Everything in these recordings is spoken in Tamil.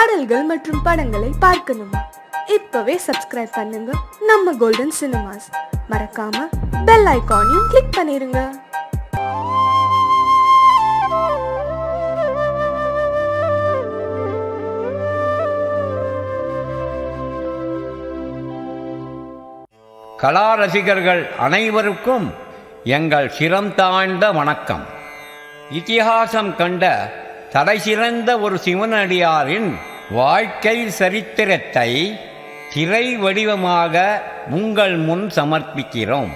பாடல்கள் மற்றும் படங்களை பார்க்கணுமா இப்பவே சப்ஸ்கிரைப் பண்ணுங்க நம்ம கோல்டன் சினிமாஸ் மறக்காம பெல் ஐகானையும் கிளிக் பண்ணிருங்க கலா ரசிகர்கள் அனைவருக்கும் எங்கள் சிரம் தாழ்ந்த வணக்கம் இதிகாசம் கண்ட தலைசிறந்த ஒரு சிவனடியாரின் வாழ்க்கை சரித்திரத்தை திரை வடிவமாக உங்கள் முன் சமர்ப்பிக்கிறோம்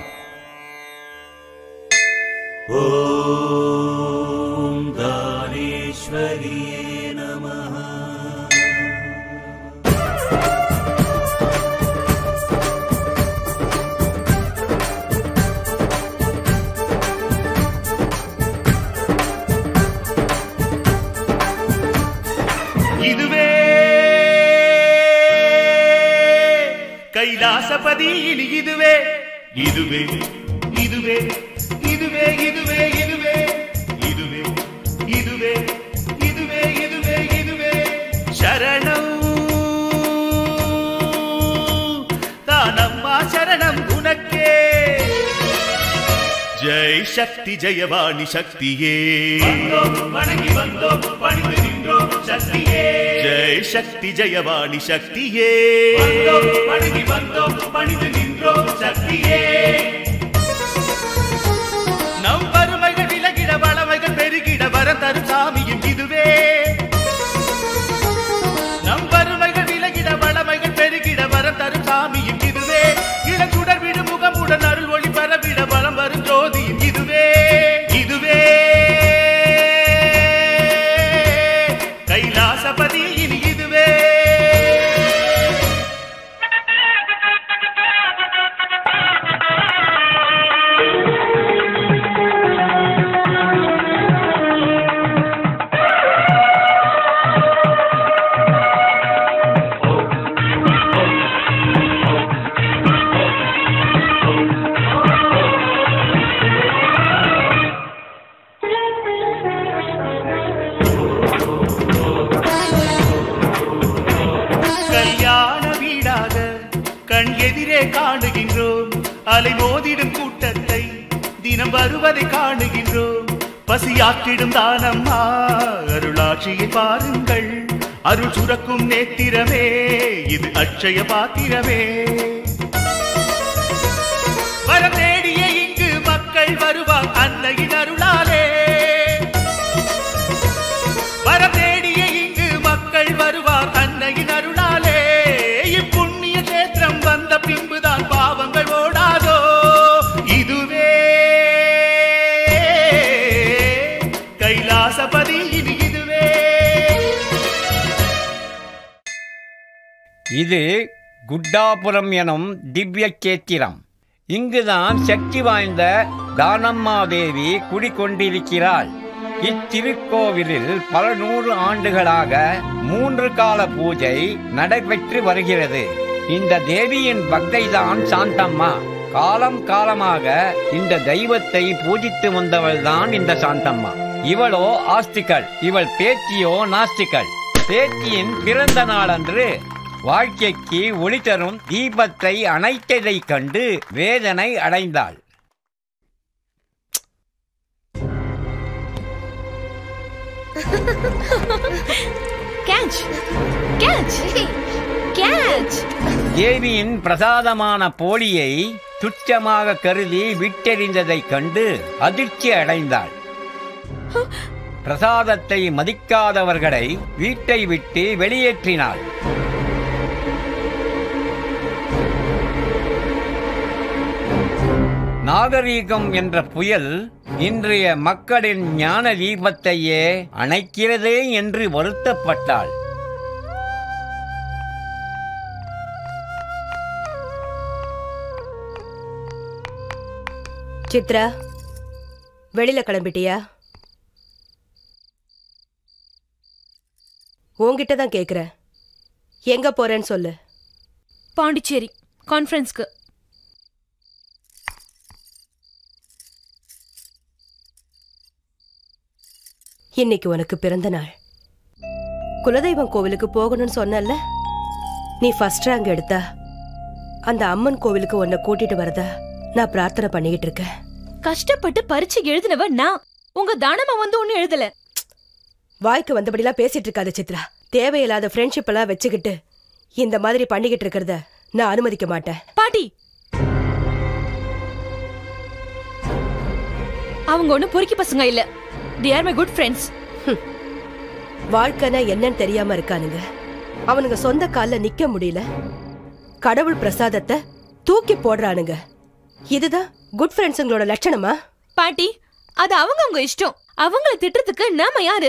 ॐ दानेश्वर्ये नमः இதுவே கைலாசபதி இனி இதுவே இதுவே இதுவே இதுவே இதுவே இதுவே இதுவே இதுவே இதுவே இதுவே இதுவே சரணம் தானம்மா சரணம் உனக்கே ஜெய் சக்தி ஜெயவாணி சக்தியே வணங்கி வந்தோம் பணிந்து நின்றோம் சக்தியே ஜெய் சக்தி ஜெயவாணி சக்தியே வணங்கி வந்தோம் பணிந்து நின்றோம் சக்தியே நம் வறுமைகள் விலகிட வளமைகள் பெருகிட வரம் தரும் சாமியும் இதுவே நம் வறுமைகள் விலகிட வளமைகள் பெருகிட வரம் தரும் சாமியும் இதுவே இளங்குடர் விடு முகமுடன் அருள் ஒளி பரவிட வளம் வரும் ஜோதியும் இதுவே இதுவே கைலாசபதி இனி இதுவே கல்யாண வீடாக கண் எதிரே காணுகின்றோம் அலை மோதிடும் கூட்டத்தை தினம் வருவதை காணுகின்றோம் பசியாற்றிடும் தானம்மா அருளாட்சியை பாருங்கள் அருள் சுரக்கும் நேத்திரமே இது அட்சய பாத்திரமே வரம் தேடிய இங்கு மக்கள் வருவார் அன்னையின் அருளாலே வரம் தேடிய இங்கு மக்கள் வருவார் அன்னையின் அருளாலே இப்புண்ணிய கேத்திரம் வந்த பின்புதான் பாவங்கள் ஓடாதோ இதுவே கைலாசபதி இனி இதுவே இது குட்டாபுரம் எனும் திவ்ய கேத்திரம் இங்குதான் சக்தி வாய்ந்த தானம்மாதேவி குடிகொண்டிருக்கிறாள் இத்திருக்கோவிலில் பல நூறு ஆண்டுகளாக மூன்று கால பூஜை நடைபெற்று வருகிறது இந்த தேவியின் பக்தைதான் சாந்தம்மா காலம் காலமாக இந்த தெய்வத்தை பூஜித்து வந்தவள்தான் இந்த சாந்தம்மா இவளோ ஆஸ்திகள் இவள் பேத்தியோ நாஸ்திகள் பேத்தியின் பிறந்த நாளன்று வாழ்க்கைக்கு ஒளி தரும் தீபத்தை அணைத்ததைக் கண்டு வேதனை அடைந்தாள் கேட்ச் கேட்ச் கேட்ச் தேவியின் பிரசாதமான போலியை துச்சமாக கருதி விட்டெறிந்ததைக் கண்டு அதிர்ச்சி அடைந்தாள் பிரசாதத்தை மதிக்காதவர்களை வீட்டை விட்டு வெளியேற்றினாள் நாகரீகம் என்ற புயல் இன்றைய மக்களின் ஞான தீபத்தையே அணைக்கிறதே என்று வருத்தப்பட்டாள் சித்ரா வெளியில கிளம்பிட்டியா உன்கிட்ட தான் கேக்குறேன் எங்க போறேன்னு சொல்லு பாண்டிச்சேரி கான்ஃபரன்ஸ்க்கு இன்னைக்கு உனக்கு பிறந்த நாள் குலதெய்வம் கோவிலுக்கு போகணும்னு சொன்னல நீ ஃபர்ஸ்ட் ரேங்க் எடுத்தா அந்த அம்மன் கோவிலுக்கு உன்னை கூட்டிட்டு வரதா நான் பிரார்த்தனை பண்ணிக்கிட்டு இருக்கேன் கஷ்டப்பட்டு பரீட்சை எழுதினவ நான் உங்க தானமா வந்து ஒண்ணு எழுதல வாய்க்கு வந்தபடிலாம் பேசிட்டு இருக்காத சித்ரா தேவையில்லாத ஃப்ரெண்ட்ஷிப் எல்லாம் வச்சுக்கிட்டு இந்த மாதிரி பண்ணிக்கிட்டு இருக்கிறத நான் அனுமதிக்க மாட்டேன் பாட்டி அவங்க ஒண்ணு பொறுக்கி பசங்க இல்ல they are my good friends வாழ்க்கைனா என்னன்னு தெரியாம இருக்கானுங்க அவனுங்க சொந்த கால்ல நிக்க முடியல கடவுள் பிரசாதத்தை தூக்கி போடுறானுங்க இதுதான் குட் ஃப்ரெண்ட்ஸுங்களோட லட்சணமா பாட்டி அது அவங்க அவங்க இஷ்டம் அவங்கள திட்டுறதுக்கு நாம யாரு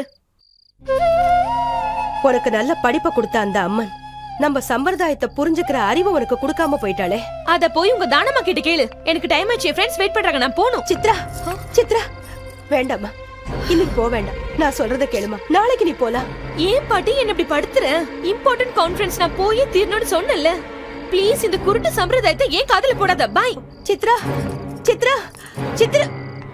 உனக்கு நல்ல படிப்பை கொடுத்த அந்த அம்மன் நம்ம சம்பிரதாயத்தை புரிஞ்சுக்கிற அறிவு உனக்கு கொடுக்காம போயிட்டாளே அத போய் உங்க தானமா கிட்ட கேளு எனக்கு டைம் ஆச்சு ஃப்ரெண்ட்ஸ் வெயிட் பண்றாங்க நான் போணும் சித்ரா சித்ரா வேண்டாம்மா இன்னைக்கு போக வேண்டாம் நான் சொல்றத கேளுமா நாளைக்கு நீ போலாம் ஏன் பாட்டி என்ன இப்படி படுத்துற இம்பார்ட்டன்ட் கான்ஃபரன்ஸ் நான் போய் தீரணும்னு சொன்னேன்ல ப்ளீஸ் இந்த குருட்டு சம்பிரதாயத்தை ஏன் காதுல போடாத பாய் சித்ரா சித்ரா சித்ரா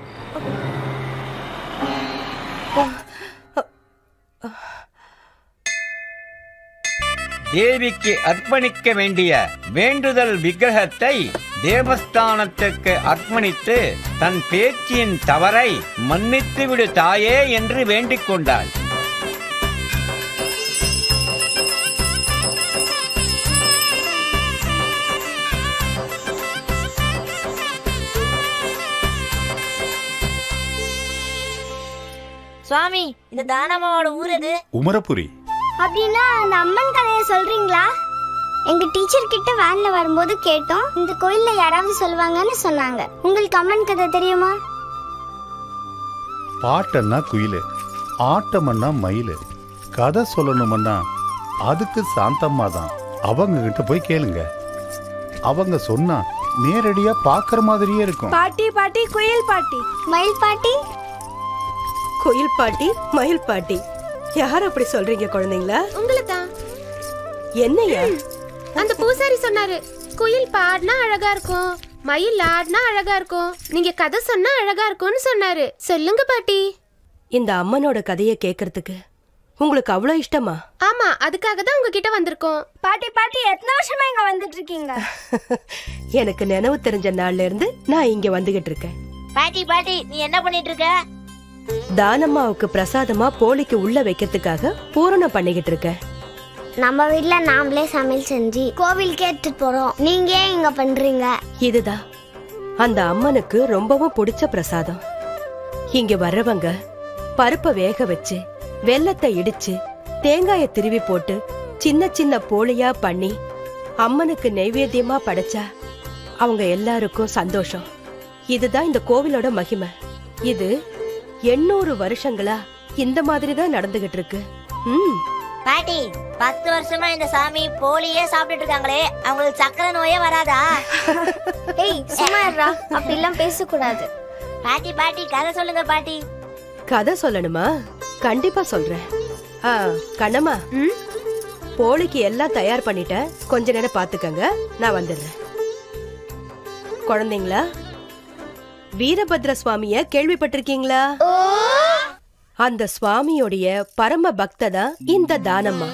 தேவிக்கு அர்ப்பணிக்க வேண்டிய வேண்டுதல் விக்கிரகத்தை தேவஸ்தானத்துக்கு அர்ப்பணித்து தன் பேச்சின் தவறை மன்னித்து விடு தாயே என்று வேண்டிக் கொண்டாள் சுவாமி இந்த தானம்மாவோட ஊர் எது உமரபுரி அப்படின்னா அந்த அம்மன் கதையை சொல்றீங்களா எங்க டீச்சர் கிட்ட வேன்ல வரும்போது கேட்டோம் இந்த கோயில்ல யாராவது சொல்லுவாங்கன்னு சொன்னாங்க உங்களுக்கு அம்மன் கதை தெரியுமா பாட்டன்னா குயிலு ஆட்டமன்னா மயிலு கதை சொல்லணுமன்னா அதுக்கு சாந்தம்மா தான் அவங்க கிட்ட போய் கேளுங்க அவங்க சொன்னா நேரடியா பாக்குற மாதிரியே இருக்கும் பாட்டி பாட்டி குயில் பாட்டி மயில் பாட்டி குயில் பாட்டி மயில் பாட்டி யார் அப்படி சொல்றீங்க குழந்தைங்களா உங்களை தான் என்னையா அந்த பூசாரி சொன்னாரு குயில் பாடினா அழகா இருக்கும் மயில் ஆடினா அழகா இருக்கும் நீங்க கதை சொன்னா அழகா இருக்கும்னு சொன்னாரு சொல்லுங்க பாட்டி இந்த அம்மனோட கதையை கேட்கறதுக்கு உங்களுக்கு அவ்வளோ இஷ்டமா ஆமா அதுக்காக தான் உங்ககிட்ட வந்திருக்கோம் பாட்டி பாட்டி எத்தனை வருஷமா இங்க வந்துட்டு இருக்கீங்க எனக்கு நினைவு தெரிஞ்ச நாள்ல இருந்து நான் இங்க வந்துகிட்டு இருக்கேன் பாட்டி பாட்டி நீ என்ன பண்ணிட்டு இருக்க தானம்மாவுக்கு பிரசாதமா போலிக்கு உள்ள வைக்கிறதுக்காக பூரணம் பண்ணிக்கிட்டு இருக்கேன் நம்ம வீட்ல நாமளே சமையல் செஞ்சு கோவில் கேட்டு போறோம் நீங்க ஏன் இங்க பண்றீங்க இதுதான் அந்த அம்மனுக்கு ரொம்பவும் பிடிச்ச பிரசாதம் இங்க வர்றவங்க பருப்பை வேக வச்சு வெல்லத்தை இடிச்சு தேங்காய திருவி போட்டு சின்ன சின்ன போலியா பண்ணி அம்மனுக்கு நைவேத்தியமா படைச்சா அவங்க எல்லாருக்கும் சந்தோஷம் இதுதான் இந்த கோவிலோட மகிமை இது எண்ணூறு வருஷங்களா இந்த மாதிரி தான் நடந்துகிட்டு இருக்கு ம் பாட்டி பத்து வருஷமா இந்த சாமி போலியே சாப்பிட்டுட்டு இருக்காங்களே அவங்களுக்கு சக்கரை நோயே வராதா ஏய் சும்மா இருடா அப்படி எல்லாம் பேசக்கூடாது பாட்டி பாட்டி கதை சொல்லுங்க பாட்டி கதை சொல்லணுமா கண்டிப்பா சொல்றேன் ஆ கண்ணம்மா போலிக்கு எல்லாம் தயார் பண்ணிட்டேன் கொஞ்ச நேரம் பாத்துக்கங்க நான் வந்துடுறேன் குழந்தைங்களா வீரபத்ர சுவாமிய கேள்விப்பட்டிருக்கீங்களா அந்த சுவாமியோடைய பரம பக்த தான் இந்த தானம்மா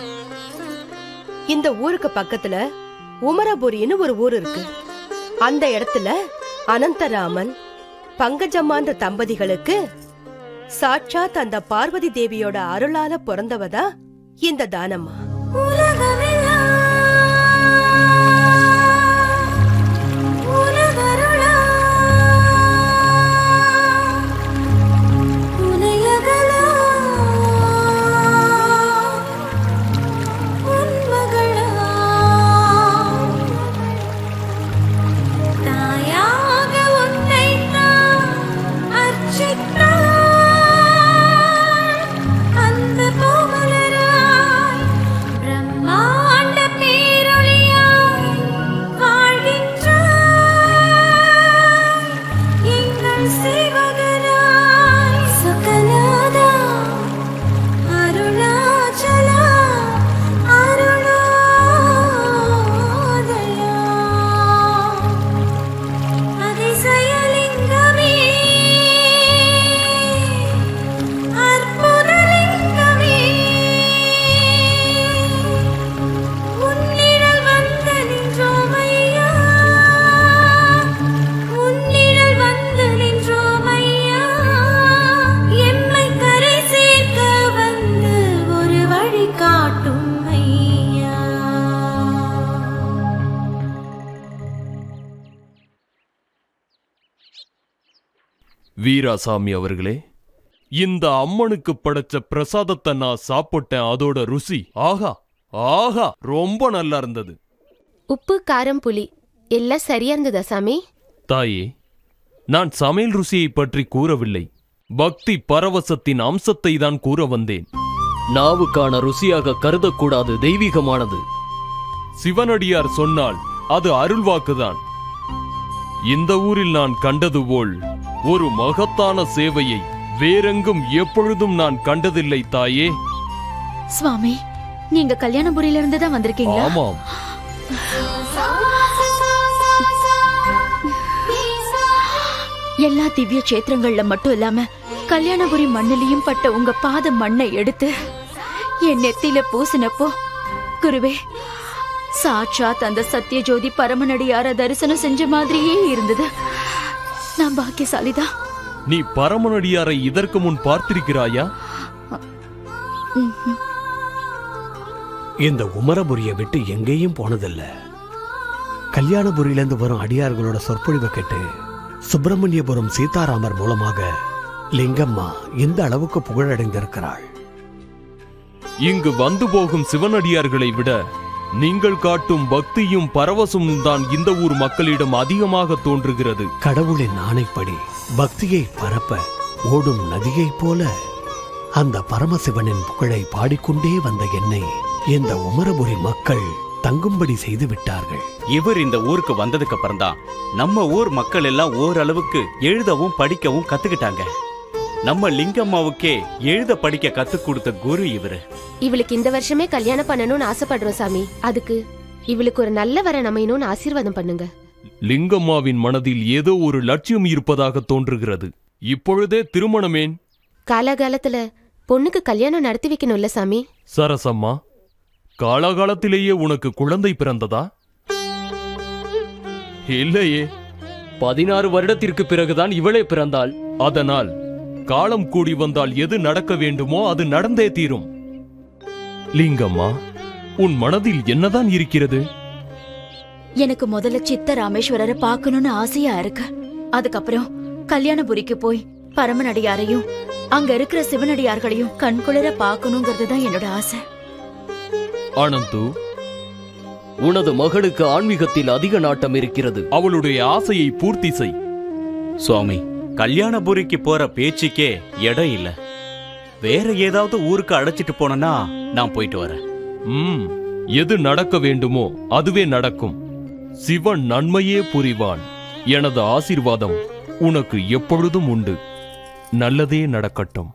இந்த ஊருக்கு பக்கத்துல உமரபுரின்னு ஒரு ஊர் இருக்கு அந்த இடத்துல அனந்தராமன் பங்கஜம்மான்ற தம்பதிகளுக்கு சாட்சாத் அந்த பார்வதி தேவியோட அருளால பிறந்தவதா இந்த தானம்மா அந்த கோமலராய் பிரம்மா வீராசாமி அவர்களே இந்த அம்மனுக்கு படைச்ச பிரசாதத்தை நான் சாப்பிட்டேன் அதோட ருசி ஆஹா ஆஹா ரொம்ப நல்லா இருந்தது உப்பு காரம் புளி எல்லாம் சரியா இருந்ததா சாமி தாயே நான் சமையல் ருசியை பற்றி கூறவில்லை பக்தி பரவசத்தின் அம்சத்தை தான் கூற வந்தேன் நாவுக்கான ருசியாக கருதக்கூடாது தெய்வீகமானது சிவனடியார் சொன்னால் அது அருள்வாக்குதான் இந்த ஊரில் நான் கண்டது போல் ஒரு மகத்தான சேவையை வேறெங்கும் எப்பொழுதும் நான் கண்டதில்லை தாயே சுவாமி நீங்க கல்யாணபுரியில இருந்து தான் வந்திருக்கீங்களா ஆமாம் எல்லா திவ்ய கஷேத்திரங்கள்ல மட்டும் இல்லாம கல்யாணபுரி மண்ணிலையும் பட்ட உங்க பாத மண்ணை எடுத்து என் நெத்தியில பூசினப்போ குருவே சாட்சாத் அந்த சத்யஜோதி பரமனடியார தரிசனம் செஞ்ச மாதிரியே இருந்தது நான் பாக்கியசாலிதான் நீ பரமனடியாரை இதற்கு முன் பார்த்திருக்கிறாயா ம்ஹும். இந்த உமரபுரியை விட்டு எங்கேயும் போனதில்ல கல்யாணபுரியிலேருந்து வரும் அடியார்களோட சொற்பொழிவை கேட்டு சுப்பிரமணியபுரம் சீதாராமர் மூலமாக லிங்கம்மா இந்த அளவுக்கு புகழடைந்திருக்கிறாள் இங்கு வந்து போகும் சிவனடியார்களை விட நீங்கள் காட்டும் பக்தியும் பரவசமும் தான் இந்த ஊர் மக்களிடம் அதிகமாக தோன்றுகிறது கடவுளின் ஆணைப்படி பக்தியை பரப்ப ஓடும் நதியைப் போல அந்த பரமசிவனின் புகழை பாடிக்கொண்டே வந்த என்னை இந்த உமரபுரி மக்கள் தங்கும்படி செய்து விட்டார்கள் இவர் இந்த ஊருக்கு வந்ததுக்கு அப்புறம் தான் நம்ம ஊர் மக்கள் எல்லாம் ஓரளவுக்கு எழுதவும் படிக்கவும் கத்துக்கிட்டாங்க நம்ம லிங்கம்மாவுக்கே எழுத படிக்க கத்துக் கொடுத்த குரு இவரு இவளுக்கு இந்த வருஷமே கல்யாணம் பண்ணணும்னு ஆசைப்படுறோம் சாமி அதுக்கு இவளுக்கு ஒரு நல்ல வர அமையணும்னு ஆசீர்வாதம் பண்ணுங்க லிங்கம்மாவின் மனதில் ஏதோ ஒரு லட்சியம் இருப்பதாக தோன்றுகிறது இப்பொழுதே திருமணமேன் காலாகாலத்துல பொண்ணுக்கு கல்யாணம் நடத்தி வைக்கணும்ல சாமி சரசம்மா காலாகாலத்திலேயே உனக்கு குழந்தை பிறந்ததா இல்லையே பதினாறு வருடத்திற்கு பிறகுதான் இவளே பிறந்தாள் அதனால் காலம் கூடி வந்தால் எது நடக்க வேண்டுமோ அது நடந்தே தீரும் லிங்கம்மா உன் மனதில் என்னதான் இருக்கிறது எனக்கு முதல்ல சித்த ராமேஸ்வரரை பார்க்கணும்னு ஆசையா இருக்கு அதுக்கப்புறம் கல்யாணபுரிக்கு போய் பரமனடியாரையும் அங்க இருக்கிற சிவனடியார்களையும் கண்குளிர பார்க்கணுங்கிறது தான் என்னோட ஆசை அனந்து உனது மகளுக்கு ஆன்மீகத்தில் அதிக நாட்டம் இருக்கிறது அவளுடைய ஆசையை பூர்த்தி செய் சுவாமி கல்யாணபுரிக்கு போற பேச்சுக்கே இடம் இல்ல வேற ஏதாவது ஊருக்கு அழைச்சிட்டு போனனா நான் போயிட்டு வரேன் ம் எது நடக்க வேண்டுமோ அதுவே நடக்கும் சிவன் நன்மையே புரிவான் எனது ஆசீர்வாதம் உனக்கு எப்பொழுதும் உண்டு நல்லதே நடக்கட்டும்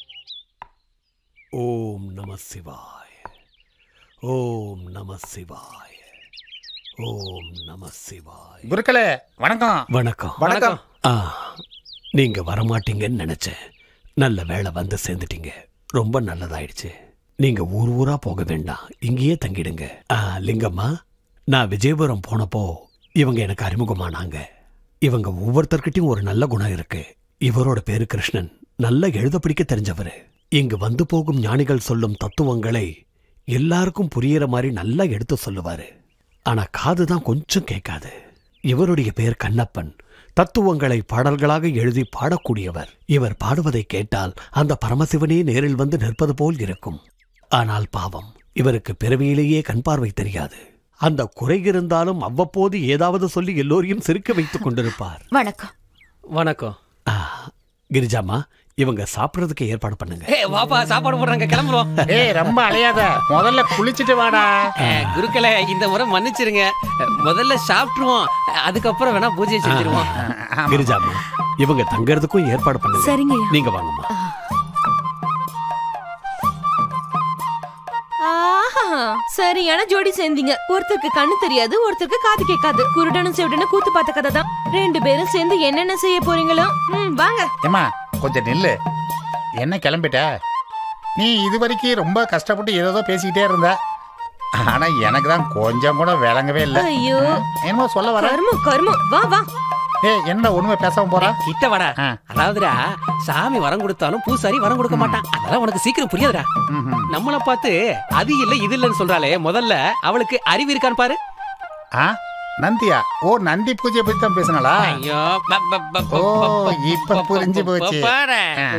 ஓம் நம சிவாய ஓம் நம சிவாய ஓம் நம சிவாய குருக்களே வணக்கம் வணக்கம் வணக்கம். ஆ நீங்க வரமாட்டீங்கன்னு நினைச்சேன் நல்ல வேளை வந்து சேர்ந்துட்டீங்க ரொம்ப நல்லதாயிடுச்சு நீங்க ஊர் ஊரா போக வேண்டாம் இங்கேயே தங்கிடுங்க ஆ, லிங்கம்மா நான் விஜயபுரம் போனப்போ இவங்க எனக்கு அறிமுகமானாங்க இவங்க ஒவ்வொருத்தர்கிட்டயும் ஒரு நல்ல குணம் இருக்கு இவரோட பேரு கிருஷ்ணன் நல்லா எழுத படிக்க தெரிஞ்சவரு இங்கு வந்து போகும் ஞானிகள் சொல்லும் தத்துவங்களை எல்லாருக்கும் புரியற மாதிரி நல்லா எடுத்து சொல்லுவாரு ஆனா காது தான் கொஞ்சம் கேட்காது இவருடைய பெயர் கண்ணப்பன் தத்துவங்களை பாடல்களாக எழுதி பாடக்கூடியவர் இவர் பாடுவதை கேட்டால் அந்த பரமசிவனே நேரில் வந்து நிற்பது போல் இருக்கும் ஆனால் பாவம் இவருக்கு பிறவியிலேயே கண் பார்வை தெரியாது அந்த குறை இருந்தாலும் அவ்வப்போது ஏதாவது சொல்லி எல்லோரையும் சிரிக்க வைத்துக் கொண்டிருப்பார் வணக்கம் வணக்கம் கிரிஜாமா இவங்க சாப்பிடுறதுக்கு ஏற்பாடு பண்ணுங்க ஏய் வாப்பா சாப்பாடு போடுறாங்க கிளம்புறோம் ஏய் ரொம்ப அலையாத முதல்ல குளிச்சிட்டு வாடா அஹ், குருக்களே இந்த முறை மன்னிச்சிருங்க அஹ், முதல்ல சாப்பிட்டுருவோம் அதுக்கப்புறம் வேணா பூஜை செஞ்சிருவோம் கிரிஜாமா இவங்க தங்கறதுக்கும் ஏற்பாடு பண்ணுங்க சரிங்கய்யா. நீங்க வாங்கம்மா ஆஹா சரியான ஜோடி சேர்ந்தீங்க ஒருத்தருக்கு கண்ணு தெரியாது ஒருத்தருக்கு காது கேட்காது குருடனும் செவிடனும் கூத்து பார்த்த கதை தான் ரெண்டு பேரும் சேர்ந்து என்னென்ன செய்ய போறீங்களோ ம் வாங்க ஏம்மா கொஞ்சம் நில்லு என்ன கிளம்பிட்ட நீ இது வரைக்கும் ரொம்ப கஷ்டப்பட்டு ஏதோ பேசிக்கிட்டே இருந்த ஆனா எனக்கு தான் கொஞ்சம் கூட விளங்கவே இல்லை ஐயோ என்னமோ சொல்ல வர கருமம் கருமம் வா வா ஏய் என்ன ஒண்ணுமே பேசாம போறா கிட்ட வாடா அதாவதுடா சாமி வரம் கொடுத்தாலும் பூசாரி வரம் கொடுக்க மாட்டான் அதெல்லாம் உனக்கு சீக்கிரம் புரியாதுடா நம்மள பார்த்து அது இல்ல இது இல்லன்னு சொல்றாளே முதல்ல அவளுக்கு அறிவு இருக்கான்னு பாரு ஆ நந்தியா ஓ நந்தி பூஜை பத்தி தான் பேசினாளா ஐயோ ப- ப- ப- ப- ஓ ப- இப்ப புரிஞ்சு போச்சு பாரு. ஆ.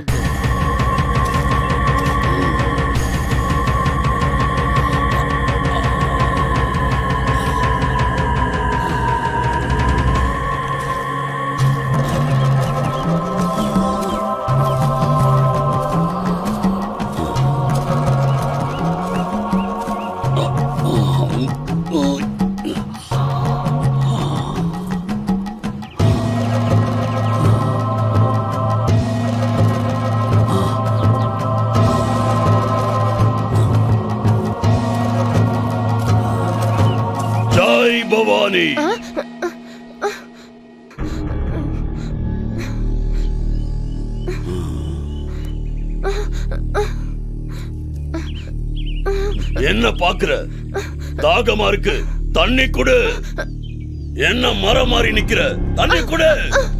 ஜாய் பவானி என்ன பாக்குற தாகமா இருக்கு தண்ணி குடு என்ன மரம் மாறி நிக்கிற தண்ணி குடு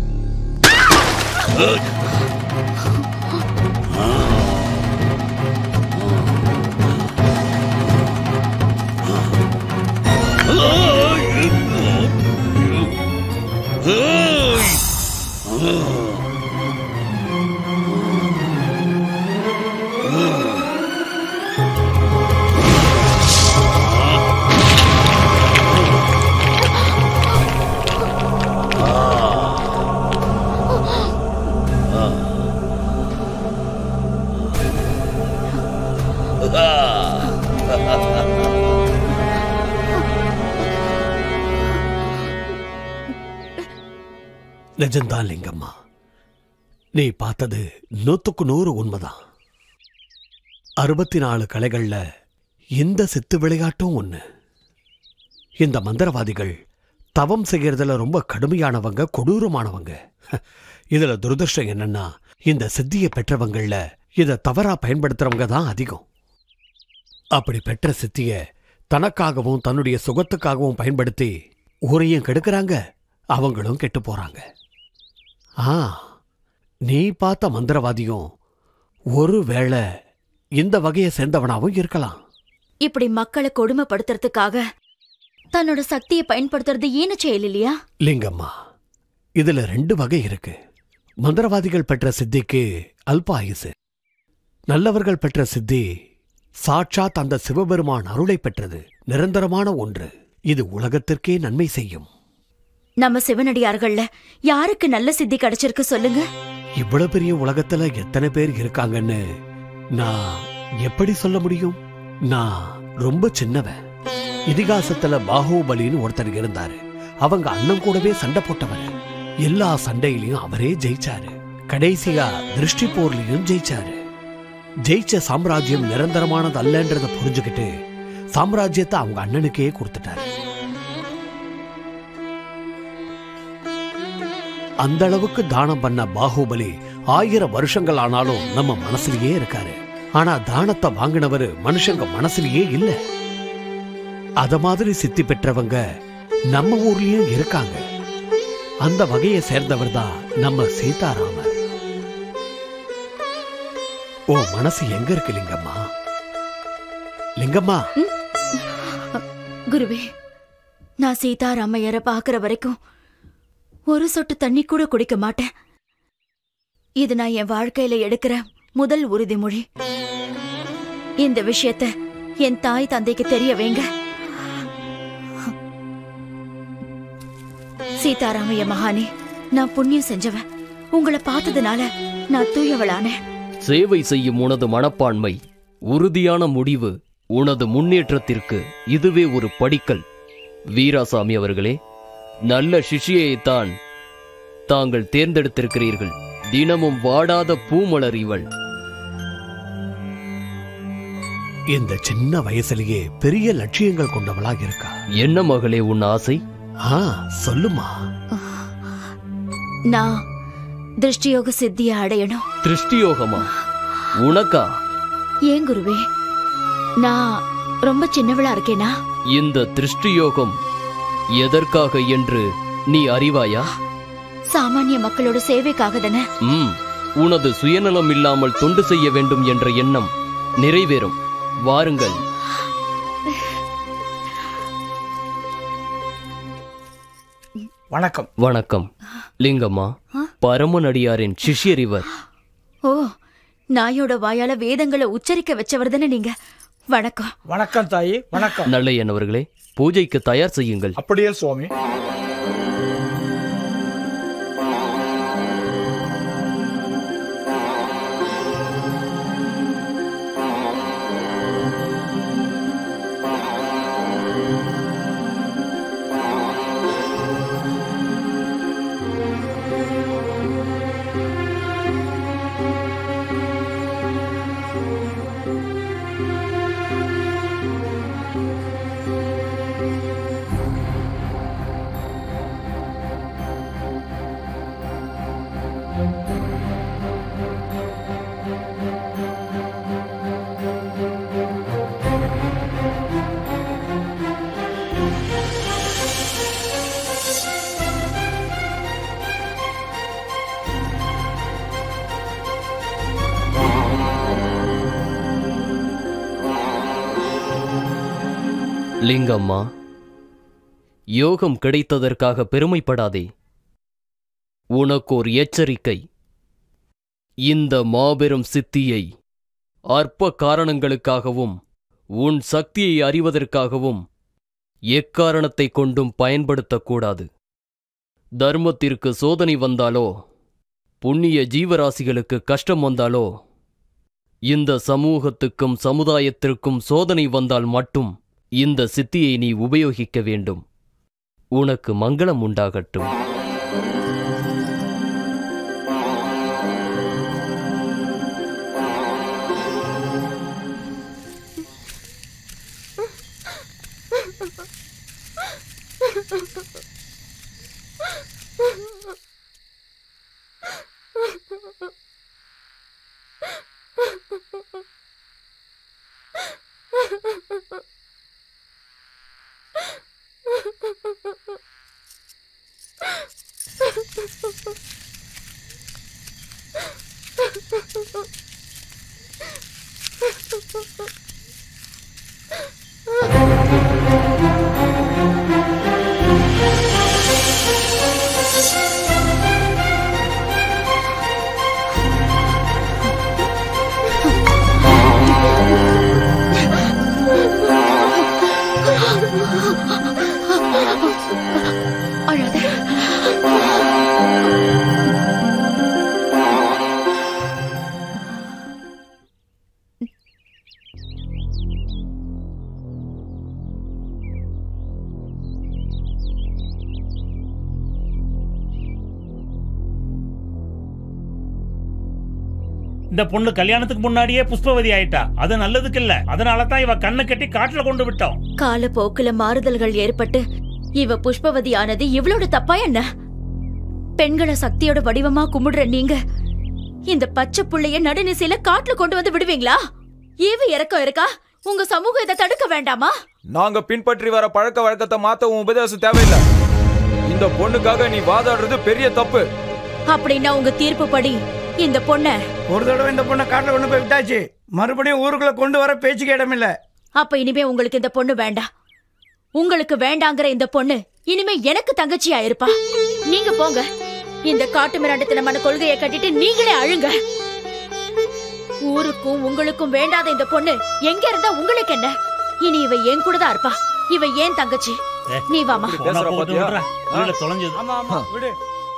நிஜம்தான் லிங்கம்மா நீ பார்த்தது நூத்துக்கு நூறு உண்மைதான் அறுபத்தி நாலு கலைகள்ல இந்த சித்து விளையாட்டும் ஒண்ணு இந்த மந்திரவாதிகள் தவம் செய்யறதுல ரொம்ப கடுமையானவங்க கொடூரமானவங்க இதுல துரதிருஷ்டம் என்னன்னா இந்த சித்தியை பெற்றவங்கள்ல இத தவறா பயன்படுத்துறவங்க தான் அதிகம் அப்படி பெற்ற சித்திய தனக்காகவும் தன்னுடைய சுகத்துக்காகவும் பயன்படுத்தி ஊரையும் கெடுக்கிறாங்க அவங்களும் கெட்டு போறாங்க ஆ நீ பார்த்த மந்திரவாதியும் ஒருவேளை இந்த வகையை சேர்ந்தவனாவும் இருக்கலாம் இப்படி மக்களை கொடுமைப்படுத்துறதுக்காக தன்னோட சக்தியை பயன்படுத்துறது ஈன செயல் இல்லையா லிங்கம்மா இதுல ரெண்டு வகை இருக்கு மந்திரவாதிகள் பெற்ற சித்திக்கு அல்ப ஆயுசு நல்லவர்கள் பெற்ற சித்தி சாட்சாத் அந்த சிவபெருமான் அருளை பெற்றது நிரந்தரமான ஒன்று இது உலகத்திற்கே நன்மை செய்யும் நம்ம சிவனடியார்கள்ல யாருக்கு நல்ல சித்தி கிடைச்சிருக்கு சொல்லுங்க இவ்வளவு பெரிய உலகத்துல எத்தனை பேர் இருக்காங்கன்னு நான் எப்படி சொல்ல முடியும் நான் ரொம்ப சின்னவன் இதிகாசத்துல பாகுபலின்னு ஒருத்தர் இருந்தாரு அவங்க அண்ணன் கூடவே சண்டை போட்டவர் எல்லா சண்டையிலையும் அவரே ஜெயிச்சாரு கடைசியா திருஷ்டி போர்லயும் ஜெயிச்சாரு ஜெயிச்ச சாம்ராஜ்யம் நிரந்தரமானது அல்லன்றத புரிஞ்சுக்கிட்டு சாம்ராஜ்யத்தை அவங்க அண்ணனுக்கே கொடுத்துட்டாரு அந்த அளவுக்கு தானம் பண்ண பாகுபலி ஆயிரம் வருஷங்கள் ஆனாலும் நம்ம மனசுலயே இருக்காரு ஆனா தானத்தை வாங்கினவரு மனுஷங்க மனசுலயே இல்ல அத மாதிரி சித்தி பெற்றவங்க நம்ம ஊர்லயும் இருக்காங்க அந்த வகையை சேர்ந்தவர் தான் நம்ம சீதாராமர் ஓ மனசு எங்க இருக்கு லிங்கம்மா லிங்கம்மா குருவே நான் சீதாராமையரை பாக்குற வரைக்கும் ஒரு சொட்டு தண்ணி கூட குடிக்க மாட்டேன் இது நான் என் வாழ்க்கையில எடுக்கிற முதல் உறுதிமொழி இந்த விஷயத்த என் தாய் தந்தைக்கு தெரிய வைங்க சீதாராமைய மகானே நான் புண்ணியம் செஞ்சவன் உங்களை பார்த்ததுனால நான் தூயவளானேன் சேவை செய்யும் உனது மனப்பான்மை உறுதியான முடிவு உனது முன்னேற்றத்திற்கு இதுவே ஒரு படிக்கல் வீராசாமி அவர்களே நல்ல சிஷியைத்தான் தாங்கள் தேர்ந்தெடுத்திருக்கிறீர்கள் தினமும் வாடாத பூமலர் இவள் இந்த சின்ன வயசுலயே பெரிய லட்சியங்கள் கொண்டவளா இருக்கா என்ன மகளே உன் ஆசை ஆ சொல்லுமா நான் திருஷ்டியோக சித்திய அடையணும் திருஷ்டியோகமா உனக்கா ஏன் குருவே நான் ரொம்ப சின்னவளா இருக்கேனா இந்த திருஷ்டியோகம் எதற்காக என்று நீ அறிவாயா சாமானிய மக்களோட சேவைக்காக தானே ம் உனது சுயநலம் இல்லாமல் தொண்டு செய்ய வேண்டும் என்ற எண்ணம் நிறைவேறும் வாருங்கள் வணக்கம் வணக்கம் லிங்கம்மா பரமநடியாரின் சிஷ்யர் இவர் ஓ நாயோட வாயால வேதங்களை உச்சரிக்க வச்சவர் தானே நீங்க வணக்கம் வணக்கம் தாயி வணக்கம் நல்லையன் அவர்களே பூஜைக்கு தயார் செய்யுங்கள் அப்படியே சுவாமி லிங்கம்மா யோகம் கிடைத்ததற்காக பெருமைப்படாதே உனக்கோர் எச்சரிக்கை இந்த மாபெரும் சித்தியை அற்ப காரணங்களுக்காகவும் உன் சக்தியை அறிவதற்காகவும் எக்காரணத்தை கொண்டும் பயன்படுத்தக்கூடாது தர்மத்திற்கு சோதனை வந்தாலோ புண்ணிய ஜீவராசிகளுக்கு கஷ்டம் வந்தாலோ இந்த சமூகத்துக்கும் சமுதாயத்திற்கும் சோதனை வந்தால் மட்டும் இந்த சித்தியை நீ உபயோகிக்க வேண்டும் உனக்கு மங்களம் உண்டாகட்டும் அழாத இந்த பொண்ணு கல்யாணத்துக்கு முன்னாடியே புஷ்பவதி ஆயிட்டா அது நல்லதுக்கு இல்ல அதனால தான் இவ கண்ணை கட்டி காட்டுல கொண்டு விட்டோம் காலப்போக்குல மாறுதல்கள் ஏற்பட்டு இவ புஷ்பவதி ஆனது இவளோட தப்பா என்ன பெண்களை சக்தியோட வடிவமா கும்பிடுற நீங்க இந்த பச்சை புள்ளைய நடுநிசையில காட்டுல கொண்டு வந்து விடுவீங்களா ஈவு இறக்கம் இருக்கா உங்க சமூகம் இதை தடுக்க வேண்டாமா நாங்க பின்பற்றி வர பழக்க வழக்கத்தை மாத்த உன் உபதேசம் தேவையில்லை இந்த பொண்ணுக்காக நீ வாதாடுறது பெரிய தப்பு அப்படின்னா உங்க தீர்ப்பு படி இந்த பொண்ண ஒரு தடவை இந்த பொண்ணை காட்டில் கொண்டு போய் விட்டாச்சு மறுபடியும் ஊருக்குள்ள கொண்டு வர பேச்சுக்கு இடமில்ல அப்ப இனிமே உங்களுக்கு இந்த பொண்ணு வேண்டாம் உங்களுக்கு வேண்டாங்கிற இந்த பொண்ணு இனிமே எனக்கு தங்கச்சியா இருப்பா நீங்க போங்க இந்த காட்டு மிராண்டத்தனமான கொள்கையை கட்டிட்டு நீங்களே அழுங்க ஊருக்கும் உங்களுக்கும் வேண்டாத இந்த பொண்ணு எங்க இருந்தா உங்களுக்கு என்ன இனி இவ என் கூட தான் இருப்பா இவ ஏன் தங்கச்சி நீ வாமா போனா போகுது விடுறா. வீட தொலைஞ்சது ஆமா ஆமா விடு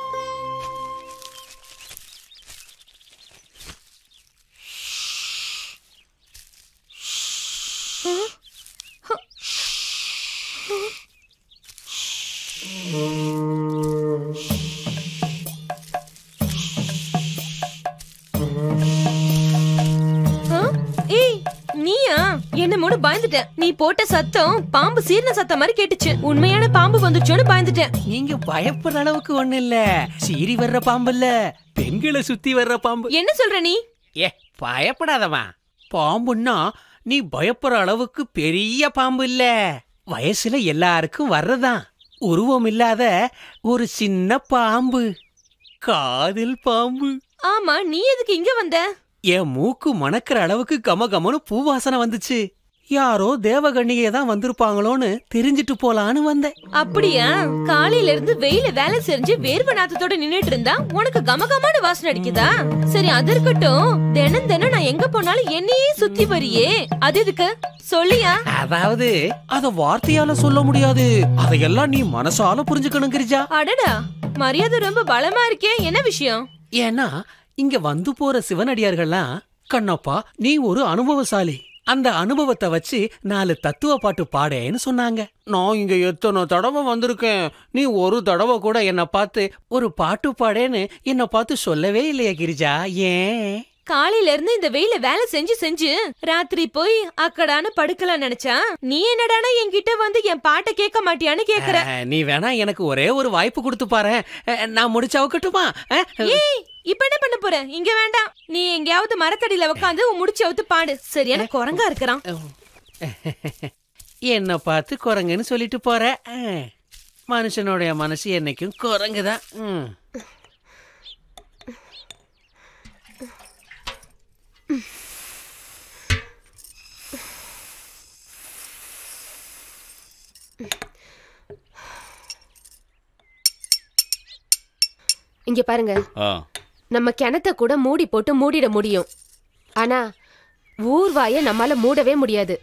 ஆ? ஏய் நீயா என்ன மூடு பயந்துட்டேன் நீ போட்ட சத்தம் பாம்பு சீர்ன சத்தம் மாதிரி கேட்டுச்சு உண்மையான பாம்பு வந்துச்சோன்னு பயந்துட்டேன் நீங்க பயப்படுற அளவுக்கு ஒண்ணு இல்ல சீறி வர்ற பாம்பு இல்ல பெண்களை சுத்தி வர்ற பாம்பு என்ன சொல்ற நீ ஏ பயப்படாதவா பாம்புன்னா நீ பயப்படுற அளவுக்கு பெரிய பாம்பு இல்ல வயசுல எல்லாருக்கும் வர்றதான் உருவம் இல்லாத ஒரு சின்ன பாம்பு காதில் பாம்பு ஆமா நீ எதுக்கு இங்க வந்த என் மூக்கு மணக்கிற அளவுக்கு கம கமனு பூவாசனை வந்துச்சு யாரோ தேவகண்ணிகை தான் வந்திருப்பாங்களோன்னு தெரிஞ்சிட்டு போலான்னு வந்தேன் அப்படியா காலையில இருந்து வெயில வேலை செஞ்சு வேர்வை நாத்தத்தோட நின்னுட்டு இருந்தா உனக்கு கமகமான வாசனை அடிக்குதா சரி அது இருக்கட்டும் தினம் தினம் நான் எங்க போனாலும் என்னையே சுத்தி வரியே அது எதுக்கு சொல்லியா அதாவது அத வார்த்தையால சொல்ல முடியாது அதையெல்லாம் நீ மனசால புரிஞ்சுக்கணும் கிரிஜா அடடா மரியாதை ரொம்ப பலமா இருக்கே என்ன விஷயம் ஏன்னா இங்க வந்து போற சிவனடியார்கள்லாம் கண்ணப்பா நீ ஒரு அனுபவசாலி அந்த அனுபவத்தை வச்சு நாலு தத்துவ பாட்டு பாடேன்னு சொன்னாங்க நான் இங்க எத்தனை தடவை வந்திருக்கேன் நீ ஒரு தடவை கூட என்ன பார்த்து ஒரு பாட்டு பாடேன்னு என்ன பார்த்து சொல்லவே இல்லையா கிரிஜா ஏன் காலையில இருந்து இந்த வெயில வேலை செஞ்சு செஞ்சு ராத்திரி போய் அக்கடான்னு படுக்கலாம் நினைச்சா நீ என்னடானா என்கிட்ட வந்து என் பாட்டை கேட்க மாட்டியான்னு கேக்குற அஹ், நீ வேணா எனக்கு ஒரே ஒரு வாய்ப்பு கொடுத்து பாரு நான் முடிச்சு அவுக்கட்டுமா அஹ், ஏய் இப்ப என்ன பண்ண போற இங்க வேண்டாம் நீ எங்கேயாவது மரத்தடியில உட்காந்து உன் முடிச்சு அவுத்து பாடு சரியான குரங்கா இருக்கிறான் என்ன பார்த்து குரங்குன்னு சொல்லிட்டு போற அஹ், மனுஷனுடைய மனசு என்னைக்கும் குரங்குதான் ம். இங்க பாருங்க ஆ நம்ம கிணத்த கூட மூடி போட்டு மூடிட முடியும் ஆனா ஊர் வாய நம்மால மூடவே முடியாது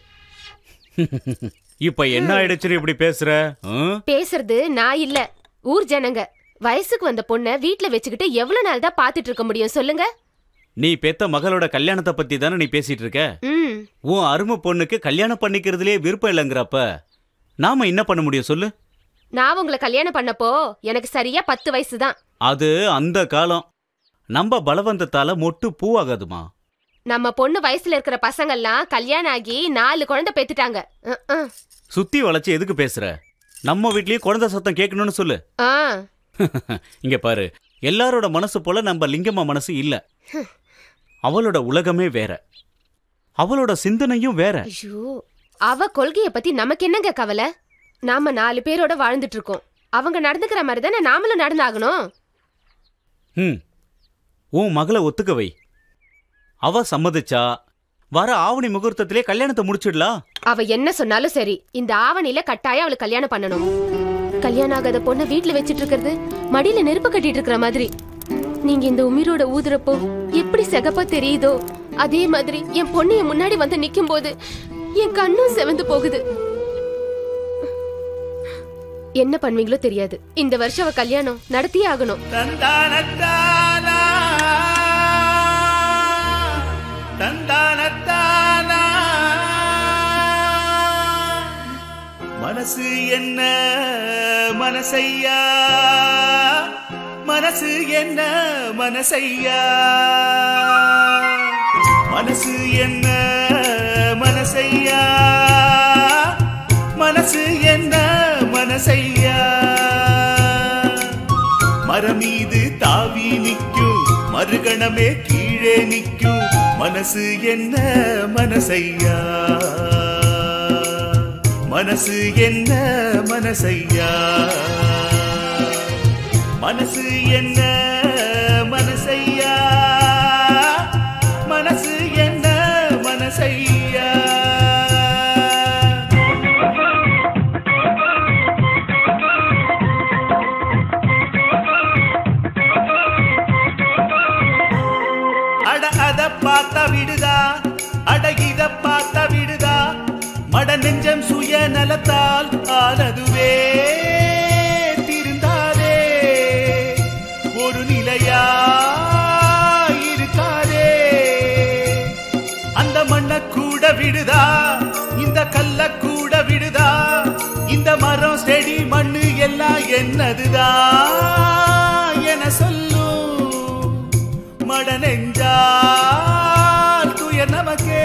இப்ப என்ன ஆயிடுச்சு இப்படி பேசுற ம்? பேசுறது நான் இல்ல ஊர் ஜனங்க வயசுக்கு வந்த பொண்ண வீட்ல வச்சுக்கிட்டு எவ்வளவு நாள் தான் பாத்துட்டு இருக்க முடியும் சொல்லுங்க நீ பெத்த மகளோட கல்யாணத்தை பத்தி தானே நீ பேசிட்டு இருக்க ம் உன் அருமை பொண்ணுக்கு கல்யாணம் பண்ணிக்கிறதுலயே விருப்பம் இல்லைங்கிறப்ப நாம என்ன பண்ண முடியும் சொல்லு நான் உங்களை கல்யாணம் பண்ணப்போ எனக்கு சரியா பத்து வயசு தான் அது அந்த காலம் நம்ம பலவந்தத்தால மொட்டு பூவாகாதுமா நம்ம பொண்ணு வயசுல இருக்கிற பசங்கெல்லாம் கல்யாணம் ஆகி நாலு குழந்தை பெத்துட்டாங்க அஹ், அஹ். சுத்தி வளைச்சு எதுக்கு பேசுற நம்ம வீட்லயே குழந்தை சத்தம் கேட்கணும்னு சொல்லு ஆ இங்க பாரு எல்லாரோட மனசு போல நம்ம லிங்கம்மா மனசு இல்ல அவளோட உலகமே வேற அவளோட சிந்தனையும் வேற ஐயோ அவ கொள்கைய பத்தி நமக்கு என்னங்க கவலை நாம நாலு பேரோட வாழ்ந்துட்டு இருக்கோம் அவங்க நடந்துக்கிற மாதிரி தானே நாமளும் நடந்தாகணும் ம் உன் மகளை ஒத்துக்க வை அவ சம்மதிச்சா வர ஆவணி முகூர்த்தத்திலே கல்யாணத்தை முடிச்சிடலாம் அவ என்ன சொன்னாலும் சரி இந்த ஆவணியில கட்டாயம் அவளுக்கு கல்யாணம் பண்ணணும் கல்யாணம் ஆகாத பொண்ண வீட்ல வச்சிட்டு இருக்கிறது மடியில நெருப்பு கட்டிட்டு இருக்கிற மாதிரி நீங்க இந்த உமிரோட ஊதுறப்போ எப்படி செகப்பா தெரியுதோ அதே மாதிரி என் பொண்ணு என் முன்னாடி வந்து நிக்கும் போது என் கண்ணும் செவந்து போகுது என்ன பண்ணுவீங்களோ தெரியாது இந்த வருஷம் அவ கல்யாணம் நடத்தியே ஆகணும் தந்தானத்தானா தந்தானத்தானா மனசு என்ன மனசையா மனசு என்ன மனசையா மனசு என்ன மனசையா மனசு என்ன மனசையா மரம் மீது தாவி நிற்கும் மறுகணமே கீழே நிற்கும் மனசு என்ன மனசையா மனசு என்ன மனசையா மனசு என்ன மனசையா மனசு என்ன மனசையா அட அத பார்த்த விடுதா அட இத பார்த்த விடுதா மட நெஞ்சம் சுய நலத்தால் ஆனதுவே திருந்தாதே ஒரு நிலையா இருக்காதே அந்த மண்ண கூட விடுதா இந்த கல்ல கூட விடுதா இந்த மரம் செடி மண்ணு எல்லாம் என்னதுதான் என சொல்லும் மட நெஞ்சால் துயர் நமக்கே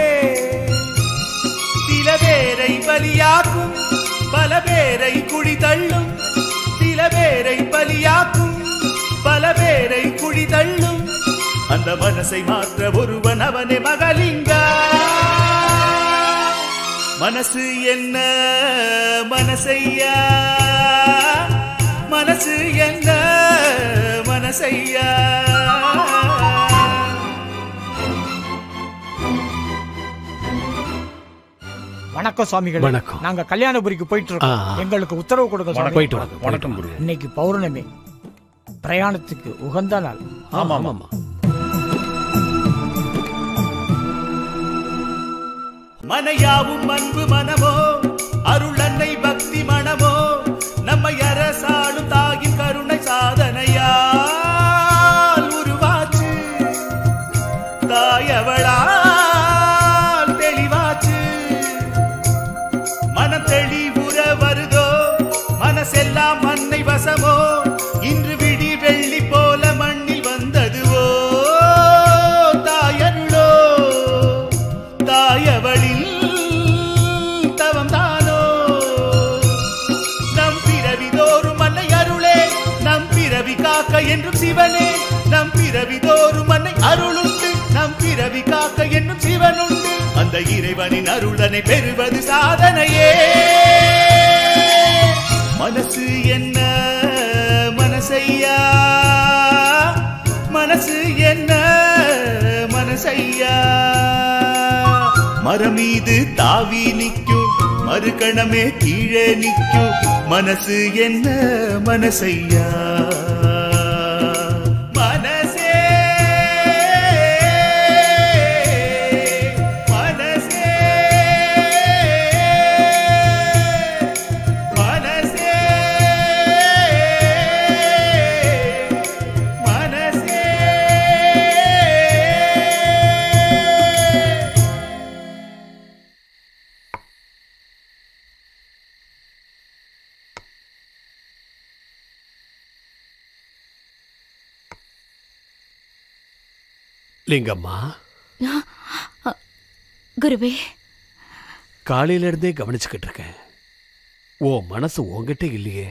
சில பேரை பலியாக்கும் பல பேரை குழி தள்ளும் சில பேரை பலியாக்கும் பல பேரை குழி தள்ளும் அந்த மனசை மாற்ற ஒருவன் அவனே மகலிங்கா மனசு என்ன மனசையா மனசு என்ன மனசையா வணக்கம் சுவாமிகள் வணக்கம். நாங்க கல்யாணபுரிக்கு போயிட்டு இருக்கோம் ஆ, ஆ. எங்களுக்கு உத்தரவு கொடுங்க சுவாமி. போயிட்டு வாங்க, வணக்கம் குருவே. இன்னைக்கு பௌர்ணமி பிரயாணத்துக்கு உகந்த நாள் ஆமா ஆமா மனையாவும் அன்பு மனமோ அருள் அன்னை பக்தி மனமோ நம்மை அரசாளும் தாயின் கருணை சாதனையால் உருவாச்சு தாயவளால் தெளிவாச்சு மனம் தெளிவுற வருதோ மனசெல்லாம் அன்னை வசமோ இன்று விடி வெள்ளி போல மண்ணில் வந்ததுவோ தாயருளோ தாயவளில் தவம் தானோ நம் பிறவிதோறும் அன்னை அருளே நம் பிறவி காக்க என்றும் சிவனே நம் பிறவிதோறும் அன்னை அருளுண்டு நம் பிறவி காக்க என்றும் சிவனுண்டு அந்த இறைவனின் அருளனை பெறுவது சாதனையே மனசு என்ன மனசையா மனசு என்ன மனசையா மரம் மீது தாவி நிற்கும் மறுகணமே கீழே நிற்கும் மனசு என்ன மனசையா மனசே மனசே மனசே மனசே லிங்கம்மா குருவே காலையில இருந்தே கவனிச்சுக்கிட்டு இருக்கேன் ஓ மனசு உன்கிட்ட இல்லையே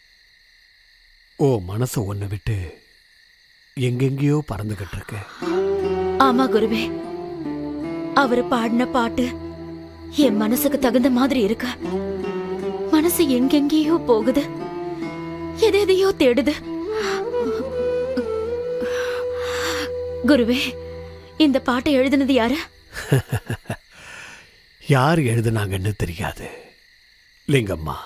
ஓ மனசு உன்னை விட்டு எங்கெங்கேயோ பறந்துகிட்டு இருக்க ஆமா குருவே அவர் பாடின பாட்டு என் மனசுக்கு தகுந்த மாதிரி இருக்கு மனசு எங்கெங்கேயோ போகுது எதை எதையோ தேடுது குருவே இந்த பாட்டை எழுதினது யாரு யார் எழுதுனாங்கன்னு தெரியாது லிங்கம்மா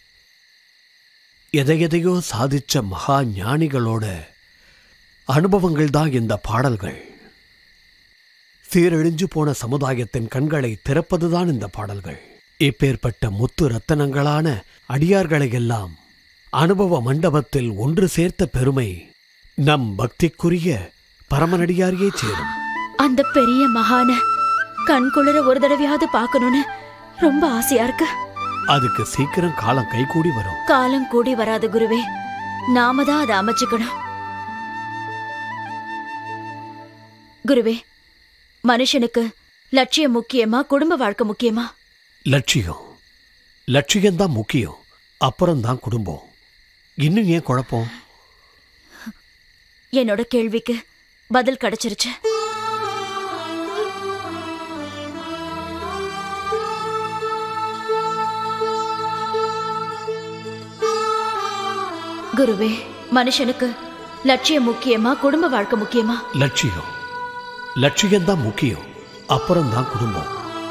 எதை எதையோ சாதிச்ச மகா ஞானிகளோட அனுபவங்கள் தான் இந்த பாடல்கள் சீரழிஞ்சு போன சமுதாயத்தின் கண்களை திறப்பதுதான் இந்த பாடல்கள் இப்பேற்பட்ட முத்து ரத்தனங்களான அடியார்களை எல்லாம் அனுபவ மண்டபத்தில் ஒன்று சேர்த்த பெருமை நம் பக்திக்குரிய பரமனடியாரியே சேரும் அந்த பெரிய மகான கண் குளிர ஒரு தடவையாவது பார்க்கணும்னு ரொம்ப ஆசையா இருக்கு அதுக்கு சீக்கிரம் காலம் கைகூடி வரும் காலம் கூடி வராது குருவே நாம தான் அதை அமைச்சுக்கணும் குருவே மனுஷனுக்கு லட்சியம் முக்கியமா குடும்ப வாழ்க்கை முக்கியமா லட்சியம் லட்சியம்தான் முக்கியம் அப்புறம்தான் குடும்பம் இன்னும் ஏன் குழப்பம் என்னோட கேள்விக்கு பதில் கிடைச்சிருச்சு குருவே மனுஷனுக்கு லட்சியம் முக்கியமா குடும்ப வாழ்க்கை முக்கியமா லட்சியம் லட்சியம்தான் முக்கியம் அப்புறம்தான் குடும்பம்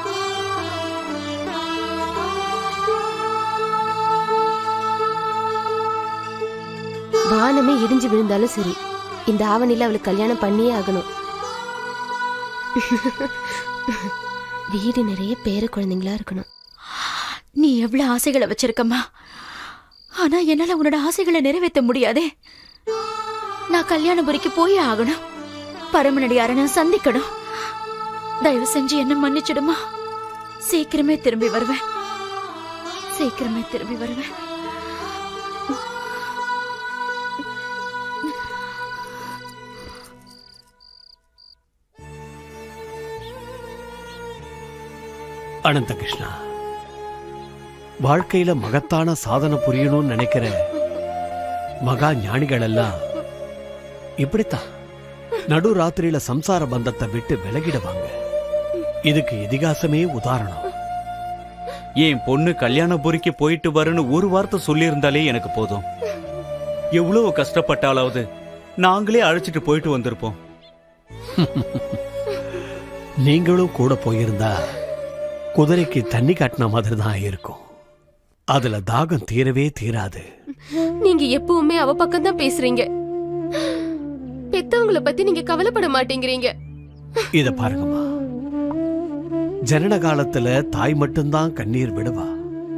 வானமே இடிஞ்சு விழுந்தாலும் சரி இந்த ஆவணில அவளுக்கு கல்யாணம் பண்ணியே ஆகணும் வீடு நிறைய பேர குழந்தைங்களா இருக்கணும் நீ எவ்வளவு ஆசைகளை வச்சிருக்கம்மா ஆனா என்னால உன்னோட ஆசைகளை நிறைவேற்ற முடியாதே நான் கல்யாணபுரிக்கு போயே ஆகணும் பரமனடியார நான் சந்திக்கணும் தயவு செஞ்சு என்ன மன்னிச்சிடுமா சீக்கிரமே திரும்பி வருவேன் சீக்கிரமே திரும்பி வருவேன் அனந்த கிருஷ்ணா வாழ்க்கையில மகத்தான சாதனை புரியணும்னு நினைக்கிற மகா ஞானிகள் எல்லாம் இப்படித்தான் நடு ராத்திரியில சம்சார பந்தத்தை விட்டு விலகிடுவாங்க இதுக்கு இதிகாசமே உதாரணம் என் பொண்ணு கல்யாணபுரிக்கு போயிட்டு வரேன்னு ஒரு வார்த்தை சொல்லியிருந்தாலே எனக்கு போதும் எவ்வளவு கஷ்டப்பட்டாலாவது நாங்களே அழைச்சிட்டு போயிட்டு வந்திருப்போம் நீங்களும் கூட போயிருந்தா குதிரைக்கு தண்ணி காட்டின மாதிரி தான் இருக்கும் அதுல தாகம் தீரவே தீராது நீங்க எப்பவுமே அவ பக்கம் தான் பேசுறீங்க பெத்தவங்கள பத்தி நீங்க கவலைப்பட மாட்டேங்கிறீங்க இத பாருங்கம்மா ஜனன காலத்துல தாய் மட்டும்தான் கண்ணீர் விடுவா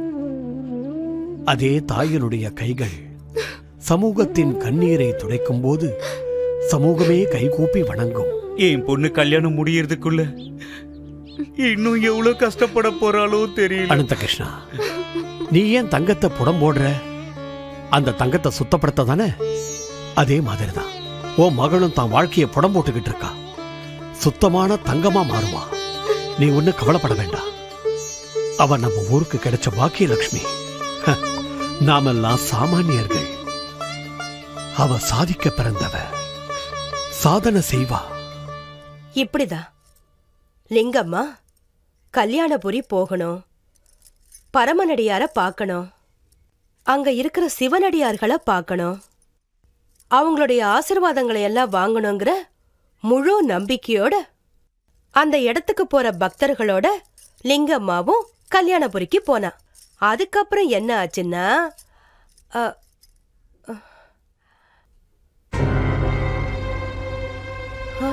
அதே தாயினுடைய கைகள் சமூகத்தின் கண்ணீரை துடைக்கும் போது சமூகமே கைகூப்பி வணங்கும் என் பொண்ணு கல்யாணம் முடியறதுக்குள்ள இன்னும் எவ்வளவு கஷ்டப்பட போறாளோ தெரியல அனந்த கிருஷ்ணா நீ ஏன் தங்கத்தை புடம் போடுற அந்த தங்கத்தை சுத்தப்படுத்த தானே அதே மாதிரிதான் உன் மகளும் தான் வாழ்க்கையை புடம் போட்டுக்கிட்டு இருக்கா சுத்தமான தங்கமா மாறுவா நீ ஒண்ணு கவலைப்பட வேண்டாம் அவ நம்ம ஊருக்கு கிடைச்ச பாக்கியலட்சுமி ஹ, நாமெல்லாம் சாமானியர்கள் அவ சாதிக்க பிறந்தவ சாதனை செய்வா இப்படிதான் லிங்கம்மா கல்யாணபுரி போகணும் பரமனடியார பார்க்கணும் அங்க இருக்கிற சிவனடியார்களை பார்க்கணும் அவங்களுடைய ஆசிர்வாதங்களை எல்லாம் வாங்கணுங்கிற முழு நம்பிக்கையோட அந்த இடத்துக்கு போற பக்தர்களோட லிங்கம்மாவும் கல்யாணபுரிக்கு போனா அதுக்கப்புறம் என்ன ஆச்சுன்னா அ, அ, ஆ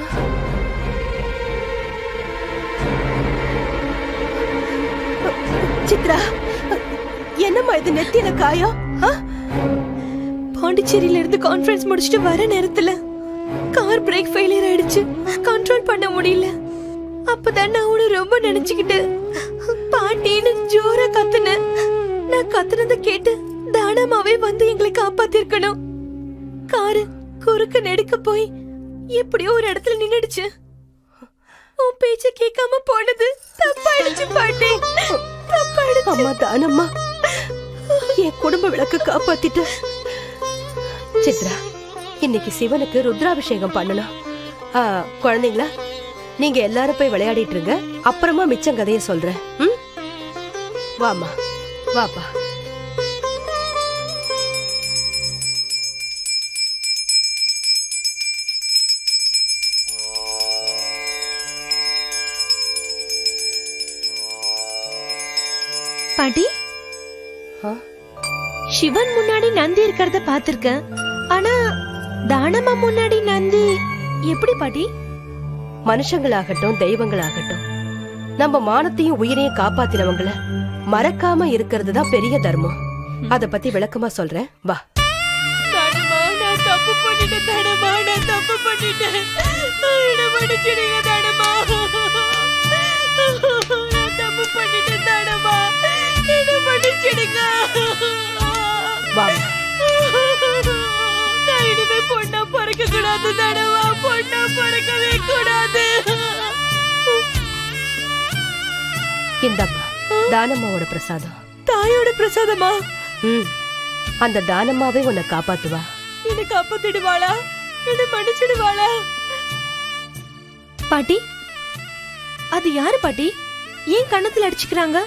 சித்ரா என்னம்மா இது நெத்தியில காயம் ஆ? பாண்டிச்சேரியில இருந்து கான்ஃபரன்ஸ் முடிச்சுட்டு வர நேரத்துல கார் பிரேக் ஃபெயிலியர் ஆயிடுச்சு கண்ட்ரோல் பண்ண முடியல அப்பதான் நான் உன ரொம்ப நினைச்சுக்கிட்டு பாட்டின்னு ஜோரா கத்துனேன் நான் கத்துனதை கேட்டு தானமாவே வந்து எங்களை காப்பாத்திருக்கணும் காரு குறுக்க நெடுக்க போய் எப்படியோ ஒரு இடத்துல நின்னுடுச்சு உன் பேச்ச கேட்காம போனது தப்பாயிடுச்சு பாட்டி தப்பாயிடுச்சு அம்மா தானம்மா என் குடும்ப விளக்கு காப்பாத்திட்ட சித்ரா இன்னைக்கு சிவனுக்கு ருத்ராபிஷேகம் பண்ணணும் ஆ, குழந்தைங்களா நீங்க எல்லாரும் போய் விளையாடிட்டு இருங்க அப்புறமா மிச்சம் கதைய சொல்றேன் ம்? வாம்மா வாப்பா பாட்டி சிவன் முன்னாடி நந்தி இருக்கிறத பாத்திருக்கேன் ஆனா தானமா முன்னாடி நந்தி எப்படி பாட்டி மனுஷங்களாகட்டும் தெய்வங்களாகட்டும் நம்ம மானத்தையும் உயிரையும் காப்பாத்தினவங்கள மறக்காம இருக்கிறது தான் பெரிய தர்மம் அத பத்தி விளக்கமா சொல்றேன் வா தானமா நான் தப்பு பண்ணிட்டேன் தானமா நான் தப்பு பண்ணிட்டேன் என்ன மன்னிச்சிடுங்க தானமா நான் தப்பு பண்ணிட்டேன் தானமா என்ன மன்னிச்சிடுங்க வா நான் இனிமே பொண்ணா பிறக்க கூடாது தானமா பொண்ணா பிறக்கவே கூடாது இந்தம்மா தானம்மாவோட பிரசாதம் தாயோட பிரசாதமா ம் அந்த தானம்மாவே உன்னை காப்பாத்துவா என்ன காப்பாத்திடுவாளா என்ன மன்னிச்சிடுவாளா பாட்டி அது யாரு பாட்டி ஏன் கண்ணத்துல அடிச்சுக்கிறாங்க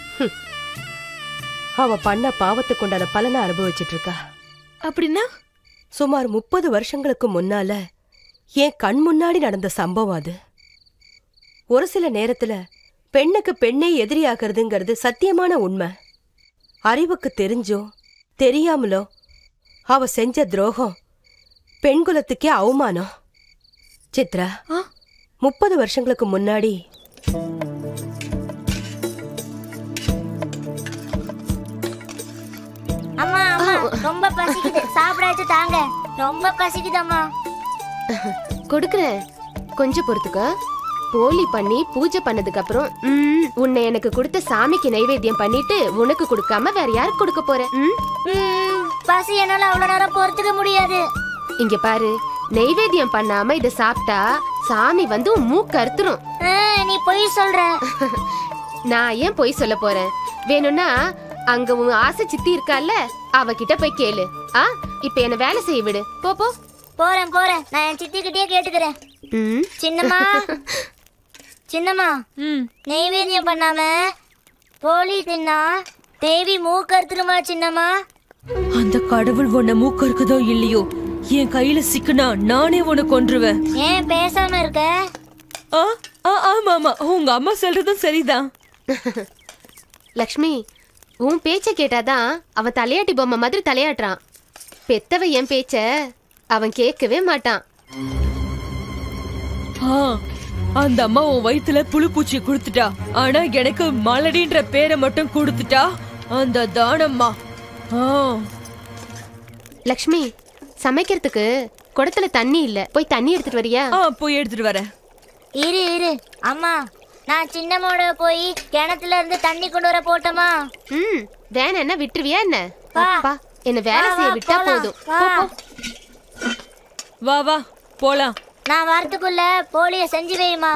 அவ பண்ண பாவத்துக்கு உண்டான பலனை அனுபவிச்சிட்டு இருக்கா அப்படின்னா சுமார் முப்பது வருஷங்களுக்கு முன்னால என் கண் முன்னாடி நடந்த சம்பவம் அது ஒரு சில நேரத்துல பெண்ணுக்கு பெண்ணே எதிரியாகிறதுங்கிறது சத்தியமான உண்மை அறிவுக்கு தெரிஞ்சோ தெரியாமலோ அவ செஞ்ச துரோகம் பெண்குலத்துக்கே அவமானம் சித்ரா முப்பது வருஷங்களுக்கு முன்னாடி அம்மா அம்மா ரொம்ப பசிக்குது சாப்பிடாச்சு தாங்க ரொம்ப பசிக்குது அம்மா கொடுக்குறேன் கொஞ்சம் பொறுத்துக்க போலி பண்ணி பூஜை பண்ணதுக்கு அப்புறம் ம், உன்னை எனக்கு கொடுத்த சாமிக்கு நைவேத்தியம் பண்ணிட்டு உனக்கு கொடுக்காம வேற யாருக்கு கொடுக்க போறேன் ம்? ம், பசி என்னால அவ்வளவு நேரம் பொறுத்துக்க முடியாது இங்க பாரு நெய்வேத்தியம் பண்ணாம இத சாப்பிட்டா சாமி வந்து உன் மூக்கு அறுத்துரும் ஆ, நீ பொய் சொல்ற நான் ஏன் பொய் சொல்ல போறேன் வேணும்னா அங்க உன் ஆசை சித்தி இருக்கால்ல அவகிட்ட போய் கேளு ஆ இப்ப என்ன வேலை செய்ய விடு போ போ போறேன் போறேன் நான் என் சித்தி கிட்டே கேட்டுக்கிறேன் சின்னம்மா சின்னம்மா நெய்வேத்தியம் பண்ணாம போலி தின்னா தேவி மூக்கறுத்துருமா சின்னம்மா அந்த கடவுள் உன்னை மூக்க இருக்குதோ இல்லையோ என் கையில சிக்குனா நானே உன்னை கொன்றுவேன் ஏன் பேசாம இருக்க ஆ ஆ, ஆமா ஆமா உங்க அம்மா சொல்றதும் சரிதான் லக்ஷ்மி உன் பேச்ச கேட்டாதான் அவன் தலையாட்டி பொம்மை மாதிரி தலையாட்டுறான் பெத்தவ என் பேச்ச அவன் கேட்கவே மாட்டான் ஆ, அந்த அம்மா உன் வயித்துல புழு பூச்சி கொடுத்துட்டா ஆனா எனக்கு மலடின்ற பேரை மட்டும் கொடுத்துட்டா அந்த தானம்மா ஆ, லக்ஷ்மி சமைக்கிறதுக்கு குடத்துல தண்ணி இல்ல போய் தண்ணி எடுத்துட்டு வரியா போய் எடுத்துட்டு வரேன் இரு இரு அம்மா நான் சின்ன மோட போய் கிணத்துல இருந்து தண்ணி கொண்டு வர போட்டோமா ம் வேணா என்ன விட்டுருவியா என்ன வா. அப்பா என்ன வேலை வா, செய்ய வா, விட்டா போலாம். போதும் வா. போ, போ. வா வா போலாம் நான் வரதுக்குள்ள போலிய செஞ்சு வைமா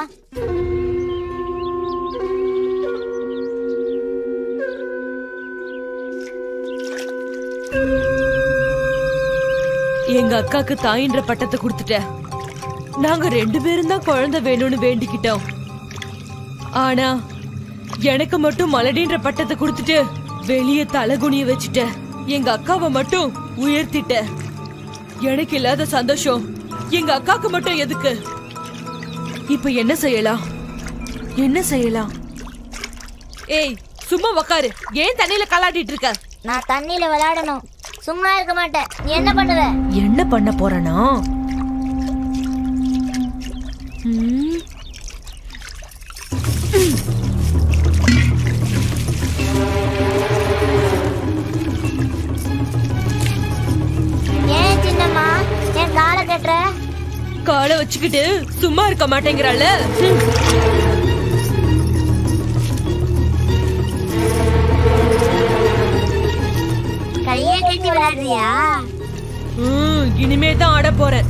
எங்க அக்காக்கு தாயின்ற பட்டத்தை கொடுத்துட்டேன் நாங்க ரெண்டு பேரும் தான் குழந்தை வேணும்னு வேண்டிக்கிட்டோம் ஆனா எனக்கு மட்டும் மலடின்ற பட்டத்தை கொடுத்துட்டு வெளிய தலகுனிய வச்சுட்ட எங்க அக்காவை மட்டும் உயர்த்திட்ட எனக்கு இல்லாத சந்தோஷம் எங்க அக்காக்கு மட்டும் எதுக்கு இப்ப என்ன செய்யலாம் என்ன செய்யலாம் ஏய் சும்மா உக்காரு ஏன் தண்ணியில கலாட்டிட்டு இருக்க நான் தண்ணியில விளையாடணும் சும்மா இருக்க மாட்டேன் நீ என்ன பண்ணுவ என்ன பண்ண போறனா ஏன் சின்னம்மா என் காலை கட்டுற காலை வச்சுக்கிட்டு சும்மா இருக்க மாட்டேங்கிறாள் கையை கட்டி விளையாடுறியா இனிமே தான் ஆட போறேன்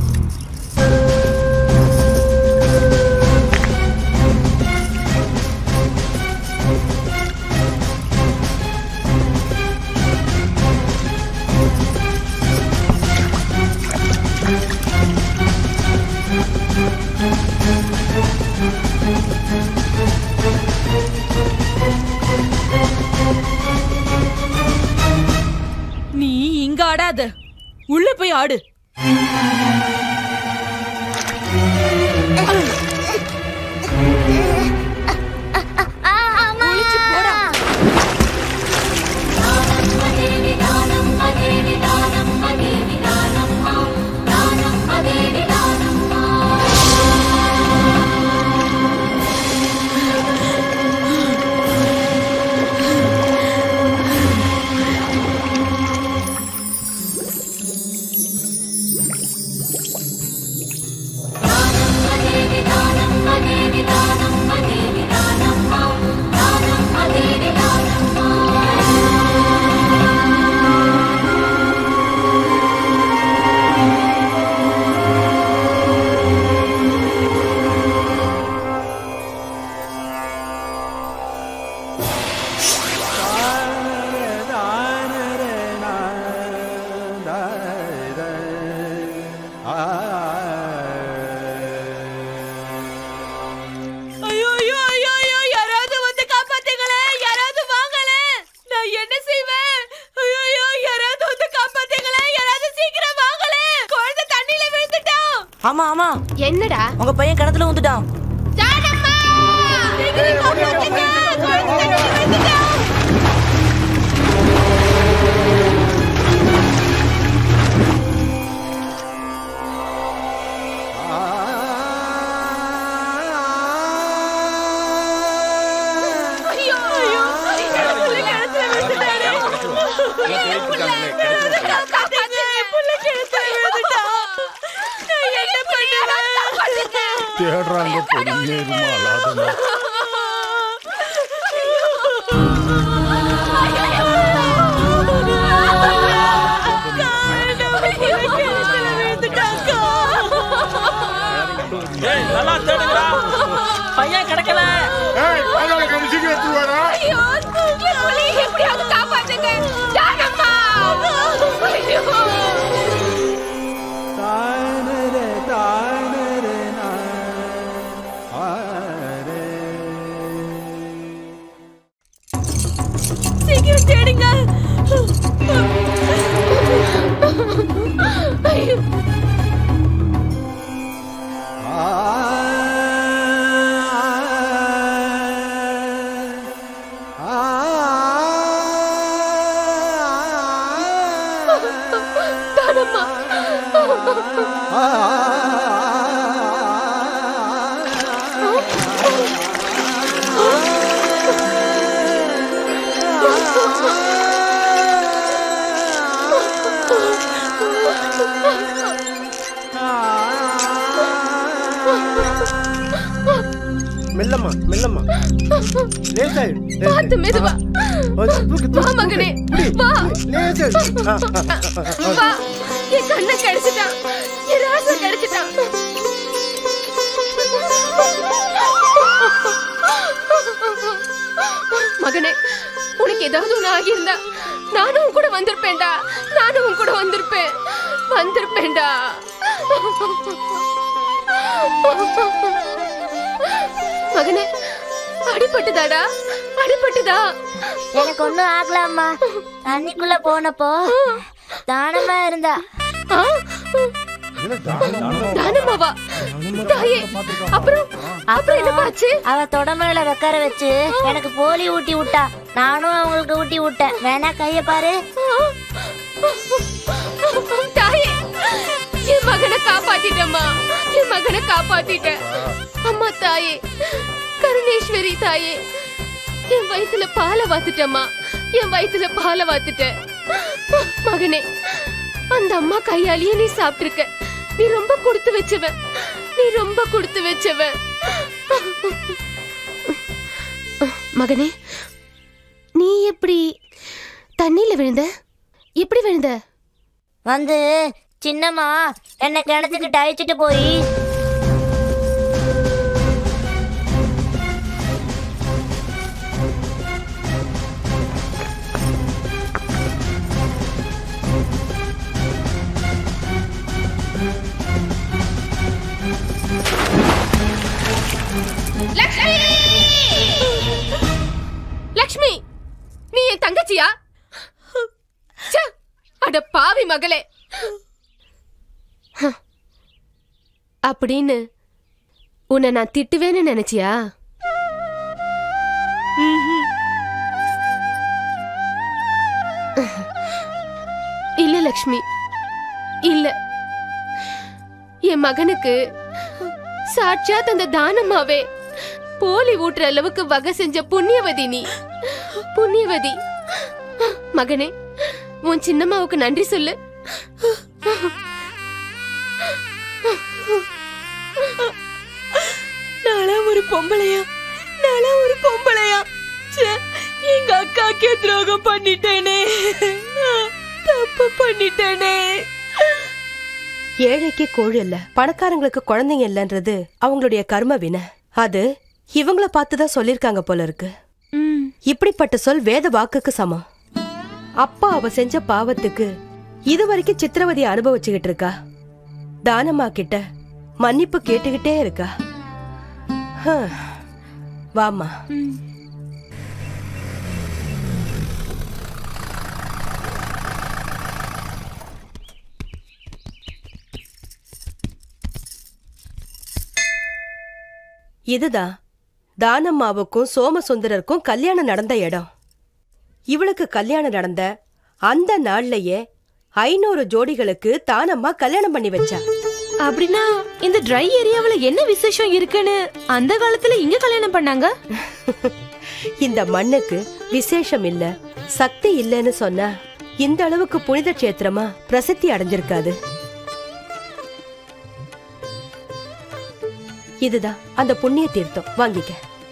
நீ இங்க ஆடாத உள்ள போய் ஆடு ஒளிச்சு போடா ஐயோ ஐயோ ஐயோ ஐயோ யாராவது வந்து காப்பாத்துங்களே யாராவது வாங்களே நான் என்ன செய்வேன் ஐயோ ஐயோ யாராவது வந்து காப்பாத்துங்களே யாராவது சீக்கிரம் வாங்களே குழந்தை தண்ணியில விழுந்துட்டான் ஆமா ஆமா என்னடா உங்க பையன் கிணத்துல வந்துட்டான் சீக்கிரம் காப்பாத்துங்க குழந்தை தண்ணியில விழுந்துட்டான் ஐயோ ஐயோ என் புள்ள கிணத்துல விழுந்துட்டானே. என் புள்ள யாராவது காப்பாத்துங்க. என் புள்ள கிணத்துல விழுந்துட்டான். நான் என்ன பண்ணுவேன்? தேடுறாங்க பொறுமையே இருமா அழாதமா ஏய் நல்லா தேடுங்கடா பையன் கிடைக்கல ஐயோ, என் புள்ளைய எப்படியாவது காப்பாத்துங்க. ஜானம்மா. ஐயோ. தானரே தானரே தானம்மா மெல்லம்மா மெல்லம்மா லேசாயிடு பார்த்து மெதுவா தூக்கு வா மகனே வா லேசாயிடு ஆ, ஆ, ஆ, வா என் கண்ணை கிடைச்சிட்டான் என் ராசை கிடைச்சிட்டான் மகனே உனக்கு ஏதாவது ஒண்ணு ஆகியிருந்தா நானும் உன் கூட வந்திருப்பேன்டா நானும் உன் கூட வந்திருப்பேன் வந்திருப்பேன்டா மகனே அடிபட்டுதாடா அடிபட்டுதா எனக்கு ஒண்ணும் ஆகல அம்மா தண்ணிக்குள்ள போனப்போ தானமா இருந்தா தானமாவா தாயே அப்புறம் அப்புறம் என்ன ஆச்சு அவ தொடமையில உட்கார வச்சு எனக்கு போலி ஊட்டி விட்டா நானும் அவங்களுக்கு ஊட்டி விட்டேன் வேணா கைய பாரு தாயே என் மகனை காப்பாத்திட்டம்மா என் மகனை காப்பாத்திட்டேன் அம்மா தாயே கருணேஸ்வரி தாயே என் வயித்துல பாலை வாத்துட்டம்மா என் வயித்துல பாலை வாத்துட்டேன் மகனே அந்த அம்மா கையாலேயே நீ சாப்பிட்டிருக்க நீ ரொம்ப கொடுத்து வச்சவன் நீ ரொம்ப கொடுத்து வச்சவன் மகனே நீ எப்படி தண்ணியில விழுந்த எப்படி விழுந்த வந்து சின்னம்மா என்ன கிணத்துக்கிட்ட அழைச்சிட்டு போய் லக்ஷ்மி நீ என் தங்கச்சியா ச்சே, அட பாவி மகளே ஹ. அப்படின்னு உன்னை நான் திட்டுவேன்னு நினைச்சியா இல்ல லக்ஷ்மி இல்ல என் மகனுக்கு சாட்சாத் அந்த தானம்மாவே போலி ஊட்டுற அளவுக்கு வகை செஞ்ச புண்ணியவதி நீ புண்ணியவதி மகனே உன் சின்னம்மாவுக்கு நன்றி சொல்லு நாளா ஒரு பொம்பளையா நாளா ஒரு பொம்பளையா ச்சே, எங்க அக்காக்கே துரோகம் பண்ணிட்டேனே தப்பு பண்ணிட்டேனே ஏழைக்கு கோழி இல்ல பணக்காரங்களுக்கு குழந்தைங்க இல்லன்றது அவங்களுடைய கர்ம வினை அது இவங்கள பார்த்துதான் சொல்லிருக்காங்க போல இருக்கு இப்படிப்பட்ட சொல் வேத வாக்குக்கு சமம் அப்பா அவ செஞ்ச பாவத்துக்கு இதுவரைக்கும் சித்திரவதையை அனுபவிச்சுக்கிட்டு இருக்கா தானம்மா கிட்ட மன்னிப்பு கேட்டுக்கிட்டே இருக்கா ஹம். வாம்மா இதுதான் தானம்மாவுக்கும் சோமசுந்தரருக்கும் கல்யாணம் நடந்த இடம் இவளுக்கு கல்யாணம் நடந்த அந்த நாள்லயே ஐநூறு ஜோடிகளுக்கு தானம்மா கல்யாணம் பண்ணி வச்சா அப்படின்னா இந்த ட்ரை ஏரியாவுல என்ன விசேஷம் இருக்குன்னு அந்த காலத்துல இங்க கல்யாணம் பண்ணாங்க இந்த மண்ணுக்கு விசேஷம் இல்ல சக்தி இல்லைன்னு சொன்னா இந்த அளவுக்கு புனித கஷேத்திரமா பிரசித்தி அடைஞ்சிருக்காது இதுதான் அந்த புண்ணிய தீர்த்தம் வாங்கிக்க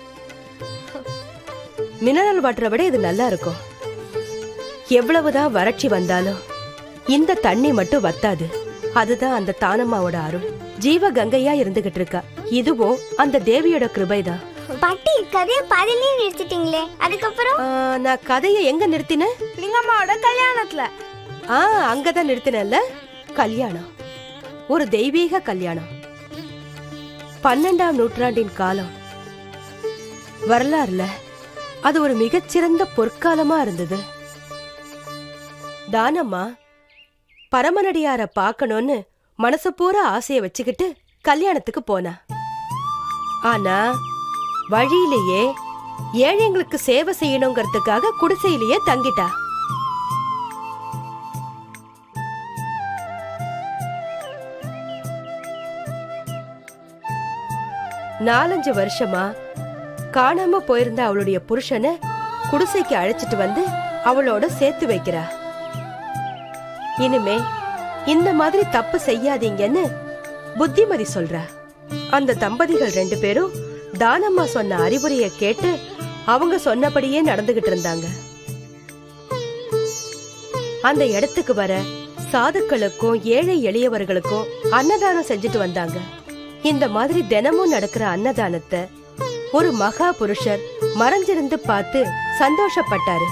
மினரல் வாட்டரை விட இது நல்லா இருக்கும் எவ்வளவுதான் வறட்சி வந்தாலும் இந்த தண்ணி மட்டும் வத்தாது அதுதான் அந்த தானம்மாவோட அருள் ஜீவ கங்கையா இருந்துகிட்டு இருக்கா இதுவும் அந்த தேவியோட கிருபைதான் பாட்டி கதையை பாதியிலேயே நிறுத்திட்டீங்களே அதுக்கப்புறம் நான் கதையை எங்க நிறுத்தினேன் லிங்கம்மாவோட கல்யாணத்துல ஆ அங்கதான் நிறுத்தினல்ல கல்யாணம் ஒரு தெய்வீக கல்யாணம் பன்னெண்டாம் நூற்றாண்டின் காலம் வரலாறுல அது ஒரு மிகச்சிறந்த பொற்காலமா இருந்தது தானம்மா பரமனடியார பார்க்கணும்னு மனசு பூரா ஆசைய வச்சுக்கிட்டு கல்யாணத்துக்கு போனா ஆனா வழியிலேயே ஏழைங்களுக்கு சேவை செய்யணுங்கிறதுக்காக குடிசையிலேயே தங்கிட்டா நாலஞ்சு வருஷமா காணாம போயிருந்த அவளுடைய புருஷனை குடிசைக்கு அழைச்சிட்டு வந்து அவளோட சேர்த்து வைக்கிறா இனிமே இந்த மாதிரி தப்பு செய்யாதீங்கன்னு புத்திமதி சொல்றா அந்த தம்பதிகள் ரெண்டு பேரும் தானம்மா சொன்ன அறிவுரையை கேட்டு அவங்க சொன்னபடியே நடந்துகிட்டு இருந்தாங்க அந்த இடத்துக்கு வர சாதுக்களுக்கும் ஏழை எளியவர்களுக்கும் அன்னதானம் செஞ்சுட்டு வந்தாங்க இந்த மாதிரி தினமும் நடக்கிற அன்னதானத்தை ஒரு மகா புருஷர் மறைஞ்சிருந்து பார்த்து சந்தோஷப்பட்டாரு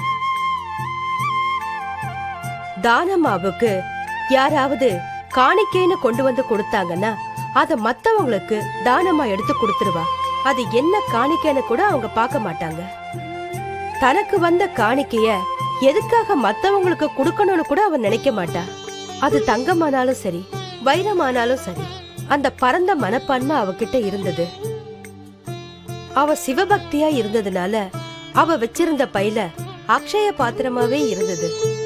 தானம்மாவுக்கு யாராவது காணிக்கைன்னு கொண்டு வந்து கொடுத்தாங்கன்னா அத மத்தவங்களுக்கு தானமா எடுத்து கொடுத்துருவா அது என்ன காணிக்கைன்னு கூட அவங்க பார்க்க மாட்டாங்க தனக்கு வந்த காணிக்கைய எதுக்காக மத்தவங்களுக்கு கொடுக்கணும்னு கூட அவன் நினைக்க மாட்டா அது தங்கமானாலும் சரி வைரமானாலும் சரி அந்த பரந்த மனப்பான்மை அவகிட்ட இருந்தது அவ சிவபக்தியா இருந்ததுனால அவ வச்சிருந்த பையில அக்ஷய பாத்திரமாவே இருந்தது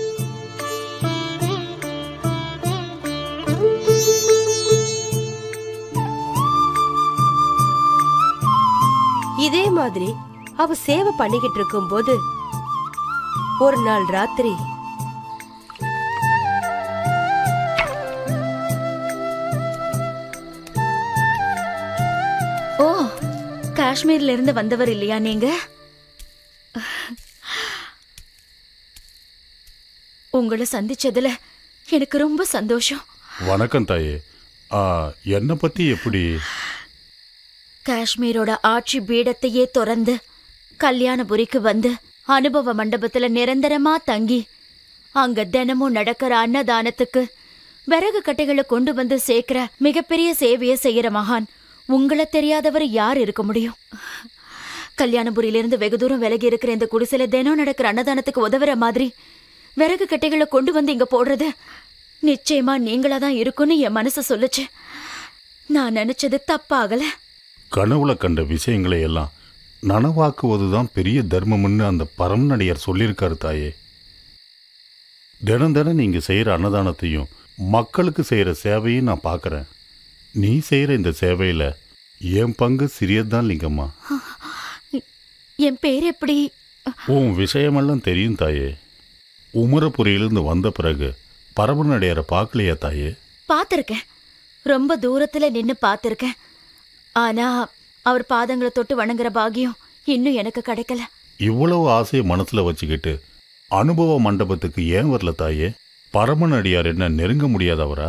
இதே மாதிரி அவ சேவை பண்ணிக்கிட்டு இருக்கும்போது ஒரு நாள் ராத்திரி ஓ காஷ்மீர்ல இருந்து வந்தவர் இல்லையா நீங்க உங்களை சந்திச்சதுல எனக்கு ரொம்ப சந்தோஷம் வணக்கம் தாயே ஆ, என்னை பத்தி எப்படி காஷ்மீரோட ஆட்சி பீடத்தையே திறந்து கல்யாணபுரிக்கு வந்து அனுபவ மண்டபத்துல நிரந்தரமா தங்கி அங்க தினமும் நடக்கிற அன்னதானத்துக்கு விறகு கட்டைகளை கொண்டு வந்து சேர்க்கிற மிகப்பெரிய சேவையை செய்யற மகான் உங்களை தெரியாதவர் யார் இருக்க முடியும் கல்யாணபுரியிலிருந்து வெகு தூரம் விலகி இருக்கிற இந்த குடிசையில தினம் நடக்கிற அன்னதானத்துக்கு உதவுற மாதிரி விறகு கட்டைகளை கொண்டு வந்து இங்க போடுறது நிச்சயமா நீங்களா தான் இருக்கும்னு என் மனசு சொல்லுச்சு நான் நினைச்சது தப்பாகல கனவுல கண்ட விஷயங்களை எல்லாம் நனவாக்குவதுதான் பெரிய தர்மம்னு அந்த பரமநடிகர் சொல்லியிருக்காரு தாயே தினம் தினம் நீங்க செய்யற அன்னதானத்தையும் மக்களுக்கு செய்யற சேவையும் நான் பார்க்கறேன் நீ செய்யற இந்த சேவையில என் பங்கு சிறியதுதான் லிங்கம்மா என் பேர் எப்படி உன் விஷயமெல்லாம் தெரியும் தாயே உமரபுரியிலிருந்து வந்த பிறகு பரமநடிகரை பார்க்கலையா தாயே பார்த்திருக்கேன் ரொம்ப தூரத்துல நின்னு பார்த்திருக்கேன் ஆனா அவர் பாதங்களை தொட்டு வணங்குற பாக்கியம் இன்னும் எனக்கு கிடைக்கல இவ்வளவு ஆசையை மனசுல வச்சுக்கிட்டு அனுபவ மண்டபத்துக்கு ஏன் வரல தாயே பரமநடியார் என்ன நெருங்க முடியாதவரா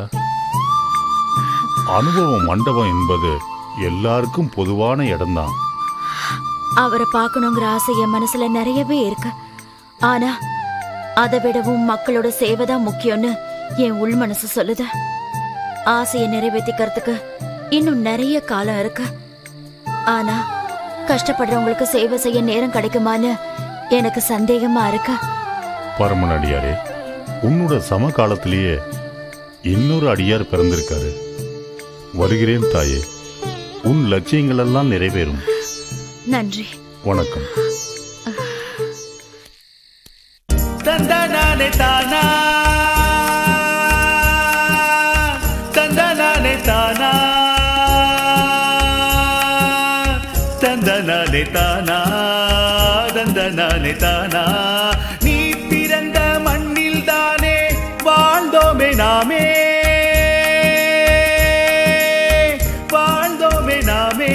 அனுபவ மண்டபம் என்பது எல்லாருக்கும் பொதுவான இடம்தான் அவரை பார்க்கணுங்கிற ஆசை என் மனசுல நிறையவே இருக்கு ஆனா அதை விடவும் மக்களோட சேவை தான் முக்கியம்னு என் உள் மனசு சொல்லுது ஆசையை நிறைவேற்றிக்கிறதுக்கு இன்னும் நிறைய காலம் இருக்கு ஆனா கஷ்டப்படுறவங்களுக்கு சேவை செய்ய நேரம் கிடைக்குமான்னு எனக்கு சந்தேகமா இருக்கு பரமநடியாரே உன்னோட சமகாலத்திலேயே இன்னொரு அடியார் பிறந்திருக்காரு வருகிறேன் தாயே உன் லட்சியங்கள் எல்லாம் நிறைவேறும் நன்றி வணக்கம் தந்தனானே தானா தந்தனானே தானா தந்தனானே தானா தந்தனானே தானா நீ பிறந்த மண்ணில் தானே வாழ்ந்தோமே நாமே வாழ்ந்தோமே நாமே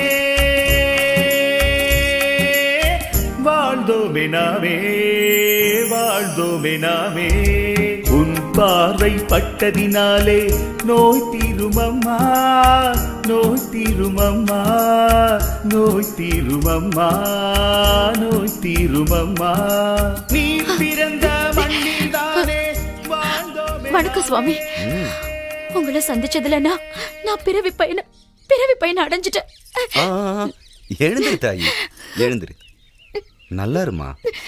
வாழ்ந்தோமே நாமே வாழ்ந்தோமே நாமே உன் பார்வை பட்டதினாலே நோய் தீருமம்மா நோய் தீருமம்மா நோய் தீருமம்மா நோய் தீருமம்மா நீ பிறந்த மண்ணில் தானே வணக்கம் சுவாமி உங்களை சந்திச்சதுல நான் நான் பிறவி பையனை பிறவி பையனை அடைஞ்சிட்டேன் ஆ, ஆ, ஆ. எழுந்திரு தாயி எழுந்திரு நல்லா இருமா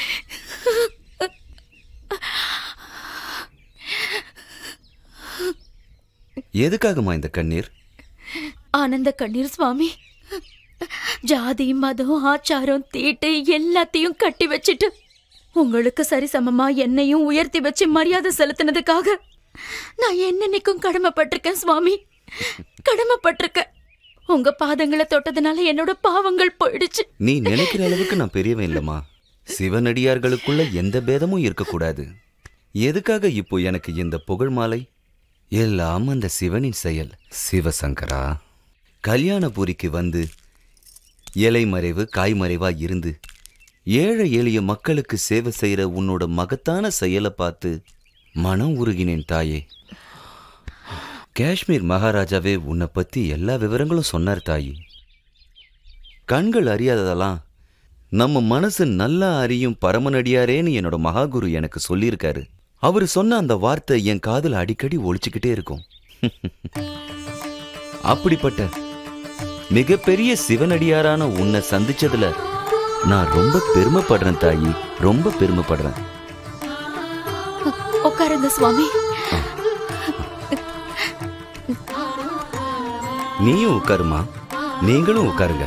எதுக்காகமா இந்த கண்ணீர் ஆனந்த கண்ணீர் சுவாமி ஜாதி மதம் ஆச்சாரம் தீட்டு எல்லாத்தையும் கட்டி வச்சிட்டு உங்களுக்கு சரிசமமா என்னையும் உயர்த்தி வச்சு மரியாதை செலுத்தினதுக்காக நான் என்னன்னைக்கும் கடமைப்பட்டிருக்கேன் சுவாமி கடமைப்பட்டிருக்கேன் உங்க பாதங்களை தொட்டதுனால என்னோட பாவங்கள் போயிடுச்சு நீ நினைக்கிற அளவுக்கு நான் பெரியவன் இல்லம்மா சிவனடியார்களுக்குள்ள எந்த பேதமும் இருக்கக்கூடாது எதுக்காக இப்போ எனக்கு இந்த புகழ் மாலை எல்லாம் அந்த சிவனின் செயல் சிவசங்கரா கல்யாணபுரிக்கு வந்து இலைமறைவு காய்மறைவா இருந்து ஏழை எளிய மக்களுக்கு சேவை செய்யற உன்னோட மகத்தான செயலை பார்த்து மனம் உருகினேன் தாயே காஷ்மீர் மகாராஜாவே உன்னை பத்தி எல்லா விவரங்களும் சொன்னார் தாயி கண்கள் அறியாததெல்லாம் நம்ம மனசு நல்லா அறியும் பரமனடியாரேன்னு என்னோட மகாகுரு எனக்கு சொல்லியிருக்காரு அவர் சொன்ன அந்த வார்த்தை என் காதுல அடிக்கடி ஒழிச்சுக்கிட்டே இருக்கும் அப்படிப்பட்ட மிகப்பெரிய சிவனடியாரான உன்னை சந்திச்சதுல நான் ரொம்ப பெருமைப்படுறேன் தாயி ரொம்ப பெருமைப்படுறேன் உட்காருங்க சுவாமி நீயும் உட்காருமா நீங்களும் உட்காருங்க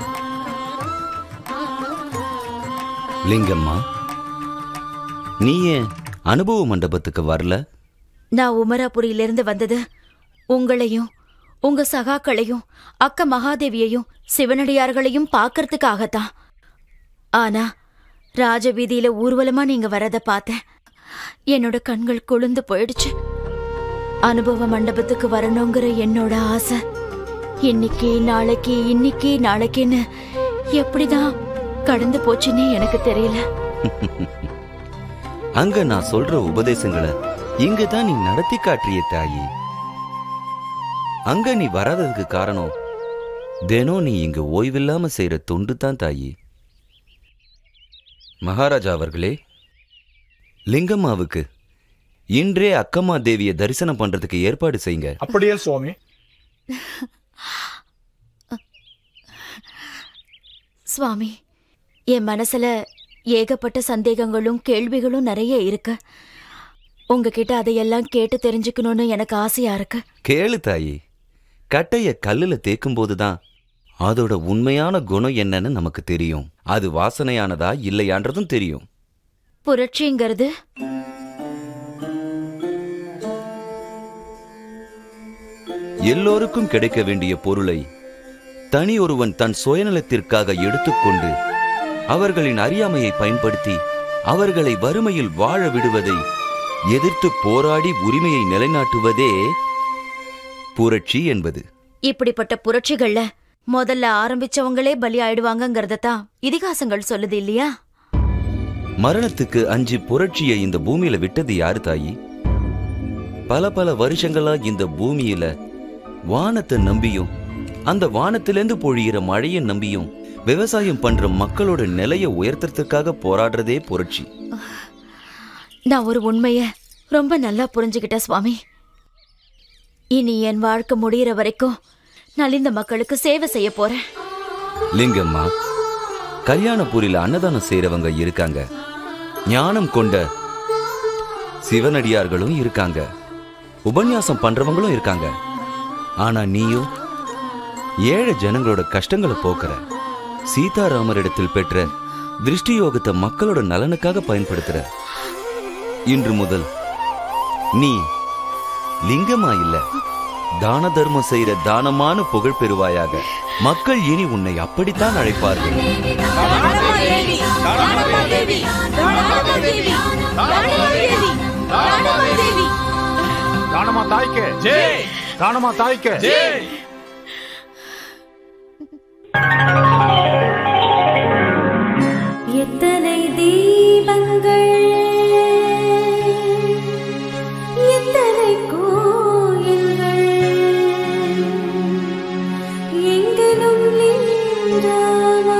லிங்கம்மா நீ ஏன் அனுபவ மண்டபத்துக்கு வரல நான் உமராபுரியிலிருந்து வந்தது உங்களையும் உங்க சகாக்களையும் அக்க மகாதேவியையும் சிவனடியார்களையும் பார்க்கறதுக்காகத்தான் ஆனா ராஜவீதியில ஊர்வலமா நீங்க வரத பார்த்தேன் என்னோட கண்கள் குளிர்ந்து போயிடுச்சு அனுபவ மண்டபத்துக்கு வரணுங்கிற என்னோட ஆசை இன்னைக்கு நாளைக்கு இன்னைக்கு நாளைக்குன்னு எப்படிதான் கடந்து போச்சுன்னே எனக்கு தெரியல அங்க நான் சொல்ற உபதேசங்களை இங்க தான் நீ நடத்தி காட்டுறிய தாயி அங்க நீ வராததுக்கு காரணம் தினம் நீ இங்க ஓய்வில்லாம செய்யற தொண்டு தான் தாயி மகாராஜா அவர்களே லிங்கம்மாவுக்கு இன்றே அக்கம்மா தேவிய தரிசனம் பண்றதுக்கு ஏற்பாடு செய்யுங்க அப்படியே சுவாமி சுவாமி என் மனசுல ஏகப்பட்ட சந்தேகங்களும் கேள்விகளும் நிறைய இருக்கு உங்ககிட்ட அதையெல்லாம் கேட்டு தெரிஞ்சுக்கணும்னு எனக்கு ஆசையா இருக்கு கேளு தாயி கட்டைய கல்லுல தேக்கும் போதுதான் அதோட உண்மையான குணம் என்னன்னு நமக்கு தெரியும் அது வாசனையானதா இல்லையான்றதும் தெரியும் புரட்சிங்கிறது எல்லோருக்கும் கிடைக்க வேண்டிய பொருளை தனி ஒருவன் தன் சுயநலத்திற்காக எடுத்துக்கொண்டு அவர்களின் அறியாமையை பயன்படுத்தி அவர்களை வறுமையில் வாழ விடுவதை எதிர்த்து போராடி உரிமையை நிலைநாட்டுவதே புரட்சி என்பது இப்படிப்பட்ட புரட்சிகள்ல முதல்ல ஆரம்பிச்சவங்களே பலி ஆயிடுவாங்கங்கறத தான் இதிகாசங்கள் சொல்லுது இல்லையா மரணத்துக்கு அஞ்சு புரட்சியை இந்த பூமியில விட்டது யாரு தாயி பல பல வருஷங்களா இந்த பூமியில வானத்தை நம்பியும் அந்த வானத்திலிருந்து பொழியிற மழையை நம்பியும் விவசாயம் பண்ற மக்களோட நிலையை உயர்த்துறதுக்காக போராடுறதே புரட்சி நான் ஒரு உண்மைய ரொம்ப நல்லா புரிஞ்சுக்கிட்டேன் சுவாமி இனி என் வாழ்க்கை முடியிற வரைக்கும் நலிந்த மக்களுக்கு சேவை செய்ய போறேன் லிங்கம்மா கல்யாணபுரியில அன்னதானம் செய்றவங்க இருக்காங்க ஞானம் கொண்ட சிவனடியார்களும் இருக்காங்க உபன்யாசம் பண்றவங்களும் இருக்காங்க ஆனா நீயும் ஏழை ஜனங்களோட கஷ்டங்களை போக்குற சீதாராமரிடத்தில் பெற்ற திருஷ்டி யோகத்தை மக்களோட நலனுக்காக பயன்படுத்துற இன்று முதல் நீ லிங்கமா இல்ல தான தர்மம் செய்யற தானமான புகழ் பெறுவாயாக மக்கள் இனி உன்னை அப்படித்தான் அழைப்பார்கள் தானமா தாய்க்கு ஜெய் தானமா தாய்க்கு ஜெய் எத்தனை தீபங்கள் எத்தனை கோயில்கள் எங்கனும் லிங்கமா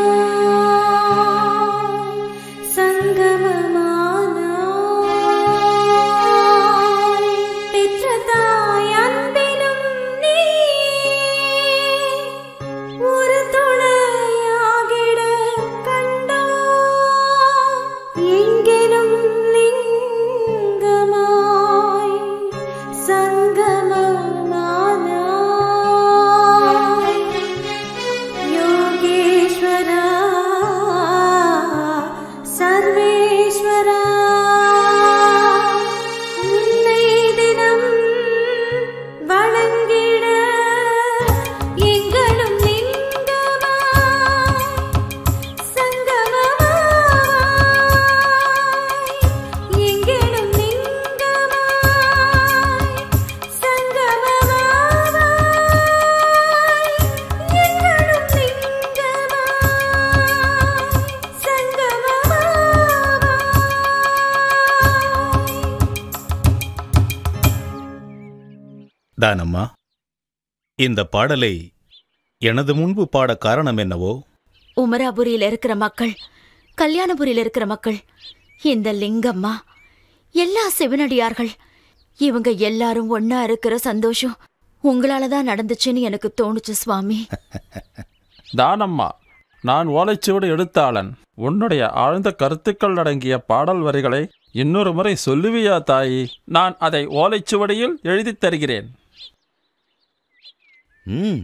சங்கமமானாய் பெற்ற தாய் அன்பினும் நீ ஒரு துணையா தானம்மா இந்த பாடலை எனது முன்பு பாட காரணம் என்னவோ உமராபுரியில இருக்கிற மக்கள் கல்யாணபுரியில இருக்கிற மக்கள் இந்த லிங்கம்மா எல்லா சிவனடியார்கள் இவங்க எல்லாரும் ஒன்னா இருக்கிற சந்தோஷம் உங்களால தான் நடந்துச்சுன்னு எனக்கு தோணுச்சு சுவாமி தானம்மா நான் ஓலைச்சுவடு எழுத்தாளன் உன்னுடைய ஆழ்ந்த கருத்துக்கள் அடங்கிய பாடல் வரிகளை இன்னொரு முறை சொல்லுவியா தாயி நான் அதை ஓலைச்சுவடியில் எழுதித் தருகிறேன் ம்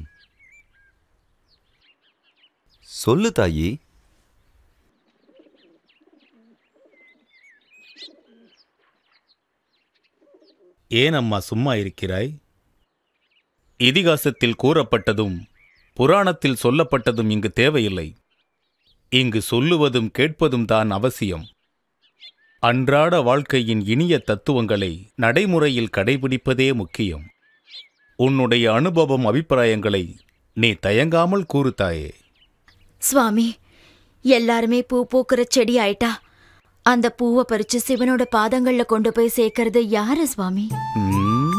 சொல்லு தாயி ஏன் அம்மா சும்மா இருக்கிறாய் இதிகாசத்தில் கூறப்பட்டதும் புராணத்தில் சொல்லப்பட்டதும் இங்கு தேவையில்லை இங்கு சொல்லுவதும் கேட்பதும் தான் அவசியம் அன்றாட வாழ்க்கையின் இனிய தத்துவங்களை நடைமுறையில் கடைபிடிப்பதே முக்கியம் உன்னுடைய அனுபவம் அபிப்பிராயங்களை நீ தயங்காமல் கூறு தாயே சுவாமி எல்லாருமே பூ பூக்கிற செடி ஆயிட்டா அந்த பூவை பறிச்சு சிவனோட பாதங்கள்ல கொண்டு போய் சேர்க்கறது யாரு சுவாமி ம்.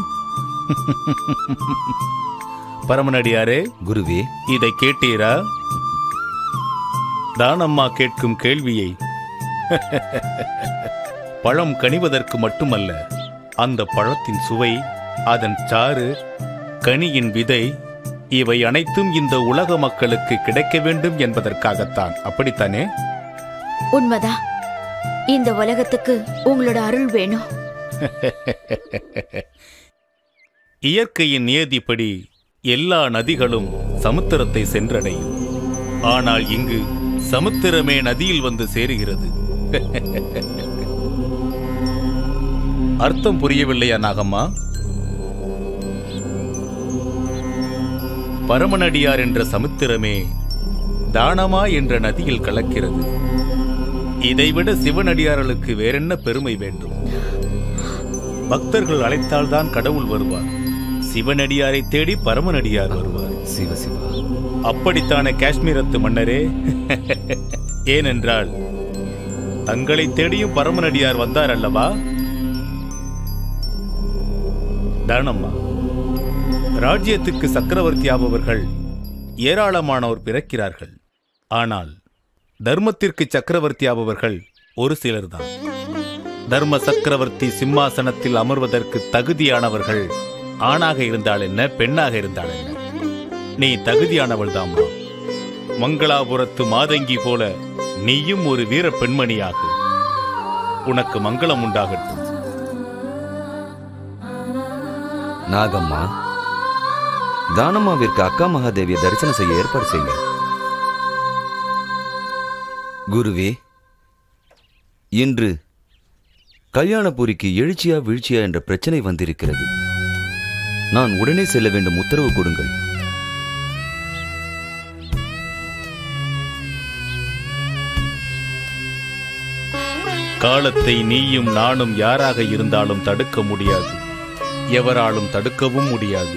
பரமனடியாரே குருவே இதை கேட்டீரா தானம்மா கேட்கும் கேள்வியை பழம் கனிவதற்கு மட்டுமல்ல அந்த பழத்தின் சுவை அதன் சாறு கனியின் விதை இவை அனைத்தும் இந்த உலக மக்களுக்கு கிடைக்க வேண்டும் என்பதற்காகத்தான் அப்படித்தானே உண்மைதான் இந்த உலகத்துக்கு உங்களோட அருள் வேணும் இயற்கையின் நியதிப்படி எல்லா நதிகளும் சமுத்திரத்தை சென்றடையும் ஆனால் இங்கு சமுத்திரமே நதியில் வந்து சேருகிறது அர்த்தம் புரியவில்லையா நாகம்மா பரமனடியார் என்ற சமுத்திரமே தானமா என்ற நதியில் கலக்கிறது இதைவிட சிவனடியார்களுக்கு வேறென்ன பெருமை வேண்டும் பக்தர்கள் அழைத்தால்தான் கடவுள் வருவார் சிவனடியாரை தேடி பரமனடியார் வருவார் சிவ சிவா அப்படித்தானே காஷ்மீரத்து மன்னரே ஏனென்றால் தங்களை தேடியும் பரமனடியார் வந்தார் அல்லவா தானம்மா ராஜ்யத்துக்கு சக்கரவர்த்தி ஆபவர்கள் ஏராளமானோர் பிறக்கிறார்கள் ஆனால் தர்மத்திற்கு சக்கரவர்த்தி ஆபவர்கள் ஒரு சிலர்தான் தர்ம சக்கரவர்த்தி சிம்மாசனத்தில் அமர்வதற்கு தகுதியானவர்கள் ஆணாக இருந்தால் என்ன பெண்ணாக இருந்தால் என்ன நீ தகுதியானவள் தாம்மா மங்களாபுரத்து மாதங்கி போல நீயும் ஒரு வீர பெண்மணியாகு உனக்கு மங்களம் உண்டாகட்டும் நாகம்மா தானம்மாவிற்கு அக்கா மகாதேவியை தரிசனம் செய்ய ஏற்பாடு செய்யுங்க குருவே இன்று கல்யாணபுரிக்கு எழுச்சியா வீழ்ச்சியா என்ற பிரச்சனை வந்திருக்கிறது நான் உடனே செல்ல வேண்டும் உத்தரவு கொடுங்கள் காலத்தை நீயும் நானும் யாராக இருந்தாலும் தடுக்க முடியாது எவராலும் தடுக்கவும் முடியாது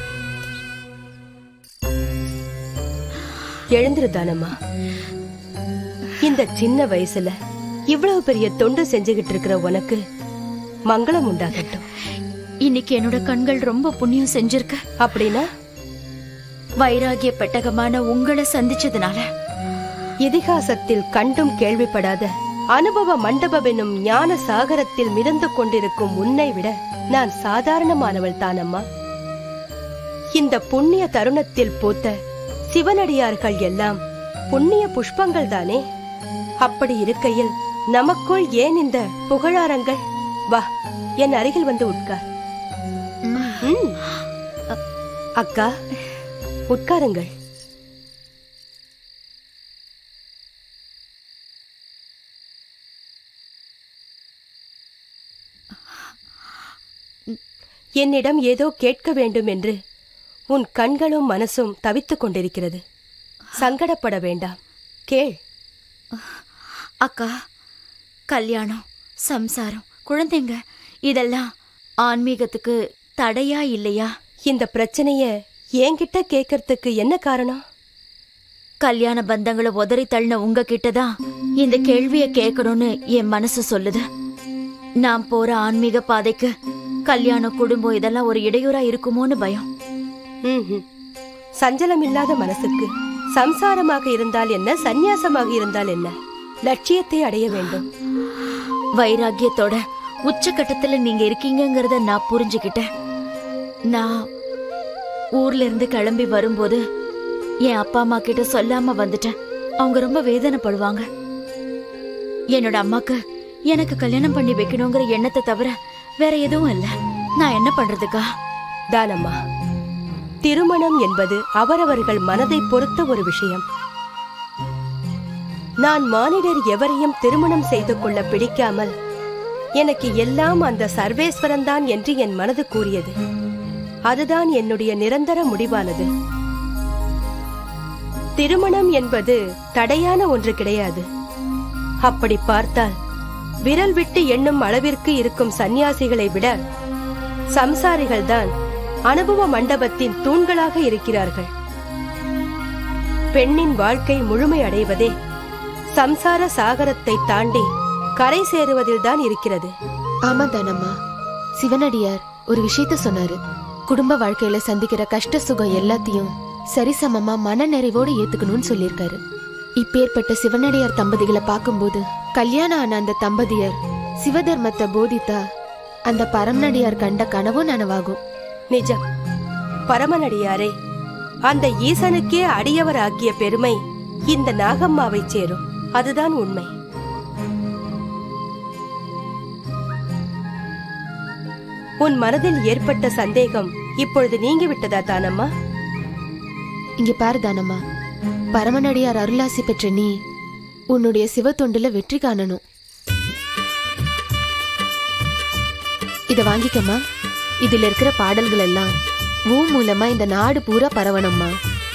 எழுந்துரு தானம்மா இந்த சின்ன வயசுல இவ்வளவு பெரிய தொண்டு செஞ்சுகிட்டு இருக்கிற உனக்கு மங்களம் உண்டாகட்டும் இன்னைக்கு என்னோட கண்கள் ரொம்ப புண்ணியம் செஞ்சிருக்கு அப்படின்னா வைராகிய பெட்டகமான உங்களை சந்திச்சதுனால இதிகாசத்தில் கண்டும் கேள்விப்படாத அனுபவ மண்டபம் என்னும் ஞான சாகரத்தில் மிதந்து கொண்டிருக்கும் உன்னை விட நான் சாதாரணமானவள் தானம்மா இந்த புண்ணிய தருணத்தில் பூத்த சிவனடியார்கள் எல்லாம் புண்ணிய புஷ்பங்கள் தானே அப்படி இருக்கையில் நமக்குள் ஏன் இந்த புகழாரங்கள் வா என் அருகில் வந்து உட்கார் ம். அ- அக்கா உட்காருங்கள் என்னிடம் ஏதோ கேட்க வேண்டும் என்று உன் கண்களும் மனசும் தவித்துக் கொண்டிருக்கிறது சங்கடப்பட வேண்டாம் கேள் அக்கா கல்யாணம் சம்சாரம் குழந்தைங்க இதெல்லாம் ஆன்மீகத்துக்கு தடையா இல்லையா இந்த பிரச்சனைய என்கிட்ட கேட்கறதுக்கு என்ன காரணம் கல்யாண பந்தங்களை உதறி தள்ளின உங்ககிட்ட தான் இந்த கேள்விய கேட்கணும்னு என் மனசு சொல்லுது நான் போற ஆன்மீக பாதைக்கு கல்யாணம் குடும்பம் இதெல்லாம் ஒரு இடையூறா இருக்குமோன்னு பயம் ம்ஹும். சஞ்சலம் இல்லாத மனசுக்கு சம்சாரமாக இருந்தால் என்ன சந்நியாசமாக இருந்தால் என்ன லட்சியத்தை அடைய வேண்டும் வைராகியத்தோட உச்சக்கட்டத்துல நீங்க இருக்கீங்கங்கறத நான் புரிஞ்சுக்கிட்டேன் நான் ஊர்ல இருந்து கிளம்பி வரும்போது என் அப்பா அம்மா கிட்ட சொல்லாம வந்துட்டேன் அவங்க ரொம்ப வேதனைப்படுவாங்க என்னோட அம்மாக்கு எனக்கு கல்யாணம் பண்ணி வைக்கணுங்கிற எண்ணத்தை தவிர வேற எதுவும் இல்ல நான் என்ன பண்றதுக்கா தானம்மா திருமணம் என்பது அவரவர்கள் மனதை பொறுத்த ஒரு விஷயம் நான் மானிடர் எவரையும் திருமணம் செய்து கொள்ள பிடிக்காமல் எனக்கு எல்லாம் அந்த சர்வேஸ்வரன் தான் என்று என் மனது கூறியது அதுதான் என்னுடைய நிரந்தர முடிவானது திருமணம் என்பது தடையான ஒன்று கிடையாது அப்படி பார்த்தால் விரல் விட்டு எண்ணும் அளவிற்கு இருக்கும் சந்நியாசிகளை விட சம்சாரிகள்தான் அனுபவ மண்டபத்தின் தூண்களாக இருக்கிறார்கள் பெண்ணின் வாழ்க்கை முழுமை அடைவதே சம்சார சாகரத்தை தாண்டி கரை சேருவதில்தான் இருக்கிறது ஆமா தானம்மா சிவனடியார் ஒரு விஷயத்த சொன்னாரு குடும்ப வாழ்க்கையில சந்திக்கிற கஷ்ட சுகம் எல்லாத்தையும் சரிசமமா மன நிறைவோட ஏத்துக்கணும்னு சொல்லியிருக்காரு இப்பேற்பட்ட சிவனடியார் தம்பதிகளை பார்க்கும்போது கல்யாணம் ஆன அந்த தம்பதியர் சிவதர்மத்தை போதித்தா அந்த பரமனடியார் கண்ட கனவும் நனவாகும் நிஜம் பரமனடியாரே அந்த ஈசனுக்கே அடியவராகிய பெருமை இந்த நாகம்மாவை சேரும் அதுதான் உண்மை உன் மனதில் ஏற்பட்ட சந்தேகம் இப்பொழுது நீங்கி விட்டதா தானம்மா இங்க பாரு தானம்மா பரமனடியார் அருளாசி பெற்ற நீ உன்னுடைய சிவ தொண்டுல வெற்றி காணணும் இத வாங்கிக்கம்மா இதுல இருக்கிற பாடல்கள் எல்லாம் ஊ மூலமா இந்த நாடு பூரா பரவணும்மா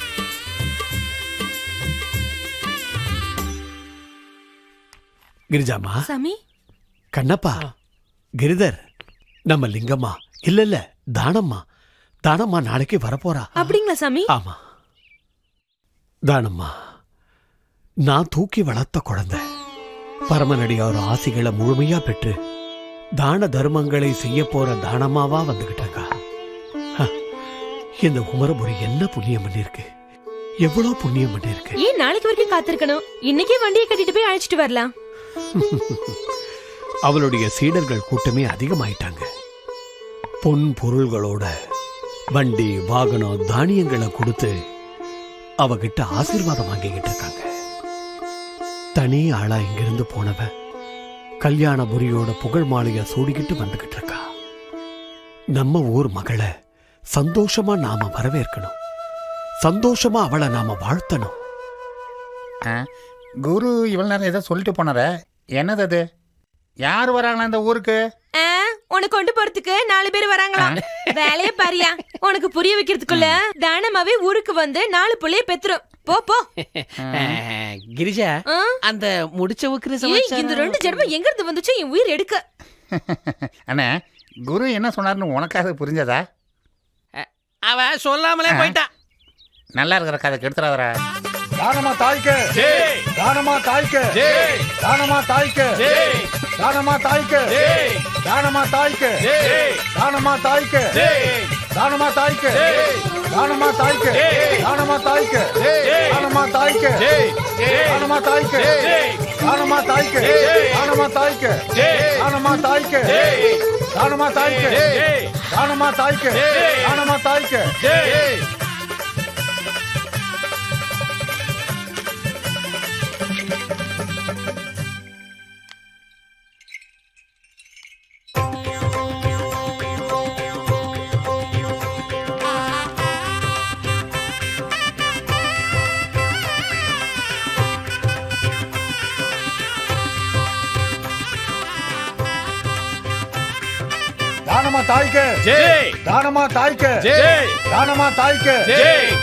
கிரிஜாமா சாமி கண்ணப்பா கிரிதர் நம்ம லிங்கம்மா இல்ல இல்ல தானம்மா தானம்மா நாளைக்கு வரப்போறா அப்படிங்களா சாமி ஆமா தானம்மா நான் தூக்கி வளர்த்த குழந்தை பரமனடியார் ஆசிகளை முழுமையா பெற்று தான தர்மங்களை செய்ய போற தானமாவா வந்துகிட்டாங்க ஹ, இந்த உமரபுரி என்ன புண்ணியம் பண்ணிருக்கு எவ்வளவு புண்ணியம் பண்ணிருக்கு ஏன் நாளைக்கு வரைக்கும் காத்திருக்கணும் இன்னைக்கே வண்டியை கட்டிட்டு போய் அழைச்சிட்டு வரலாம் அவளுடைய சீடர்கள் கூட்டமே அதிகமாயிட்டாங்க பொன் பொருள்களோட வண்டி வாகனம் தானியங்களை கொடுத்து அவகிட்ட ஆசீர்வாதம் வாங்கிக்கிட்டு இருக்காங்க தனி ஆளா இங்கிருந்து போனவ கல்யாணபுரியோட புகழ் மாலைய சூடிக்கிட்டு வந்துகிட்டு இருக்கா நம்ம ஊர் மகளை சந்தோஷமா நாம வரவேற்கணும் சந்தோஷமா அவளை நாம வாழ்த்தணும் ஆ, குரு இவ்வளவு நேரம் ஏதோ சொல்லிட்டு போனார என்னது அது யார் வராங்களா இந்த ஊருக்கு ஆ, உனக்கு கொண்டு போறதுக்கு நாலு பேர் வராங்களாம் வேலைய பாரியா உனக்கு புரிய வைக்கிறதுக்குள்ள தானமாவே ஊருக்கு வந்து நாலு புள்ளைய பெத்துரும் போ போ அஹ், கிரிஜா ஆ? அந்த முடிச்ச உக்கிர ஏய், இந்த ரெண்டு ஜென்மம் எங்க இருந்து வந்துச்சு என் உயிர் எடுக்க அண்ணே குரு என்ன சொன்னாருன்னு உனக்காக புரிஞ்சதா அவ சொல்லாமலே போயிட்டா நல்லா இருக்கிற கதை கெடுத்துறாதரா தானமா தாய்க்கு தானமா தாய்க்கு தானமா தாய்க்கு தானமா தாய்க்கு தானமா தாய்க்கு தானமா தாய்க்கு தானமா தாய்க்கு தானமா தாய்க்கு தானமா தாய்க்கு தானமா தாய்க்கு தானமா தாய்க்கு தானமா தாய்க்கு தானமா தாய்க்கு தானமா தாய்க்கு தானமா தாய்க்கு தானமா தாய்க்கு தானமா தாய்க்கு தானமா தாய்க்கு ஜெய். தானமா தாய்க்கு ஜெய். தானமா தாய்க்கு ஜெய்.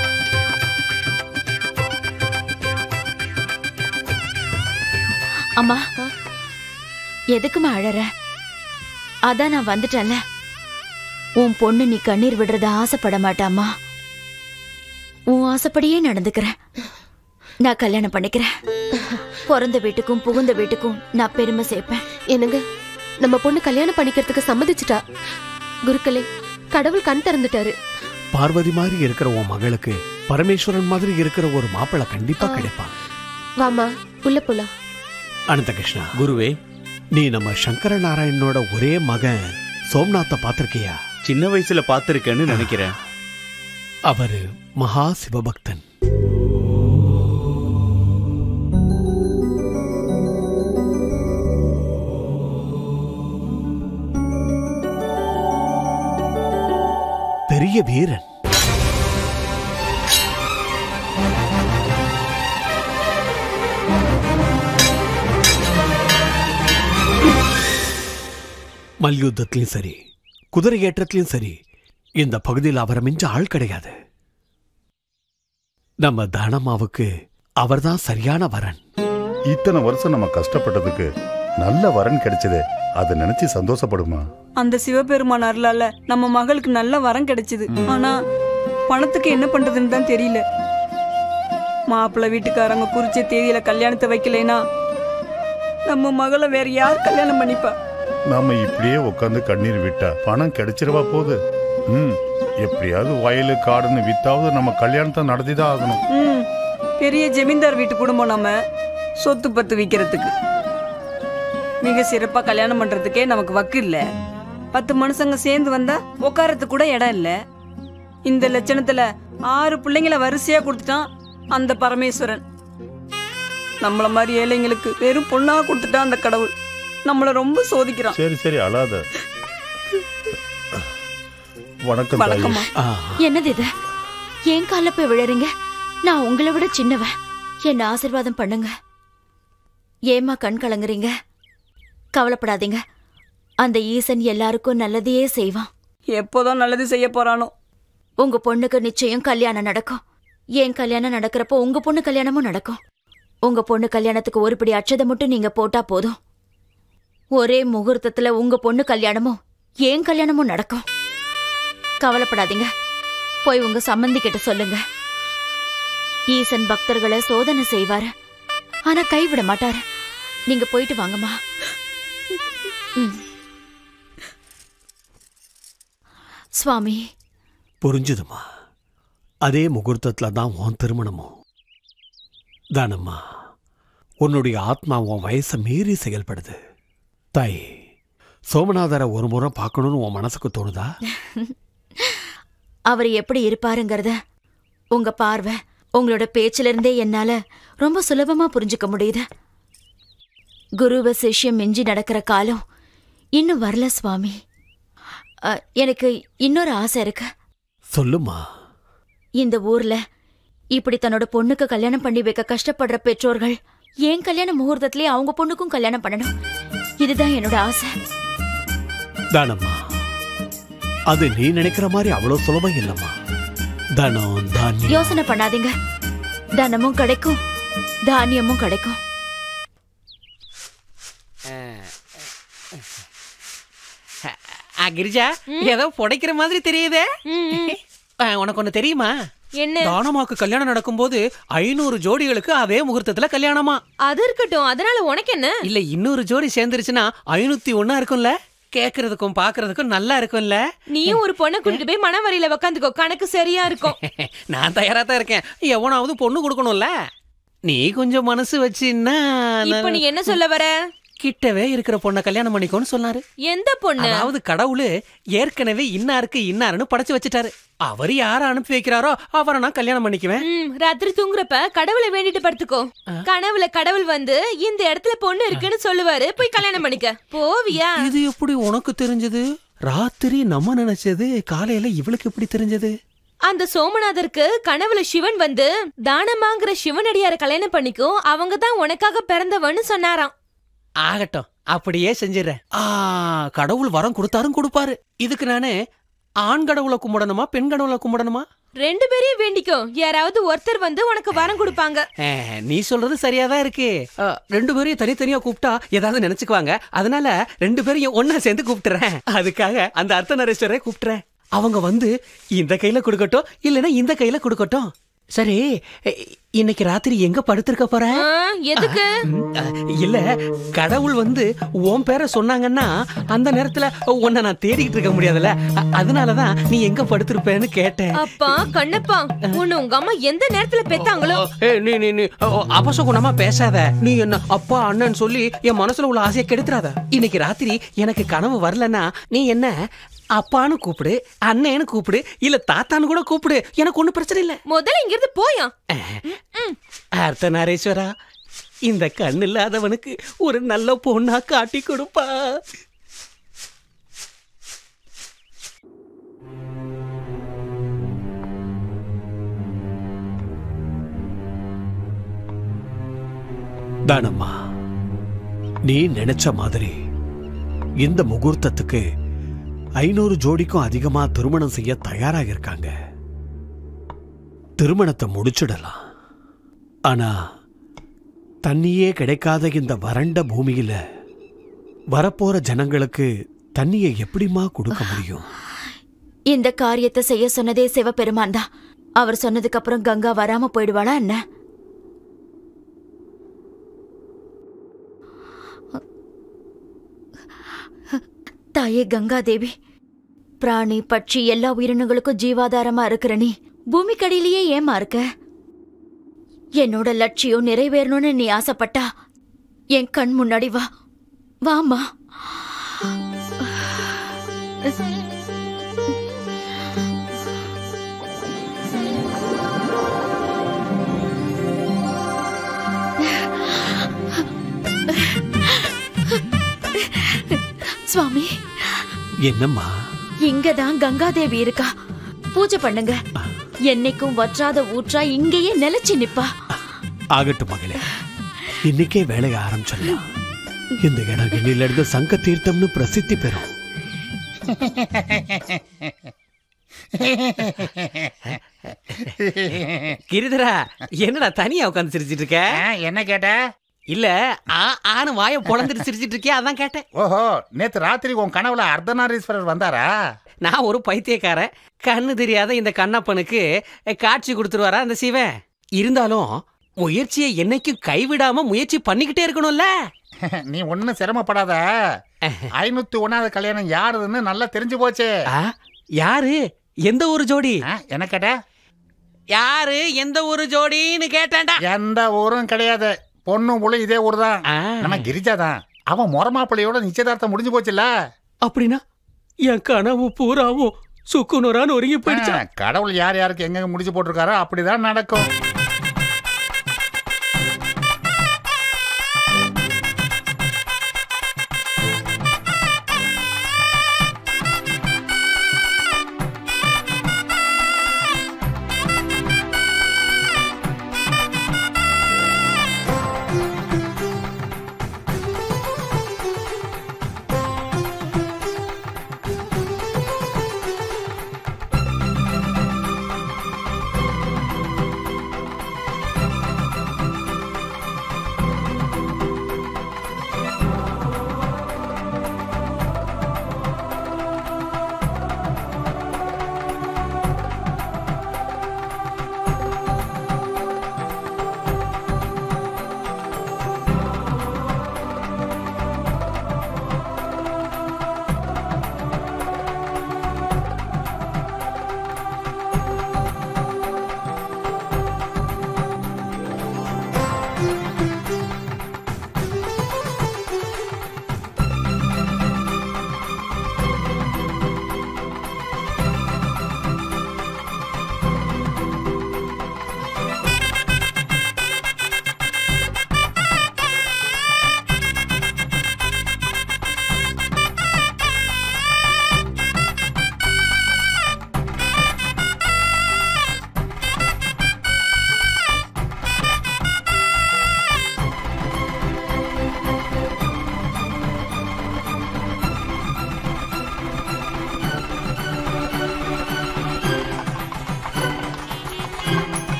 அம்மா எதுக்குமா அழற அதான் நான் வந்துட்டேன்ல உன் பொண்ணு நீ கண்ணீர் விடுறத ஆசைப்பட மாட்டாமா உன் ஆசைப்படியே நடந்துக்கிறேன் நான் கல்யாணம் பண்ணிக்கிறேன் பிறந்த வீட்டுக்கும் புகுந்த வீட்டுக்கும் நான் பெருமை சேர்ப்பேன் என்னங்க நம்ம பொண்ணு கல்யாணம் பண்ணிக்கிறதுக்கு சம்மதிச்சிட்டா குருக்களே கடவுள் கண் திறந்துட்டாரு பார்வதி மாதிரி இருக்கிற உன் மகளுக்கு பரமேஸ்வரன் மாதிரி இருக்கிற ஒரு மாப்பிள்ளை கண்டிப்பா கிடைப்பான் வாமா உள்ள போலாம் அனந்த கிருஷ்ணா குருவே நீ நம்ம சங்கர நாராயணனோட ஒரே மகன் சோம்நாத்தை பார்த்திருக்கியா சின்ன வயசுல பார்த்திருக்கேன்னு நினைக்கிறேன் அவரு மகா சிவபக்தன் பெரிய வீரன் மல்யுத்தத்திலையும் சரி குதிரை ஏற்றத்திலையும் சரி இந்த பகுதியில் அவரை மிஞ்ச ஆள் கிடையாது நம்ம தானம்மாவுக்கு அவர்தான் சரியான வரன் இத்தனை வருஷம் நம்ம கஷ்டப்பட்டதுக்கு நல்ல வரன் கிடைச்சதே அதை நினைச்சு சந்தோஷப்படுமா அந்த சிவபெருமான் அருளால நம்ம மகளுக்கு நல்ல வரம் கிடைச்சது ஆனா பணத்துக்கு என்ன பண்றதுன்னு தான் தெரியல மாப்பிள்ளை வீட்டுக்காரங்க குறிச்ச தேதியில கல்யாணத்தை வைக்கலைனா நம்ம மகளை வேற யார் கல்யாணம் பண்ணிப்பா நாம இப்படியே உட்காந்து கண்ணீர் விட்டா பணம் கிடைச்சிருவா போகுது ம் எப்படியாவது வயலு காடுன்னு வித்தாவது நம்ம கல்யாணத்தை நடத்திதான் ஆகணும் ம் பெரிய ஜமீன்தார் வீட்டு குடும்பம் நம்ம சொத்து பத்து விற்கிறதுக்கு மிக சிறப்பா கல்யாணம் பண்றதுக்கே நமக்கு வக்கு இல்ல பத்து மனுஷங்க சேர்ந்து வந்தா உட்காரத்துக்கு கூட இடம் இல்ல இந்த லட்சணத்துல ஆறு பிள்ளைங்கள வரிசையா கொடுத்துட்டான் அந்த பரமேஸ்வரன் நம்மள மாதிரி ஏழைங்களுக்கு வெறும் பொண்ணா கொடுத்துட்டான் அந்த கடவுள் நம்மள ரொம்ப சோதிக்கிறான் சரி சரி அழாத வணக்கம் தாயி வணக்கம்மா. என்னது இது என் கால்ல போய் விழறீங்க நான் உங்களை விட சின்னவன் என்ன ஆசீர்வாதம் பண்ணுங்க ஏமா கண் கலங்குறீங்க கவலைப்படாதீங்க அந்த ஈசன் எல்லாருக்கும் நல்லதையே செய்வான் எப்போதான் நல்லது செய்ய போறானோ உங்க பொண்ணுக்கு நிச்சயம் கல்யாணம் நடக்கும் என் கல்யாணம் நடக்கிறப்போ உங்க பொண்ணு கல்யாணமும் நடக்கும் உங்க பொண்ணு கல்யாணத்துக்கு ஒரு பிடி அச்சதை மட்டும் நீங்க போட்டா போதும் ஒரே முகூர்த்தத்துல உங்க பொண்ணு கல்யாணமும் என் கல்யாணமும் நடக்கும் கவலைப்படாதீங்க போய் உங்க சம்மந்தி கிட்ட சொல்லுங்க ஈசன் பக்தர்களை சோதனை செய்வாரு ஆனா கைவிட மாட்டாரு நீங்க போயிட்டு வாங்கம்மா ம். சுவாமி புரிஞ்சுதுமா அதே முகூர்த்தத்துல தான் உன் திருமணமும் தானம்மா உன்னுடைய ஆத்மா உன் வயசை மீறி செயல்படுது தாய் சோமநாதரை ஒரு முறை பார்க்கணும்னு உன் மனசுக்கு தோணுதா அவர் எப்படி இருப்பாருங்கிறத உங்க பார்வை உங்களோட பேச்சில இருந்தே என்னால ரொம்ப சுலபமா புரிஞ்சுக்க முடியுது குருவ சிஷ்யம் மிஞ்சி நடக்கிற காலம் இன்னும் வரல சுவாமி அ, எனக்கு இன்னொரு ஆசை இருக்கு சொல்லுமா இந்த ஊர்ல இப்படி தன்னோட பொண்ணுக்கு கல்யாணம் பண்ணி வைக்க கஷ்டப்படுற பெற்றோர்கள் ஏன் கல்யாண முகூர்த்தத்திலே அவங்க பொண்ணுக்கும் கல்யாணம் பண்ணணும் இதுதான் என்னோட ஆசை தானம்மா அது நீ நினைக்கிற மாதிரி அவ்வளவு சுலபம் இல்லம்மா தனம் தானியம் யோசனை பண்ணாதீங்க தனமும் கிடைக்கும் தானியமும் கிடைக்கும் ஆ, கிரிஜா ஏதோ புடைக்கிற மாதிரி தெரியுதே ஆ, உனக்கு ஒண்ணு தெரியுமா என்ன தானமாக்கு கல்யாணம் நடக்கும்போது ஐநூறு ஜோடிகளுக்கு அதே முகூர்த்தத்துல கல்யாணமா அது இருக்கட்டும் அதனால உனக்கு என்ன இல்ல இன்னொரு ஜோடி சேர்ந்துருச்சுன்னா ஐநூத்தி ஒண்ணா இருக்கும்ல கேக்குறதுக்கும் பாக்குறதுக்கும் நல்லா இருக்கும்ல நீயும் ஒரு பொண்ணை கூட்டிட்டு போய் மனவரியில உக்காந்துக்கோ கணக்கு சரியா இருக்கும் நான் தயாரா தான் இருக்கேன் எவனாவது பொண்ணு கொடுக்கணும்ல நீ கொஞ்சம் மனசு வச்சுன்னா இப்ப நீ என்ன சொல்ல வர கிட்டவே இருக்கிற பொண்ணை கல்யாணம் பண்ணிக்கோன்னு சொன்னாரு எந்த பொண்ணு அதாவது கடவுளு ஏற்கனவே இன்னாருக்கு இன்னாருன்னு படைச்சு வச்சுட்டாரு அவர் யார அனுப்பி வைக்கிறாரோ அவரை நான் கல்யாணம் பண்ணிக்குவேன் ம், ராத்திரி தூங்குறப்ப கடவுளை வேண்டிட்டு படுத்துக்கோ கனவுல கடவுள் வந்து இந்த இடத்துல பொண்ணு இருக்குன்னு சொல்லுவாரு போய் கல்யாணம் பண்ணிக்க போவியா இது எப்படி உனக்கு தெரிஞ்சது ராத்திரி நம்ம நினைச்சது காலையில இவளுக்கு எப்படி தெரிஞ்சது அந்த சோமநாதருக்கு கனவுல சிவன் வந்து தானமாங்கிற சிவனடியார கல்யாணம் பண்ணிக்கும் அவங்க தான் உனக்காக பிறந்தவன்னு சொன்னாராம் ஆகட்டும் அப்படியே செஞ்சிடறேன் ஆ கடவுள் வரம் கொடுத்தாரும் கொடுப்பாரு இதுக்கு நானு ஆண் கடவுளை கும்பிடணுமா பெண் கடவுளை கும்பிடணுமா ரெண்டு பேரையும் வேண்டிக்கோ யாராவது ஒருத்தர் வந்து உனக்கு வரம் கொடுப்பாங்க ஏ, நீ சொல்றது சரியாதான் இருக்கு ஆ, ரெண்டு பேரையும் தனித்தனியா கூப்பிட்டா ஏதாவது நினைச்சுக்குவாங்க அதனால ரெண்டு பேரையும் ஒன்னா சேர்ந்து கூப்பிட்டுறேன் அதுக்காக அந்த அர்த்தநரேஸ்வரரை கூப்பிட்டுறேன் அவங்க வந்து இந்த கையில கொடுக்கட்டும் இல்லைன்னா இந்த கையில கொடுக்கட்டும் சரி இ- இன்னைக்கு ராத்திரி எங்க படுத்திருக்க போற ஆ, எதுக்கு இல்ல கடவுள் வந்து உன் பேரை சொன்னாங்கன்னா அந்த நேரத்துல உன்னை நான் தேடிக்கிட்டு இருக்க முடியாதுல்ல அ- அதனாலதான் நீ எங்க படுத்திருப்பேன்னு கேட்டேன் அப்பா கண்ணப்பா உன்னை உங்க அம்மா எந்த நேரத்துல பெத்தாங்களோ ஏய் நீ நீ நீ ஓ, அபசகுணமா பேசாத நீ என்ன அப்பா அண்ணன் சொல்லி என் மனசுல உள்ள ஆசையை கெடுத்துறாத இன்னைக்கு ராத்திரி எனக்கு கனவு வரலன்னா நீ என்ன அப்பான்னு கூப்பிடு அண்ணேன்னு கூப்பிடு இல்ல தாத்தான்னு கூட கூப்பிடு எனக்கு ஒண்ணும் பிரச்சனை இல்ல முதல்ல இங்க இருந்து போயா அர்த்தநாரீஸ்வரா இந்த கண் இல்லாதவனுக்கு ஒரு நல்ல பொண்ணா காட்டி கொடுப்பா தானம்மா நீ நினைச்ச மாதிரி இந்த முகூர்த்தத்துக்கு ஐநூறு ஜோடிக்கும் அதிகமா திருமணம் செய்ய தயாராக இருக்காங்க திருமணத்தை முடிச்சிடலாம் ஆனா தண்ணியே கிடைக்காத இந்த வறண்ட பூமியில வரப்போற ஜனங்களுக்கு தண்ணியை எப்படிம்மா கொடுக்க முடியும் இந்த காரியத்தை செய்ய சொன்னதே சிவபெருமான் தான் அவர் சொன்னதுக்கு அப்புறம் கங்கா வராம போயிடுவாளா என்ன தாயே கங்கா தேவி பிராணி பட்சி எல்லா உயிரினங்களுக்கும் ஜீவாதாரமா இருக்கிற நீ பூமிக்கடியிலேயே ஏமா இருக்க என்னோட லட்சியம் நிறைவேறணும்னு நீ ஆசைப்பட்டா என் கண் முன்னாடி வா வாமா சுவாமி என்னம்மா இங்கதான் கங்காதேவி இருக்கா பூஜை பண்ணுங்க என்னைக்கும் வற்றாத ஊற்றா இங்கேயே நிலைச்சு நிப்பா ஆகட்டும் மகளே இன்னைக்கே வேலையை ஆரம்பிச்சிடலாம் இந்த இடம் இன்னிலிருந்து சங்க தீர்த்தம்னு பிரசித்தி பெறும் கிரிதரா என்னடா தனியா உட்காந்து சிரிச்சிட்டு இருக்க என்ன கேட்ட இல்ல ஆ ஆனு வாய பொழந்துட்டு சிரிச்சிட்டு இருக்கியா அதான் கேட்டேன் ஓஹோ நேத்து ராத்திரி உன் கனவுல அர்த்தநாரீஸ்வரர் வந்தாரா நான் ஒரு பைத்தியக்காரன் கண்ணு தெரியாத இந்த கண்ணப்பனுக்கு காட்சி கொடுத்துருவாரா அந்த சிவன் இருந்தாலும் முயற்சியை என்னைக்கும் கைவிடாம முயற்சி பண்ணிக்கிட்டே இருக்கணும்ல நீ ஒன்னும் சிரமப்படாத ஐநூத்தி ஒன்னாவது கல்யாணம் யாருதுன்னு நல்லா தெரிஞ்சு போச்சு யாரு எந்த ஒரு ஜோடி என்ன கேட்ட யாரு எந்த ஒரு ஜோடின்னு கேட்டேன்டா எந்த ஊரும் கிடையாது பொண்ணும் புள்ள இதே ஊர் தான் நம்ம கிரிஜா தான் அவன் மொரமாப்பிள்ளையோட நிச்சயதார்த்தம் முடிஞ்சு போச்சுல்ல அப்படின்னா என் கனவு பூராவும் சுக்குநூறான்னு ஒருங்கி போயிடுச்சா ஆ, கடவுள் யார் யாருக்கு எங்க முடிச்சு போட்டிருக்காரோ அப்படிதான் நடக்கும்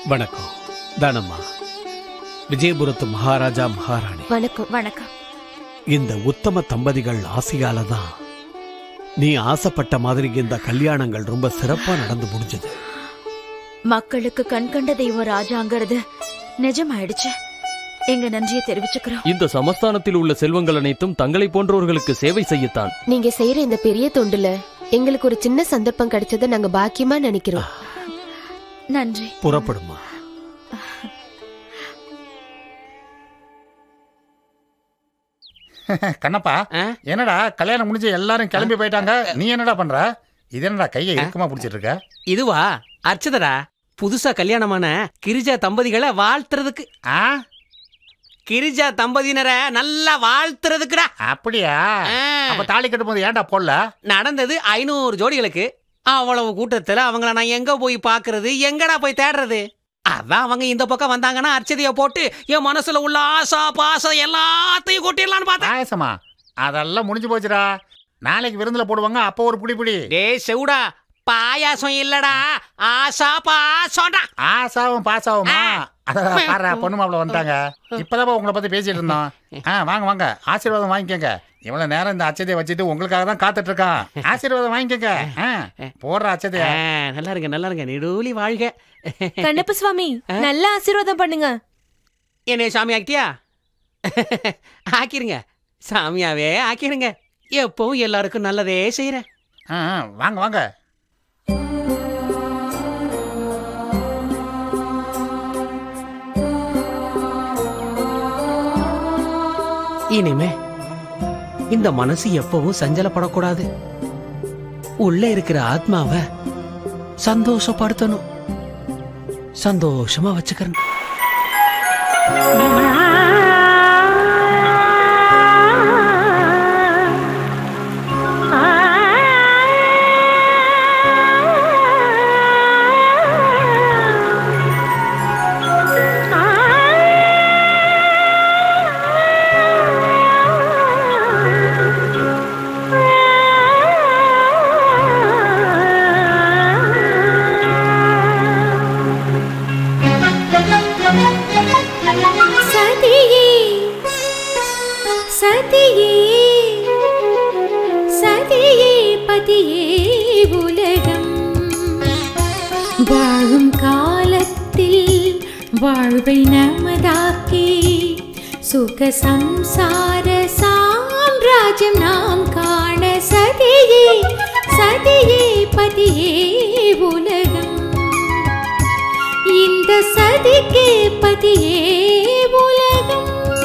வணக்கம் தானம்மா விஜயபுரத்து மகாராஜா மகாராணி வணக்கம் வணக்கம் இந்த உத்தம தம்பதிகள் ஆசையால தான் நீ ஆசைப்பட்ட மாதிரி இந்த கல்யாணங்கள் ரொம்ப சிறப்பா நடந்து முடிஞ்சது மக்களுக்கு கண் கண்ட தெய்வம் ராஜாங்கிறது நிஜமாயிடுச்சு எங்க நன்றியை தெரிவிச்சுக்கிறோம் இந்த சமஸ்தானத்தில் உள்ள செல்வங்கள் அனைத்தும் தங்களை போன்றவர்களுக்கு சேவை செய்யத்தான் நீங்க செய்யற இந்த பெரிய தொண்டுல எங்களுக்கு ஒரு சின்ன சந்தர்ப்பம் கிடைச்சதை நாங்க பாக்கியமா நினைக்கிறோம் நன்றி புறப்படுமா கண்ணப்பா என்னடா கல்யாணம் முடிஞ்சு எல்லாரும் கிளம்பி போயிட்டாங்க நீ என்னடா பண்ற இது என்னடா கையை இறுக்கமா பிடிச்சிட்டு இருக்க இதுவா அர்ச்சதரா புதுசா கல்யாணமான கிரிஜா தம்பதிகளை வாழ்த்துறதுக்கு கிரிஜா தம்பதியினரை நல்லா வாழ்த்துறதுக்குடா அப்படியா அப்ப தாலி கட்டும் போது ஏன்டா போடல நடந்தது ஐநூறு ஜோடிகளுக்கு அவ்வளவு கூட்டத்துல அவங்கள நான் எங்க போய் பாக்குறது எங்கடா போய் தேடுறது அதான் அவங்க இந்த பக்கம் வந்தாங்கன்னா அர்ச்சதைய போட்டு என் மனசுல உள்ள ஆசா பாசம் எல்லாத்தையும் கொட்டிடலான்னு பார்த்தேன் பாயசமா அதெல்லாம் முடிஞ்சு போச்சுடா நாளைக்கு விருந்துல போடுவாங்க அப்போ ஒரு புடி புடி டேய் செவுடா பாயாசம் இல்லடா ஆசா பாசம்டா ஆசாவும் பாசாவுமா அதான் பாரு பொண்ணு மாப்பிள்ள வந்துட்டாங்க இப்பதான் உங்களை பத்தி பேசிட்டு இருந்தோம் ஆ வாங்க வாங்க ஆசீர்வாதம் வாங்கிக்கோங்க இவ்வளவு நேரம் இந்த அச்சதையை வச்சுட்டு உங்களுக்காக தான் காத்துட்டு இருக்கான் ஆசீர்வாதம் வாங்கிக்கோங்க ஆ, போடுற அச்சதைய ஆ, நல்லா இருங்க நல்லா இருங்க நெடுலி வாழ்க கண்ணப்ப சுவாமி நல்ல ஆசீர்வாதம் பண்ணுங்க என்னைய சாமி ஆக்கிட்டியா ஆக்கிருங்க சாமியாவே ஆக்கிருங்க எப்பவும் எல்லாருக்கும் நல்லதே செய்யறேன் ஆ, ஆ, வாங்க வாங்க இனிமே இந்த மனசு எப்பவும் சஞ்சலப்படக்கூடாது உள்ள இருக்கிற ஆத்மாவை சந்தோஷப்படுத்தணும் சந்தோஷமா வச்சுக்கிறேன் சதியே சதியே சதியே பதியே உலகம் வாழும் காலத்தில் வாழ்வை நமதாக்கி சுக சம்சார சாம்ராஜ்யம் நாம் காண சதியே சதியே பதியே உலகம் இந்த சதிக்கு பதியே உலகம்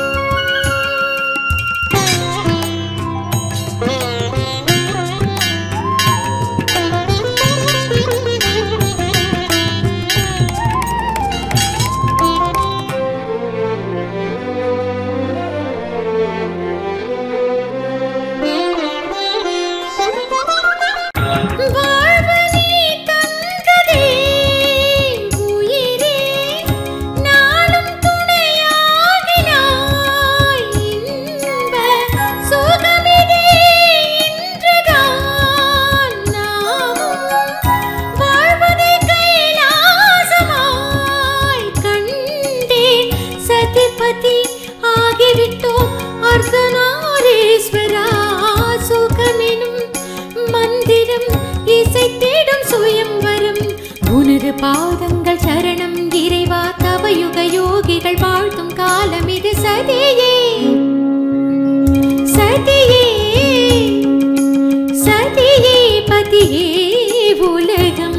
வாழ்வு நீ தந்ததே உயிரே நாளும் துணையாகினாய் இன்ப சுகமிதே இன்றுதான் நாமும் வாழ்வதை கைலாசமாய் கண்டேன் சதிபதி ஆகிவிட்டோம் அர்த்தநாரீஸ்வரா சுகமெனும் மந்திரம் இசைத்திடும் சுயம்வரம் உனது பாதங்கள் சரணம் இறைவா தவயுக யோகிகள் வாழ்த்தும் காலம் இது சதியே சதியே சதியே பதியே உலகம்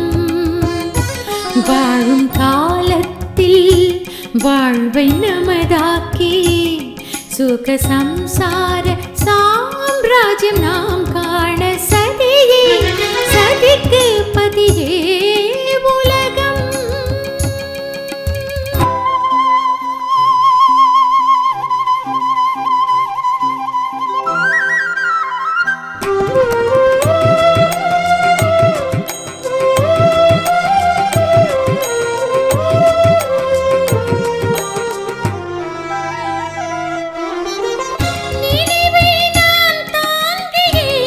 வாழும் காலத்தில் வாழ்வை நமதாக்கி சுக சம்சார சாம்ராஜ்யம் நாம் காண சதியே சதிக்கு பதியே உலகம் நினைவை நான் தாங்கியே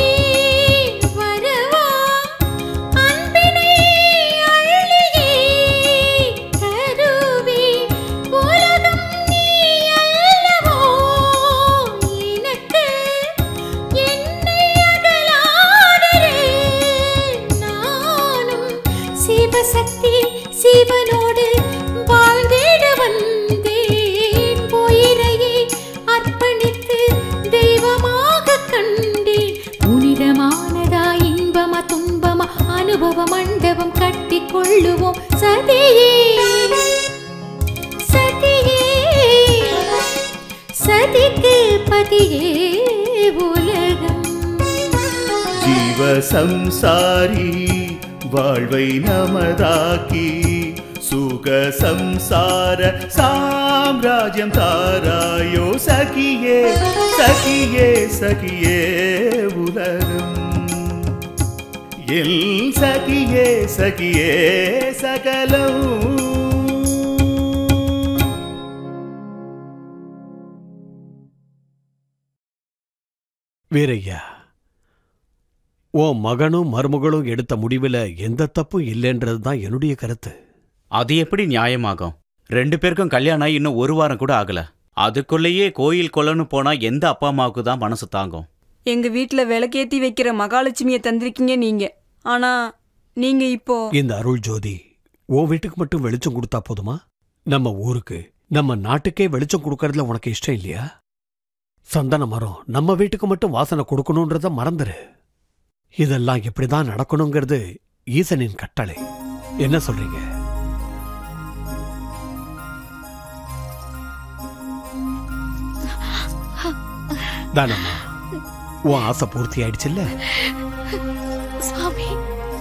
சதிக்கு பதியே உலகம் ஜீவ சம்சாரி வாழ்வை நமதாக்கி சுக சம்சார சாம்ராஜ்யம் தாராயோ சகியே சகியே சகியே உலகம் எல் சகியே சகியே சகலம் வீரையா உன் மகனும் மருமகளும் எடுத்த முடிவில் எந்த தப்பும் இல்லைன்றது தான் என்னுடைய கருத்து அது எப்படி நியாயமாகும் ரெண்டு பேருக்கும் கல்யாணம் ஆகி இன்னும் ஒரு வாரம் கூட ஆகல அதுக்குள்ளேயே கோயில் கொல்லன்னு போனா எந்த அப்பா அம்மாவுக்கு தான் மனசு தாங்கும் எங்க வீட்ல விளக்கேத்தி வைக்கிற மகாலட்சுமியை தந்திருக்கீங்க நீங்க ஆனா நீங்க இப்போ இந்த அருள் ஜோதி உன் வீட்டுக்கு மட்டும் வெளிச்சம் கொடுத்தா போதுமா நம்ம ஊருக்கு நம்ம நாட்டுக்கே வெளிச்சம் கொடுக்கறதுல உனக்கு இஷ்டம் இல்லையா சந்தன மரம் நம்ம வீட்டுக்கு மட்டும் வாசனை கொடுக்கணுன்றத மறந்துரு இதெல்லாம் எப்படிதான் நடக்கணுங்கிறது ஈசனின் கட்டளை என்ன சொல்றீங்க தானம்மா உன் ஆசை பூர்த்தி ஆயிடுச்சுல்ல சுவாமி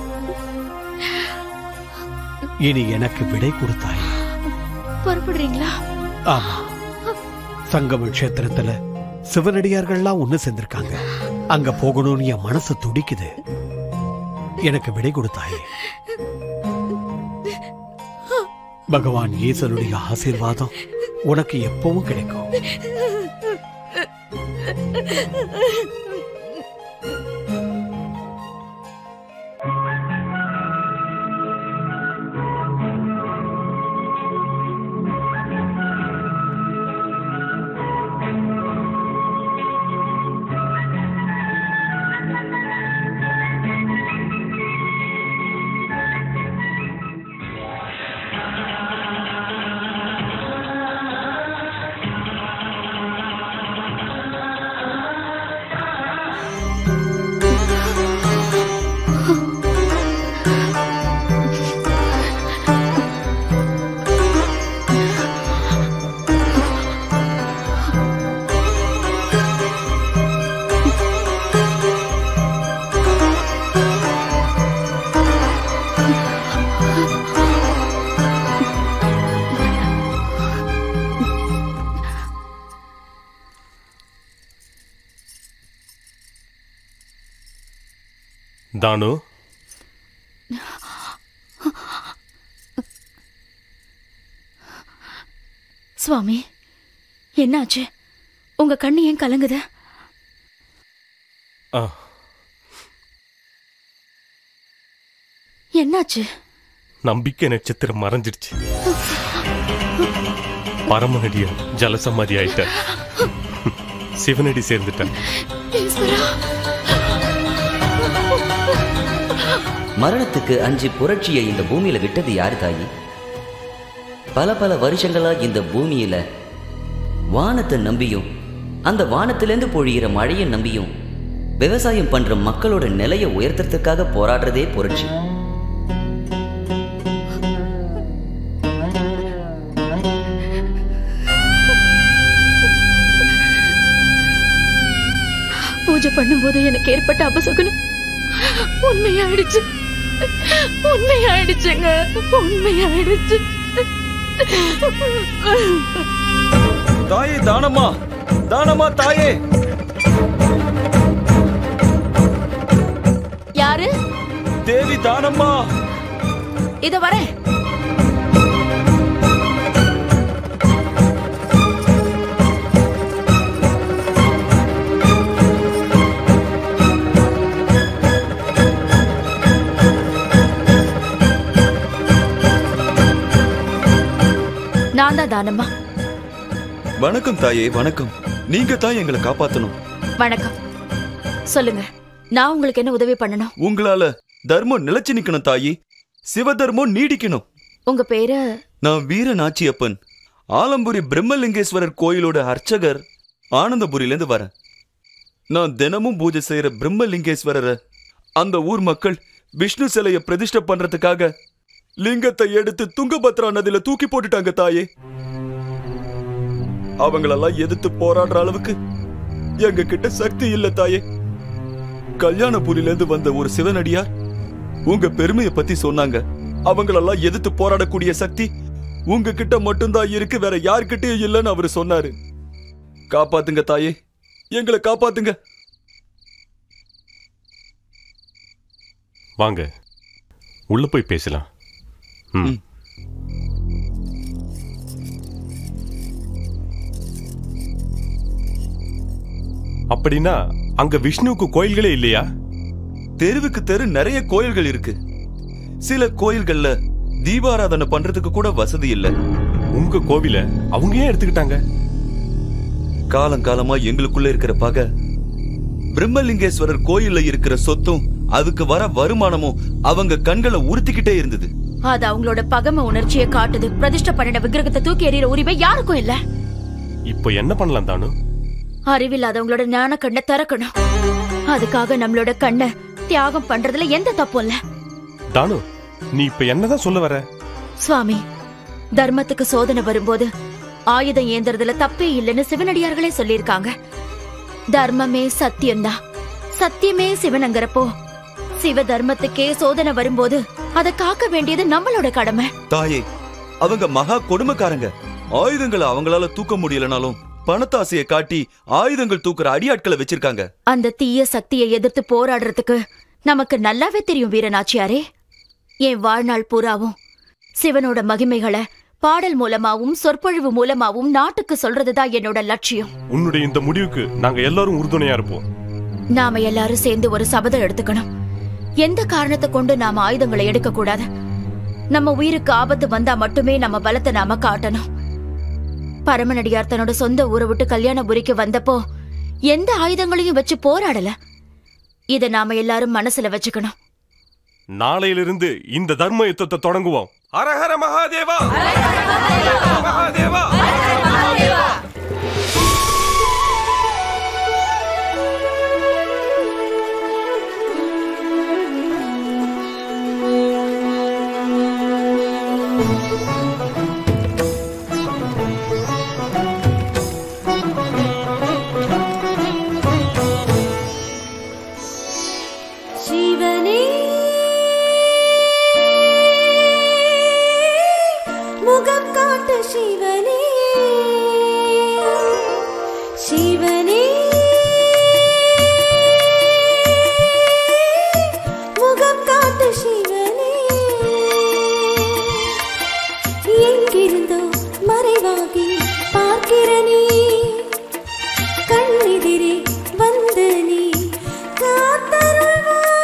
இனி எனக்கு விடை கொடுத்தாய் புறப்படுறீங்களா ஆமா சங்கம கஷேத்திரத்துல சிவனடியார்கள்லாம் ஒண்ணு சேர்ந்திருக்காங்க அங்க போகணும்னு என் மனசு துடிக்குது எனக்கு விடை கொடுத்தாயே பகவான் ஈசனுடைய ஆசீர்வாதம் உனக்கு எப்பவும் கிடைக்கும் தானு சுவாமி என்னாச்சு உங்க கண்ணு ஏன் கலங்குது ஆ என்னாச்சு நம்பிக்கை நட்சத்திரம் மறைஞ்சிடுச்சு பரமநடியன் ஜலசமாதி ஆயிட்ட சிவனடி சேர்ந்துட்டேன் ஈஸ்வரா மரணத்துக்கு அஞ்சு புரட்சியை இந்த பூமியில விட்டது யாரு தாயி பல பல வருஷங்களா இந்த பூமியில வானத்தை நம்பியும் அந்த வானத்திலேருந்து பொழியிற மழையை நம்பியும் விவசாயம் பண்ற மக்களோட நிலையை உயர்த்துறதுக்காக போராடுறதே புரட்சி பூஜை பண்ணும்போது எனக்கு ஏற்பட்ட அபசகுனம் உண்மையாயிடுச்சு உண்மையாயிடுச்சுங்க உண்மையாயிடுச்சு தாயே தானம்மா தானம்மா தாயே யாரு தேவி தானம்மா இத வரேன் நான் தான் தானம்மா வணக்கம் தாயே வணக்கம் நீங்க தான் எங்களை காப்பாத்தணும் வணக்கம் சொல்லுங்க நான் உங்களுக்கு என்ன உதவி பண்ணணும் உங்களால தர்மம் நிலைச்சு நிக்கணும் தாயி சிவதர்மம் நீடிக்கணும் உங்க பேரு நான் வீர நாச்சியப்பன் ஆலம்புரி பிரம்மலிங்கேஸ்வரர் கோயிலோட அர்ச்சகர் ஆனந்தபுரியிலேருந்து வரேன் நான் தினமும் பூஜை செய்யற பிரம்மலிங்கேஸ்வரரை அந்த ஊர் மக்கள் விஷ்ணு சிலைய பிரதிஷ்டை பண்றதுக்காக லிங்கத்தை எடுத்து துங்கபத்ரா நதியில தூக்கி போட்டுட்டாங்க தாயே அவங்களெல்லாம் எதிர்த்து போராடுற அளவுக்கு எங்க கிட்ட சக்தி இல்ல தாயே கல்யாணபுரியில இருந்து வந்த ஒரு சிவனடியார் உங்க பெருமையை பத்தி சொன்னாங்க அவங்களெல்லாம் எதிர்த்து போராடக்கூடிய சக்தி உங்க கிட்ட மட்டும்தான் இருக்கு வேற யார்கிட்டயும் இல்லைன்னு அவரு சொன்னாரு காப்பாத்துங்க தாயே எங்களை காப்பாத்துங்க வாங்க உள்ள போய் பேசலாம் ம் அப்படின்னா அங்க விஷ்ணுவுக்கு கோயில்களே இல்லையா தெருவுக்கு தெரு நிறைய கோயில்கள் இருக்கு சில கோயில்கள்ல தீபாராதனை பண்றதுக்கு கூட வசதி இல்ல உங்க கோவில அவங்க ஏன் எடுத்துக்கிட்டாங்க காலங்காலமா எங்களுக்குள்ள இருக்கிற பகை பிரம்மலிங்கேஸ்வரர் கோயில்ல இருக்கிற சொத்தும் அதுக்கு வர வருமானமும் அவங்க கண்களை உறுத்திக்கிட்டே இருந்தது அது அவங்களோட பகம உணர்ச்சியை காட்டுது பிரதிஷ்டை பண்ணின விக்கிரகத்தை தூக்கி எறிகிற உரிமை யாருக்கும் இல்ல இப்போ என்ன பண்ணலாம் தானு அறிவில்லாதவங்களோட ஞான கண்ணை திறக்கணும் அதுக்காக நம்மளோட கண்ணை தியாகம் பண்றதுல எந்த தப்பும் இல்ல தானு நீ இப்ப என்னதான் சொல்ல வர சுவாமி தர்மத்துக்கு சோதனை வரும்போது ஆயுதம் ஏந்துறதுல தப்பே இல்லைன்னு சிவனடியார்களே சொல்லியிருக்காங்க தர்மமே சத்தியம்தான் சத்தியமே சிவனங்கிறப்போ சிவ தர்மத்துக்கே சோதனை வரும்போது அதை காக்க வேண்டியது நம்மளோட கடமை தாயே அவங்க மகா கொடுமைக்காரங்க ஆயுதங்களை அவங்களால தூக்க முடியலனாலும் பணத்தாசையை காட்டி ஆயுதங்கள் தூக்குற அடியாட்களை வச்சிருக்காங்க அந்த தீய சக்தியை எதிர்த்து போராடுறதுக்கு நமக்கு நல்லாவே தெரியும் வீரநாச்சியாரே என் வாழ்நாள் பூராவும் சிவனோட மகிமைகளை பாடல் மூலமாவும் சொற்பொழிவு மூலமாவும் நாட்டுக்கு சொல்றதுதான் என்னோட லட்சியம் உன்னுடைய இந்த முடிவுக்கு நாங்க எல்லாரும் உறுதுணையா இருப்போம் நாம எல்லாரும் சேர்ந்து ஒரு சபதம் எடுத்துக்கணும் எந்த காரணத்தை கொண்டு நாம ஆயுதங்களை எடுக்க கூடாது நம்ம உயிருக்கு ஆபத்து வந்தா மட்டுமே நம்ம பலத்தை நாம காட்டணும் பரமநடிகார் தன்னோட சொந்த ஊரை விட்டு கல்யாணபுரிக்கு வந்தப்போ எந்த ஆயுதங்களையும் வச்சு போராடல இத நாம எல்லாரும் மனசுல வச்சுக்கணும் நாளையிலிருந்து இந்த தர்ம யுத்தத்தை தொடங்குவோம் அரஹர மகாதேவா மகாதேவா சிவனே முகம் காட்டு சிவனே சிவனே முகம் காட்டு சிவனே எங்கிருந்தோ மறைவாகி பார்க்கிற நீ கண்ணெதிரே வந்து நீ காத்தருள்வாய்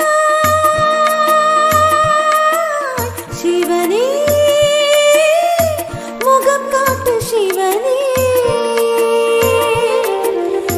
சிவனே முகம் காட்டு சிவனே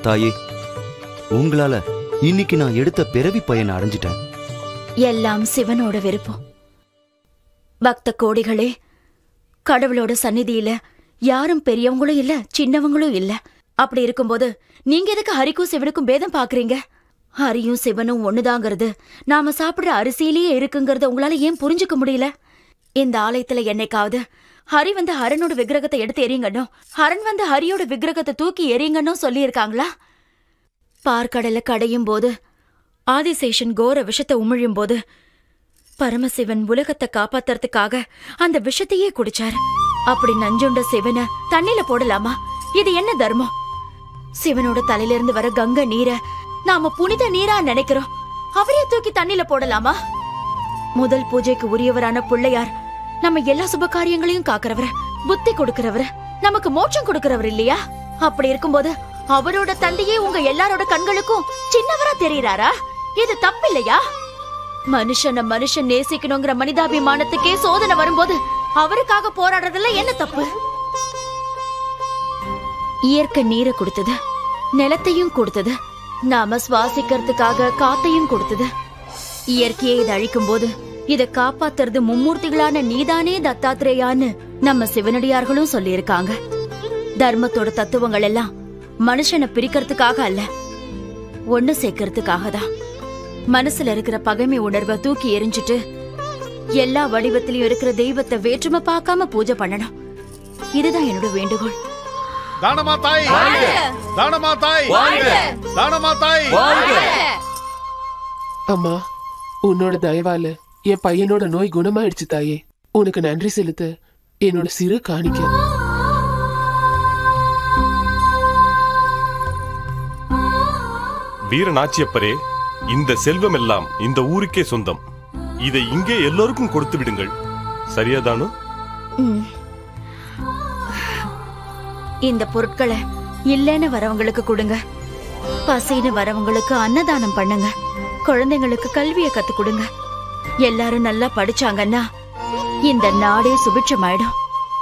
தாயே உங்களால இன்னைக்கு நான் எடுத்த பிறவி பயனை அடைஞ்சிட்டேன் எல்லாம் சிவனோட விருப்பம் பக்த கோடிகளே கடவுளோட சந்நிதியில யாரும் பெரியவங்களும் இல்ல சின்னவங்களும் இல்ல அப்படி இருக்கும்போது நீங்க எதுக்கு ஹரிக்கும் சிவனுக்கும் பேதம் பாக்குறீங்க ஹரியும் சிவனும் ஒண்ணுதாங்கிறது நாம சாப்பிடுற அரிசியிலேயே இருக்குங்கிறத உங்களால ஏன் புரிஞ்சுக்க முடியல இந்த ஆலயத்துல என்னைக்காவது ஹரி வந்து ஹரனோட விக்கிரகத்தை எடுத்து எறிங்கன்னும் ஹரன் வந்து ஹரியோட விக்கிரகத்தை தூக்கி எறிங்கன்னும் சொல்லியிருக்காங்களா பார்க்கடல கடையும் போது ஆதிசேஷன் கோர விஷத்தை உமிழும் போது பரமசிவன் உலகத்தை காப்பாத்துறதுக்காக அந்த விஷத்தையே குடிச்சாரு அப்படி நஞ்சுண்ட சிவனை தண்ணில போடலாமா இது என்ன தர்மம் சிவனோட தலையில இருந்து வர கங்க நீரை நாம புனித நீரா நினைக்கிறோம் அவரையே தூக்கி தண்ணில போடலாமா முதல் பூஜைக்கு உரியவரான பிள்ளையார் நம்ம எல்லா சுப காரியங்களையும் காக்குறவர் புத்தி கொடுக்கிறவர் நமக்கு மோட்சம் கொடுக்கிறவர் இல்லையா அப்படி இருக்கும்போது அவரோட தந்தையே உங்க எல்லாரோட கண்களுக்கும் சின்னவரா தெரியறாரா இது தப்பில்லையா மனுஷன மனுஷன் நேசிக்கணுங்கிற மனிதாபிமானத்துக்கே சோதனை வரும்போது அவருக்காக போராடுறதுல என்ன தப்பு இயற்கை நீரை கொடுத்தது நிலத்தையும் கொடுத்தது நாம சுவாசிக்கிறதுக்காக காத்தையும் கொடுத்தது இயற்கையை இதை அழிக்கும் போது இதை காப்பாத்துறது மும்மூர்த்திகளான நீதானே தத்தாத்திரேயான்னு நம்ம சிவனடியார்களும் சொல்லியிருக்காங்க தர்மத்தோட தத்துவங்கள் எல்லாம் மனுஷனை பிரிக்கிறதுக்காக அல்ல ஒண்ணு சேர்க்கறதுக்காக தான் மனசுல இருக்கிற பகைமை உணர்வை தூக்கி எரிஞ்சிட்டு எல்லா வடிவத்திலயும் இருக்கிற தெய்வத்தை வேற்றுமை பார்க்காம பூஜை பண்ணணும் இதுதான் என்னோட வேண்டுகோள் தானமா தாய் வாழ்க! தானமா தாய் வாழ்க! தானமா தாய் அம்மா உன்னோட தயவால என் பையனோட நோய் குணமாயிடுச்சு தாயே உனக்கு நன்றி செலுத்த என்னோட சிறு காணிக்க வீரநாச்சியப்பரே இந்த செல்வம் எல்லாம் இந்த ஊருக்கே சொந்தம் இதை இங்கே எல்லோருக்கும் கொடுத்து விடுங்கள் சரியாதானு ம். இந்த பொருட்களை இல்லைன்னு வரவங்களுக்கு கொடுங்க பசின்னு வரவங்களுக்கு அன்னதானம் பண்ணுங்க குழந்தைங்களுக்கு கல்வியை கத்து கொடுங்க எல்லாரும் நல்லா படிச்சாங்கன்னா இந்த நாடே சுபிட்சமாயிடும்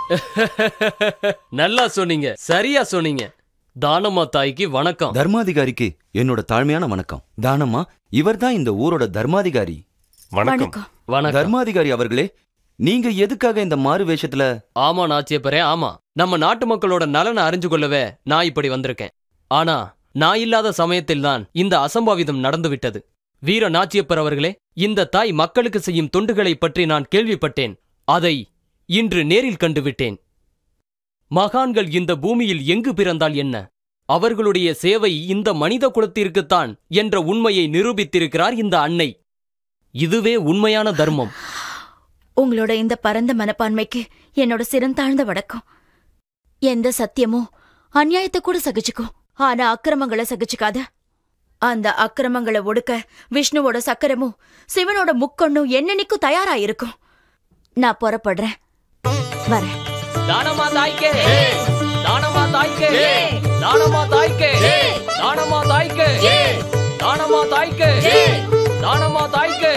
நல்லா சொன்னீங்க சரியா சொன்னீங்க தானம்மா தாய்க்கு வணக்கம் தர்மாதிகாரிக்கு என்னோட தாழ்மையான வணக்கம் தானம்மா இவர்தான் இந்த ஊரோட தர்மாதிகாரி வணக்கம். வணக்கம். தர்மாதிகாரி அவர்களே நீங்க எதுக்காக இந்த மாறு வேஷத்துல ஆமா நாச்சியப்பரே ஆமா நம்ம நாட்டு மக்களோட நலனை அறிஞ்சு கொள்ளவே நான் இப்படி வந்திருக்கேன் ஆனா நான் இல்லாத சமயத்தில்தான் இந்த அசம்பாவிதம் நடந்துவிட்டது வீர நாச்சியப்பர் அவர்களே இந்த தாய் மக்களுக்கு செய்யும் தொண்டுகளை பற்றி நான் கேள்விப்பட்டேன் அதை இன்று நேரில் கண்டுவிட்டேன் மகான்கள் இந்த பூமியில் எங்கு பிறந்தால் என்ன அவர்களுடைய சேவை இந்த மனித குலத்திற்குத்தான் என்ற உண்மையை நிரூபித்திருக்கிறார் இந்த அன்னை இதுவே உண்மையான தர்மம் உங்களோட இந்த பரந்த மனப்பான்மைக்கு என்னோட சிறந்தாழ்ந்த வணக்கம் எந்த சத்தியமும் அநியாயத்தை கூட சகிச்சுக்கும் ஆனா அக்கிரமங்களை சகிச்சுக்காத அந்த அக்கிரமங்களை ஒடுக்க விஷ்ணுவோட சக்கரமும் சிவனோட முக்கொண்ணும் என்னென்னைக்கும் தயாரா இருக்கும் நான் புறப்படுறேன் வரேன் தானமா தாய்க்கே தானமா தாய்க்கே தானமா தாய்க்கே தானமா தாய்க்கே தானமா தாய்க்கே தானமா தாய்க்கே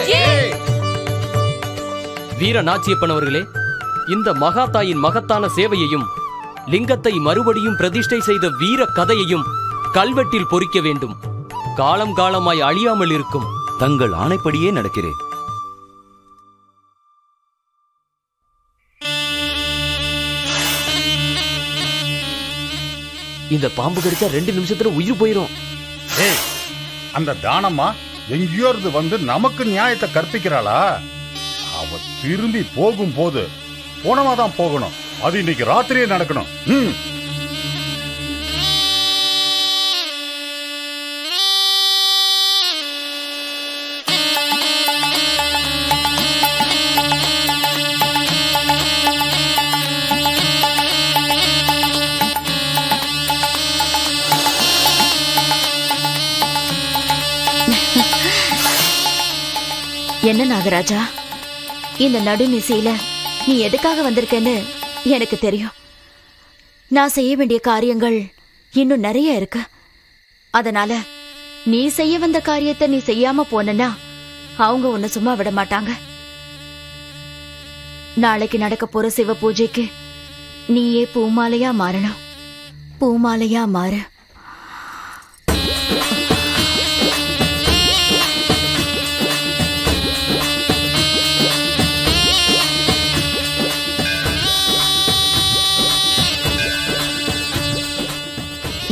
வீர நாச்சியப்பன் அவர்களே இந்த மகாதாயின் மகத்தான சேவையையும் லிங்கத்தை மறுபடியும் பிரதிஷ்டை செய்த வீர கதையையும் கல்வெட்டில் பொறிக்க வேண்டும் காலம் காலமாய் அழியாமல் இருக்கும் தங்கள் ஆணைப்படியே நடக்கிறேன் இந்த பாம்பு கடிச்சா ரெண்டு நிமிஷத்துல உயிர் போயிரும் ஏய் அந்த தானம்மா எங்கேயோ இருந்து வந்து நமக்கு நியாயத்தை கற்பிக்கிறாளா அவ திரும்பி போகும்போது போனமா தான் போகணும் அது இன்னைக்கு ராத்திரியே நடக்கணும் ம் என்ன நாகராஜா இந்த நடுநிசையில நீ எதுக்காக வந்திருக்கேன்னு எனக்கு தெரியும் நான் செய்ய வேண்டிய காரியங்கள் இன்னும் நிறைய இருக்கு அதனால நீ செய்ய வந்த காரியத்தை நீ செய்யாம போனனா அவங்க உன்னை சும்மா விட மாட்டாங்க நாளைக்கு நடக்க போற சிவ பூஜைக்கு நீயே பூமாலையா மாறணும் பூமாலையா மாறு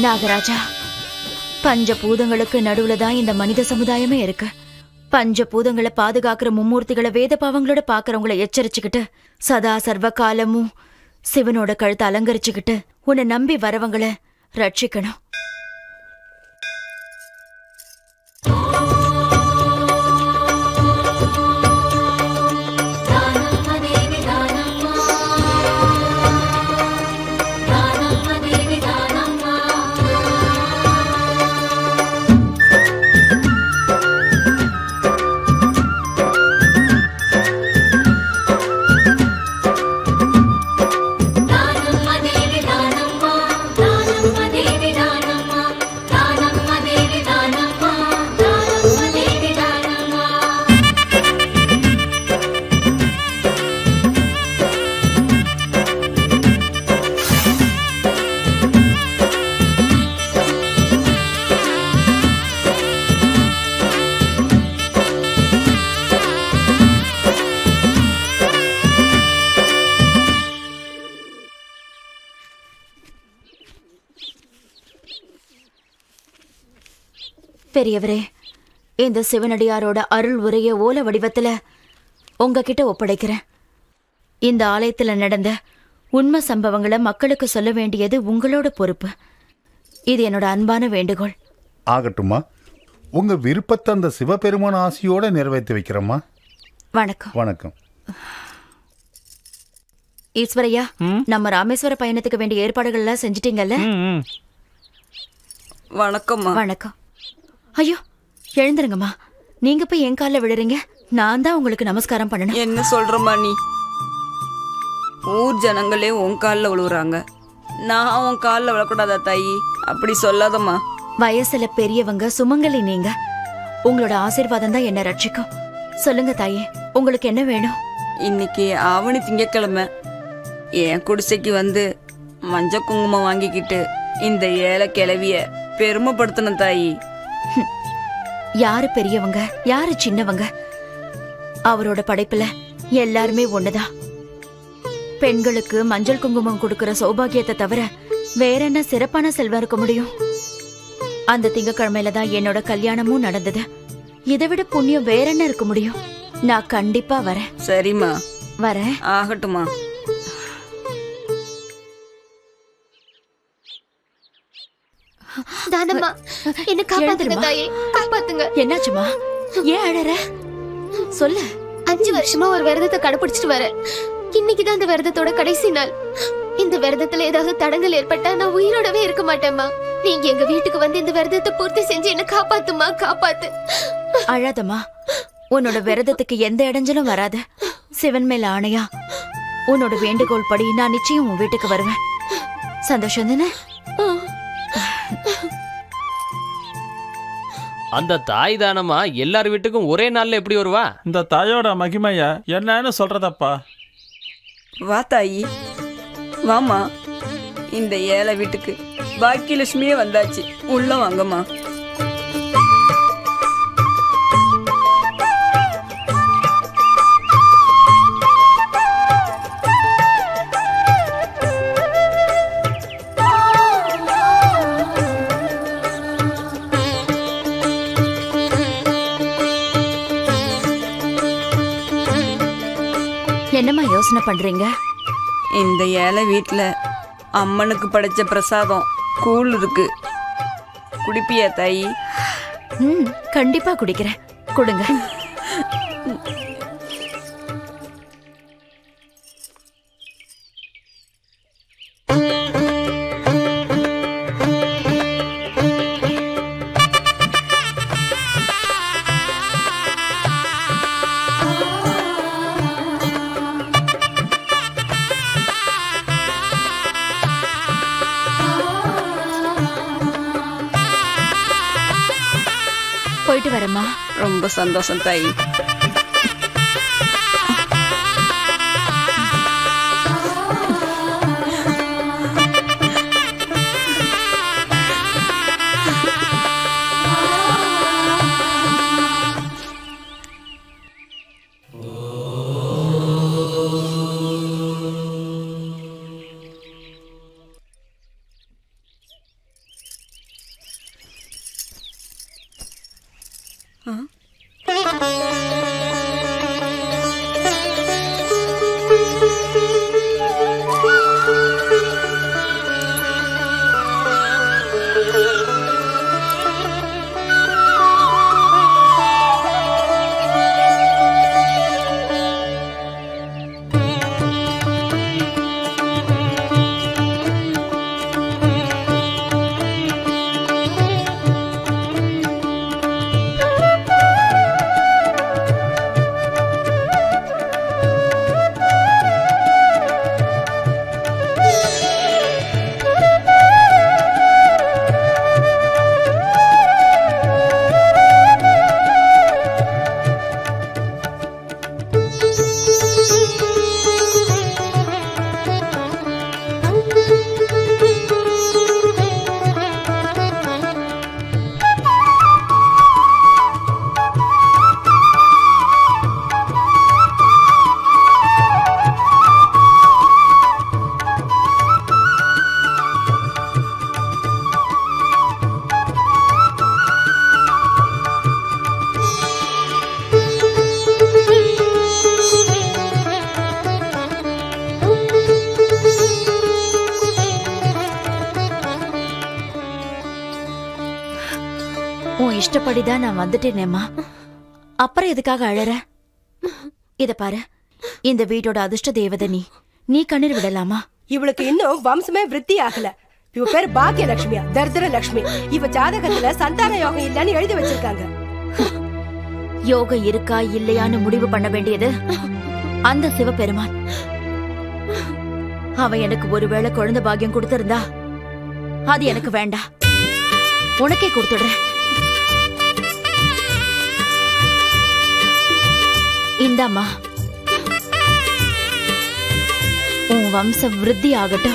நாகராஜா பஞ்ச பூதங்களுக்கு நடுவுல தான் இந்த மனித சமுதாயமே இருக்கு பஞ்ச பூதங்களை பாதுகாக்கிற மும்மூர்த்திகளை வேத பாவங்களோட பாக்குறவங்கள எச்சரிச்சுக்கிட்டு சதா சர்வ காலமும் சிவனோட கழுத்தை அலங்கரிச்சுக்கிட்டு உன்னை நம்பி வரவங்கள ரட்சிக்கணும் பெரியவரே இந்த சிவனடியாரோட அருள் உரைய ஓல வடிவத்துல உங்ககிட்ட ஒப்படைக்கிறேன் இந்த ஆலயத்துல நடந்த உண்மை சம்பவங்களை மக்களுக்கு சொல்ல வேண்டியது உங்களோட பொறுப்பு இது என்னோட அன்பான வேண்டுகோள் ஆகட்டுமா உங்க விருப்பத்தை அந்த சிவபெருமான ஆசையோட நிறைவேற்றி வைக்கிறோமா வணக்கம் வணக்கம் ஈஸ்வரையா நம்ம ராமேஸ்வர பயணத்துக்கு வேண்டிய ஏற்பாடுகள் எல்லாம் செஞ்சிட்டீங்கல்ல வணக்கம்மா வணக்கம் ஐயோ எழுந்துருங்கம்மா நீங்க போய் என் காலில் விழுறீங்க நான் தான் உங்களுக்கு நமஸ்காரம் பண்ணணும் என்ன சொல்றமா நீ ஊர் ஜனங்களே உன் காலில் விழுவுறாங்க நான் உன் காலில் விழக்கூடாதா தாயி அப்படி சொல்லாதம்மா வயசுல பெரியவங்க சுமங்கலி நீங்க உங்களோட ஆசீர்வாதம் தான் என்ன ரட்சிக்கும் சொல்லுங்க தாயே உங்களுக்கு என்ன வேணும் இன்னைக்கு ஆவணி திங்கக்கிழமை என் குடிசைக்கு வந்து மஞ்ச குங்குமம் வாங்கிக்கிட்டு இந்த ஏழை கிளவிய பெருமைப்படுத்தணும் தாயி யாரு பெரியவங்க யாரு சின்னவங்க அவரோட படைப்புல எல்லாருமே ஒண்ணுதான் பெண்களுக்கு மஞ்சள் குங்குமம் கொடுக்கிற சௌபாகியத்தை தவிர வேற என்ன சிறப்பான செல்வம் இருக்க முடியும் அந்த திங்கக்கிழமையில தான் என்னோட கல்யாணமும் நடந்தது இதை விட புண்ணியம் வேற என்ன இருக்க முடியும் நான் கண்டிப்பா வரேன் சரிம்மா வரேன் ஆகட்டுமா தானம்மா என்ன காப்பாத்துங்க எழுந்திரும்மா. தாயே காப்பாத்துங்க என்னாச்சுமா ஏன் அழற சொல்லு அஞ்சு வருஷமா ஒரு விரதத்தை கடைபிடிச்சிட்டு வரேன் இன்னைக்கு தான் அந்த விரதத்தோட கடைசி நாள் இந்த விரதத்துல ஏதாவது தடங்கள் ஏற்பட்டா நான் உயிரோடவே இருக்க மாட்டேம்மா நீங்க எங்க வீட்டுக்கு வந்து இந்த விரதத்தை பூர்த்தி செஞ்சு என்ன காப்பாத்துமா காப்பாத்து அழாதம்மா உன்னோட விரதத்துக்கு எந்த இடைஞ்சலும் வராது சிவன் மேல ஆணையா உன்னோட வேண்டுகோள் படி நான் நிச்சயம் உன் வீட்டுக்கு வருவேன் சந்தோஷம் தானே அந்த தாய் தானமா எல்லார் வீட்டுக்கும் ஒரே நாள்ல எப்படி வருவா இந்த தாயோட மகிமைய என்னன்னு சொல்றதப்பா வா தாயி வாமா இந்த ஏழை வீட்டுக்கு பாக்கியலட்சுமியே வந்தாச்சு உள்ள வாங்கம்மா என்னம்மா யோசனை பண்றீங்க இந்த ஏழை வீட்டில் அம்மனுக்கு படைச்ச பிரசாதம் கூழ் இருக்கு குடிப்பியா தாயி ம் கண்டிப்பா குடிக்கிறேன் கொடுங்க போயிட்டு வரேம்மா ரொம்ப சந்தோஷம் தாயி உன் இஷ்டப்படிதான் நான் வந்துட்டேனேம்மா அப்புறம் எதுக்காக அழற இத பாரு இந்த வீட்டோட அதிர்ஷ்ட தேவதை நீ நீ கண்ணீர் விடலாமா இவளுக்கு இன்னும் வம்சமே விருத்தி ஆகல இவ பேர் பாக்கிய லட்சுமியா தரித்திர லட்சுமி இவ ஜாதகத்துல சந்தான யோகம் இல்லன்னு எழுதி வச்சிருக்காங்க யோகம் இருக்கா இல்லையான்னு முடிவு பண்ண வேண்டியது அந்த சிவபெருமான் அவன் எனக்கு ஒருவேளை குழந்தை பாக்கியம் கொடுத்திருந்தா அது எனக்கு வேண்டாம் உனக்கே கொடுத்துடுறேன் இந்தாம்மா உன் வம்சம் விருத்தி ஆகட்டும்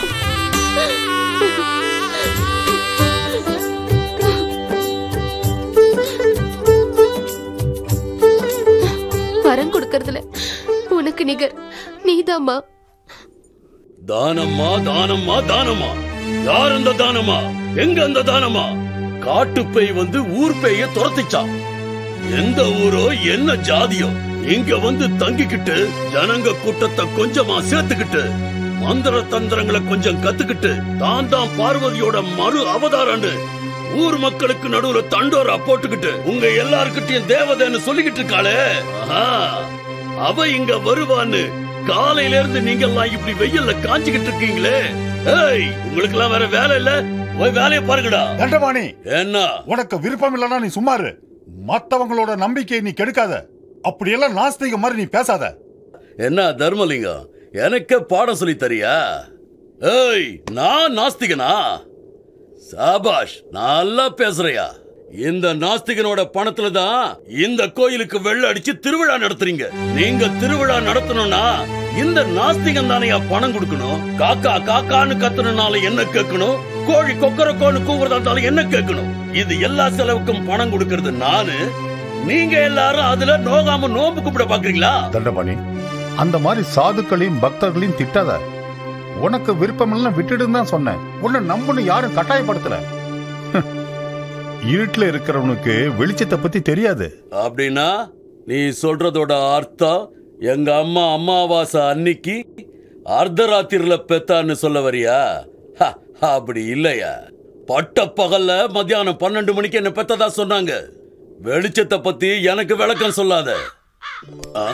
வரம் கொடுக்கறதுல உனக்கு நிகர் நீதாம்மா தானம்மா தானம்மா தானம்மா யார் அந்த தானம்மா எங்க அந்த தானம்மா காட்டுப்பேய் வந்து ஊர் பேய துரத்திச்சான் எந்த ஊரோ என்ன ஜாதியோ இங்க வந்து தங்கிக்கிட்டு ஜனங்க கூட்டத்தை கொஞ்சமா சேர்த்துக்கிட்டு மந்திர தந்திரங்களை கொஞ்சம் கத்துக்கிட்டு தான் தான் பார்வதியோட மறு அவதாரம்னு ஊர் மக்களுக்கு நடுவுல தண்டோரா போட்டுக்கிட்டு உங்க எல்லார்கிட்டயும் தேவதைன்னு சொல்லிக்கிட்டு இருக்காளே ஆஹா, அவ இங்க வருவான்னு காலையில இருந்து நீங்க எல்லாம் இப்படி வெயில்ல காஞ்சுகிட்டு இருக்கீங்களே ஏய் உங்களுக்கு எல்லாம் வேற வேலை இல்ல போய் வேலையை பாருங்கடா தண்டபாணி என்ன உனக்கு விருப்பம் இல்லைன்னா நீ சும்மாரு மத்தவங்களோட நம்பிக்கையை நீ கெடுக்காத அப்படியெல்லாம் நாஸ்திக மாதிரி நீ பேசாத என்ன தர்மலிங்கம் எனக்கு பாடம் சொல்லி தரியா ஏய் நான் நாஸ்திகனா சாபாஷ் நல்லா பேசுறியா இந்த நாஸ்திகனோட பணத்துல தான் இந்த கோயிலுக்கு வெள்ள அடிச்சு திருவிழா நடத்துறீங்க நீங்க திருவிழா நடத்தணும்னா இந்த நாஸ்திகன் தானையா பணம் கொடுக்கணும் காக்கா காக்கான்னு கத்தணும்னால என்ன கேட்கணும் கோழி கொக்கரக்கோன்னு கூவுறதா இருந்தாலும் என்ன கேட்கணும் இது எல்லா செலவுக்கும் பணம் கொடுக்கறது நானு நீங்க எல்லாரும் அதுல நோகாம நோம்பு கூப்பிட பாக்குறீங்களா தண்டபாணி அந்த மாதிரி சாதுக்களையும் பக்தர்களையும் திட்டாத உனக்கு விருப்பம் எல்லாம் விட்டுடுன்னு தான் சொன்னேன் உன்னை நம்புன்னு யாரும் கட்டாயப்படுத்தல இருட்டுல இருக்கிறவனுக்கு வெளிச்சத்தை பத்தி தெரியாது அப்படின்னா நீ சொல்றதோட அர்த்தம் எங்க அம்மா அமாவாசை அன்னைக்கு அர்த்தராத்திரில பெத்தான்னு சொல்ல வரியா ஹ, அப்படி இல்லையா பட்ட பகல்ல மத்தியானம் பன்னெண்டு மணிக்கு என்ன பெத்ததா சொன்னாங்க வெளிச்சத்தை பத்தி எனக்கு விளக்கம் சொல்லாத ஆ?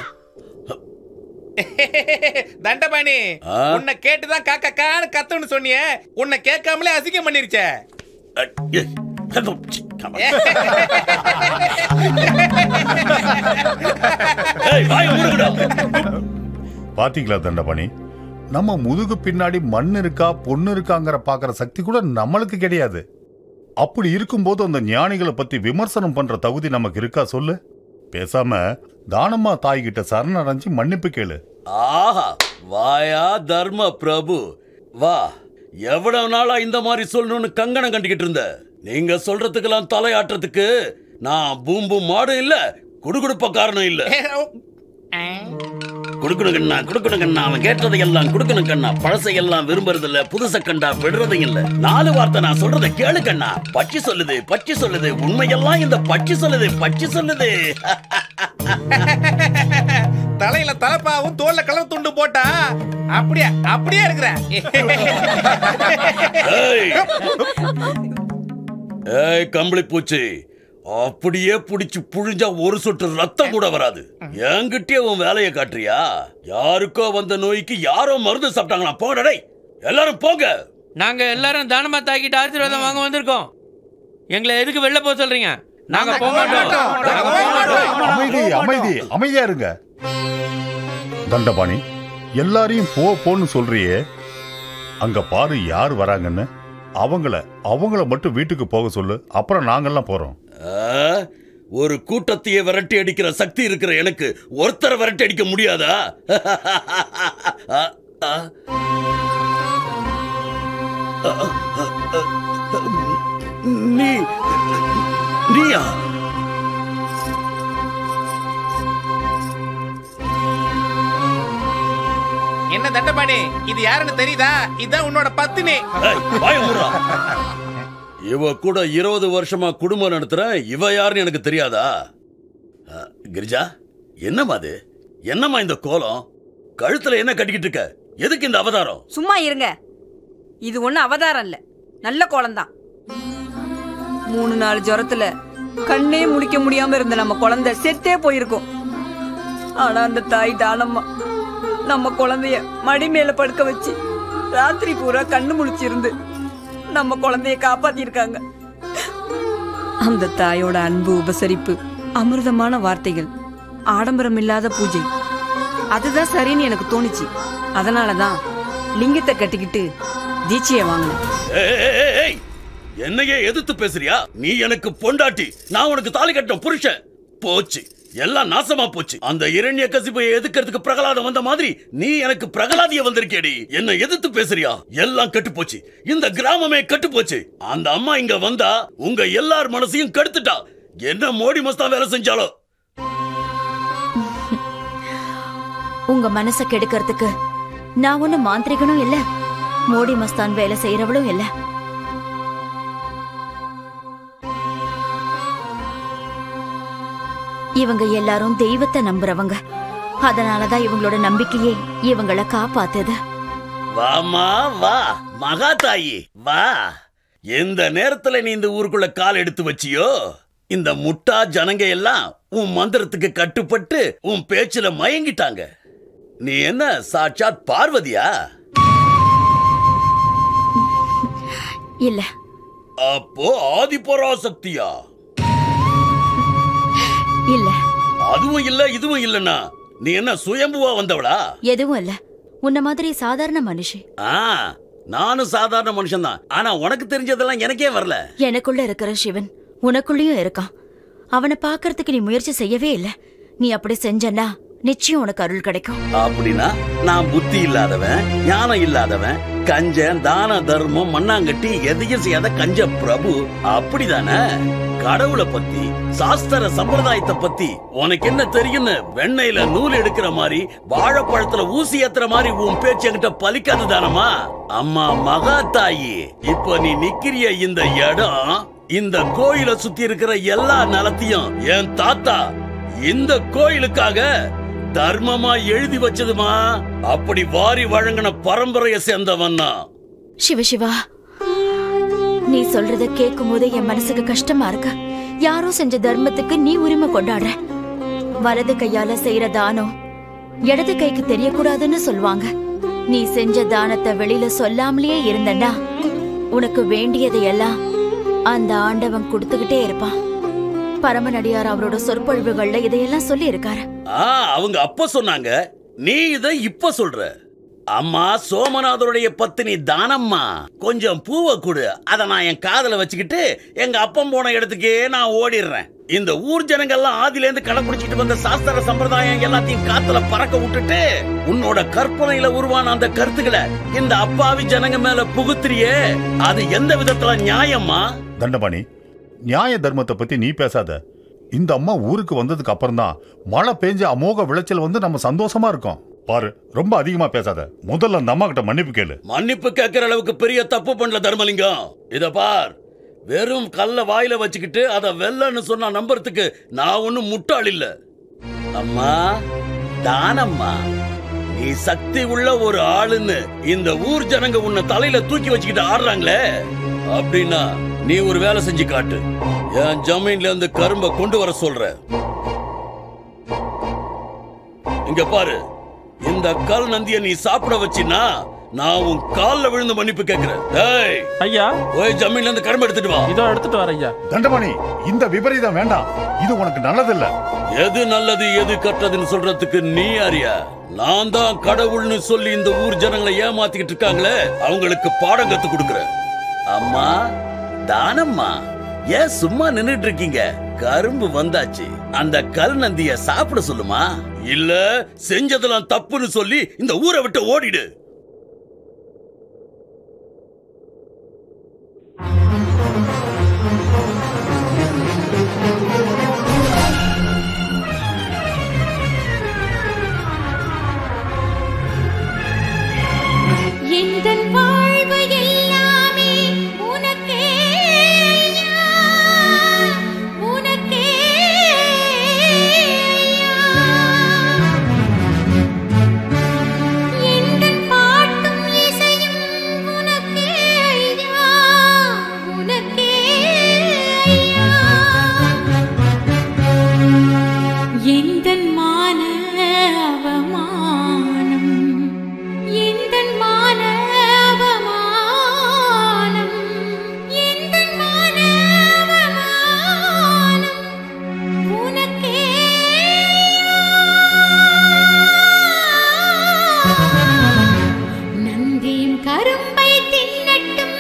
தண்டபாணி ஆ? உன்னை கேட்டுதான் காக்கா கான்னு கத்துன்னு சொன்னியே உன்னை கேட்காமலே அசிங்கம் பண்ணிருச்சே பாத்தீங்களா தண்டபாணி நம்ம முதுகு பின்னாடி மண் இருக்கா பொண்ணு இருக்காங்கிற பாக்குற சக்தி கூட நம்மளுக்கு கிடையாது அப்படி இருக்கும்போது அந்த ஞானிகளை பத்தி விமர்சனம் பண்ற தகுதி நமக்கு இருக்கா சொல்லு பேசாம தானம்மா தாய்கிட்ட சரணடைஞ்சு மன்னிப்பு கேளு ஆஹா வாயா தர்ம பிரபு வா எவ்வளவு நாளா இந்த மாதிரி சொல்லணும்னு கங்கணம் கண்டிக்கிட்டு இருந்த நீங்க சொல்றதுக்கெல்லாம் தலையாட்டுறதுக்கு நான் பூம்பு மாடும் இல்ல குடுகுடுப்ப காரணம் இல்ல கொடுக்கணும் கண்ணா கொடுக்கணும் கண்ணா அவன் கேட்டதை எல்லாம் கொடுக்கணும் கண்ணா பழசை எல்லாம் விரும்புறது இல்ல புதுச கண்டா விடுறதும் இல்ல நாலு வார்த்தை நான் சொல்றதை கேளு கண்ணா பச்சி சொல்லுது பச்சி சொல்லுது உண்மையெல்லாம் இந்த பச்சி சொல்லுது பச்சி சொல்லுது தலையில தலப்பாவும் தோல்ல கலர் துண்டு போட்டா அப்படியே அப்படியே இருக்கிற ஏய். ஏய் கம்பளி பூச்சி அப்படியே புடிச்சு புழிஞ்சா ஒரு சொட்டு ரத்தம் கூட வராது என்கிட்டயே உன் வேலையை காட்டுறியா யாருக்கோ வந்த நோய்க்கு யாரோ மருந்து சாப்பிட்டாங்களா போங்கடா டேய் எல்லாரும் போங்க நாங்க எல்லாரும் தானமா தாக்கிட்டு ஆசீர்வாதம் வாங்க வந்திருக்கோம் எங்களை எதுக்கு வெளில போக சொல்றீங்க நாங்க போக மாட்டோம் நாங்க போக மாட்டோம் அமைதி அமைதி அமைதியா இருங்க தண்டபாணி எல்லாரையும் போ போன்னு சொல்றியே அங்க பாரு யார் வராங்கன்னு அவங்கள அவங்கள மட்டும் வீட்டுக்கு போக சொல்லு அப்புறம் நாங்கெல்லாம் போறோம் ஆ, ஒரு கூட்டத்தையே விரட்டி அடிக்கிற சக்தி இருக்கிற எனக்கு ஒருத்தரை விரட்டி அடிக்க முடியாதா ஆ, ஆ. நீ நீயா என்ன தண்டபாணி இது யாருன்னு தெரியுதா இதான் உன்னோட பத்தினி ஏய், வாயை மூடுறா. இவ கூட இருபது வருஷமா குடும்பம் நடத்துறேன் இவ யாருன்னு எனக்கு தெரியாதா ஆ, கிரிஜா என்னம்மா அது என்னம்மா இந்த கோலம் கழுத்துல என்ன கட்டிக்கிட்டு இருக்க எதுக்கு இந்த அவதாரம் சும்மா இருங்க இது ஒன்றும் அவதாரம் இல்ல நல்ல கோலம்தான் மூணு நாலு ஜுரத்துல கண்ணே முடிக்க முடியாம இருந்த நம்ம குழந்தை செத்தே போயிருக்கும் ஆனா அந்த தாய் தானம்மா நம்ம குழந்தைய மடி மேல படுக்க வச்சு ராத்திரி பூரா கண்ணு முழிச்சிருந்து நம்ம குழந்தைய காப்பாத்திருக்காங்க அந்த தாயோட அன்பு உபசரிப்பு அமிர்தமான வார்த்தைகள் ஆடம்பரம் இல்லாத பூஜை அதுதான் சரின்னு எனக்கு தோணுச்சு அதனாலதான் லிங்கத்தை கட்டிக்கிட்டு தீட்சையை வாங்கினேன் ஏய், ஏய், ஏய், ஏய், என்னையே எதிர்த்து பேசுறியா நீ எனக்கு பொண்டாட்டி நான் உனக்கு தாலி கட்டின புருஷன் போச்சு எல்லாம் நாசமா போச்சு அந்த இரண்ய கசிப்பை எதுக்கிறதுக்கு பிரகலாதம் வந்த மாதிரி நீ எனக்கு பிரகலாதிய வந்திருக்கேடி என்ன எதிர்த்து பேசுறியா எல்லாம் கெட்டு போச்சு இந்த கிராமமே கெட்டு போச்சு அந்த அம்மா இங்க வந்தா உங்க எல்லார் மனசையும் கெடுத்துட்டா என்ன மோடி மஸ்தா வேலை செஞ்சாலோ உங்க மனச கெடுக்கிறதுக்கு நான் ஒண்ணு மாந்திரிகனும் இல்ல மோடி மஸ்தான் வேலை செய்யறவளும் இல்ல இவங்க எல்லாரும் தெய்வத்தை நம்புறவங்க அதனாலதான் இவங்களோட நம்பிக்கையே இவங்கள காப்பாத்துது வாமா வா மகாதாயி வா எந்த நேரத்துல நீ இந்த ஊருக்குள்ள கால் எடுத்து வச்சியோ இந்த முட்டா ஜனங்க எல்லாம் உன் மந்திரத்துக்கு கட்டுப்பட்டு உன் பேச்சுல மயங்கிட்டாங்க நீ என்ன சாட்சாத் பார்வதியா இல்ல அப்போ ஆதிபராசக்தியா இல்ல அதுவும் இல்ல இதுவும் இல்லனா நீ என்ன சுயம்புவா வந்தவளா எதுவும் இல்ல உன்ன மாதிரி சாதாரண மனுஷி ஆ நானும் சாதாரண மனுஷன்தான் ஆனா உனக்கு தெரிஞ்சதெல்லாம் எனக்கே வரல எனக்குள்ள இருக்கிற சிவன் உனக்குள்ளயும் இருக்கான் அவனை பார்க்கறதுக்கு நீ முயற்சி செய்யவே இல்ல நீ அப்படி செஞ்சன்னா நிச்சயம் உனக்கு அருள் கிடைக்கும் அப்படின்னா நான் புத்தி இல்லாதவன் ஞானம் இல்லாதவன் கஞ்சன் தான தர்மம் மண்ணாங்கட்டி எதையும் செய்யாத கஞ்ச பிரபு அப்படிதானே கடவுளை பத்தி சாஸ்திர சம்பிரதாயத்தை பத்தி உனக்கு என்ன தெரியும்னு வெண்ணெயில நூல் எடுக்கிற மாதிரி வாழைப்பழத்துல ஊசி ஏத்துற மாதிரி உன் பேச்சு என்கிட்ட பலிக்காது தானமா அம்மா மகா தாயி இப்போ நீ நிக்கிறிய இந்த இடம் இந்த கோயிலை சுத்தி இருக்கிற எல்லா நிலத்தையும் என் தாத்தா இந்த கோயிலுக்காக தர்மமா எழுதி வச்சதுமா அப்படி வாரி வழங்கின பரம்பரைய சேர்ந்தவன்னா சிவசிவா நீ சொல்றத கேட்கும் போதே என் மனசுக்கு கஷ்டமா இருக்கு யாரோ செஞ்ச தர்மத்துக்கு நீ உரிமை கொண்டாடுற வலது கையால செய்யற தானம் இடது கைக்கு தெரியக்கூடாதுன்னு சொல்லுவாங்க நீ செஞ்ச தானத்தை வெளியில சொல்லாமலேயே இருந்தன்னா உனக்கு வேண்டியதையெல்லாம் அந்த ஆண்டவன் கொடுத்துக்கிட்டே இருப்பான் பரமநடியார் அவரோட சொற்பொழிவுகள்ல இதையெல்லாம் சொல்லி இருக்காரு ஆ அவங்க அப்ப சொன்னாங்க நீ இத இப்ப சொல்ற அம்மா சோமநாதருடைய பத்தினி தானம்மா கொஞ்சம் பூவை கொடு அத நான் என் காதுல வச்சுக்கிட்டு எங்க அப்பம் போன இடத்துக்கே நான் ஓடிடுறேன் இந்த ஊர் ஜனங்கள்லாம் ஆதில இருந்து கடைபிடிச்சிட்டு வந்த சாஸ்திர சம்பிரதாயம் எல்லாத்தையும் காத்துல பறக்க விட்டுட்டு உன்னோட கற்பனையில உருவான அந்த கருத்துக்களை இந்த அப்பாவி ஜனங்க மேல புகுத்துறியே அது எந்த விதத்துல நியாயம்மா தண்டபாணி நியாய தர்மத்தை பத்தி நீ பேசாத இந்த அம்மா ஊருக்கு வந்ததுக்கு அப்புறம் தான் மழை பெஞ்சு அமோக விளைச்சல் வந்து நம்ம சந்தோஷமா இருக்கோம் பாரு ரொம்ப அதிகமா பேசாத முதல்ல அந்த அம்மா கிட்ட மன்னிப்பு கேளு மன்னிப்பு கேட்கிற அளவுக்கு பெரிய தப்பு பண்ணல தர்மலிங்கம் இத பார் வெறும் கல்ல வாயில வச்சுக்கிட்டு அத வெள்ளன்னு சொன்னா நம்புறதுக்கு நான் ஒண்ணும் முட்டாள் இல்ல அம்மா தானம்மா நீ சக்தி உள்ள ஒரு ஆளுன்னு இந்த ஊர் ஜனங்க உன்னை தலையில தூக்கி வச்சுக்கிட்டு ஆடுறாங்களே அப்படின்னா நீ ஒரு வேலை செஞ்சு காட்டு என் ஜமீன்ல இருந்து கரும்ப கொண்டு வர சொல்ற இங்க பாரு இந்த கல் நந்திய நீ சாப்பிட வச்சினா நான் உன் கால்ல விழுந்து மன்னிப்பு கேட்கிறேன் டேய் ஐயா போய் ஜமீன்ல இருந்து கரும்பு எடுத்துட்டு வா இதோ எடுத்துட்டு வர ஐயா தண்டமணி இந்த விபரீதம் வேண்டாம் இது உனக்கு நல்லதில்ல எது நல்லது எது கெட்டதுன்னு சொல்றதுக்கு நீ அறியா நான் தான் கடவுள்னு சொல்லி இந்த ஊர் ஜனங்களை ஏமாத்திக்கிட்டு இருக்காங்களே அவங்களுக்கு பாடம் கத்து கொடுக்கறேன் அம்மா தானம்மா ஏன் சும்மா நின்னுட்டு இருக்கீங்க கரும்பு வந்தாச்சு அந்த கல் நந்திய சாப்பிட சொல்லுமா இல்ல செஞ்சதெல்லாம் தப்புன்னு சொல்லி இந்த ஊரை விட்டு ஓடிடு எந்தன் வாழ்வு எல்லாமே உனக்கே ஐயா, உனக்கே ஐயா. எந்தன் பாட்டும் இசையும் உனக்கே ஐயா, உனக்கே ஐயா. எந்தன் மான அவமானம் எந்தன் மான அவமானம் எந்தன் மான அவமானம் உனக்கே நந்தியும் கரும்பை தின்னட்டும்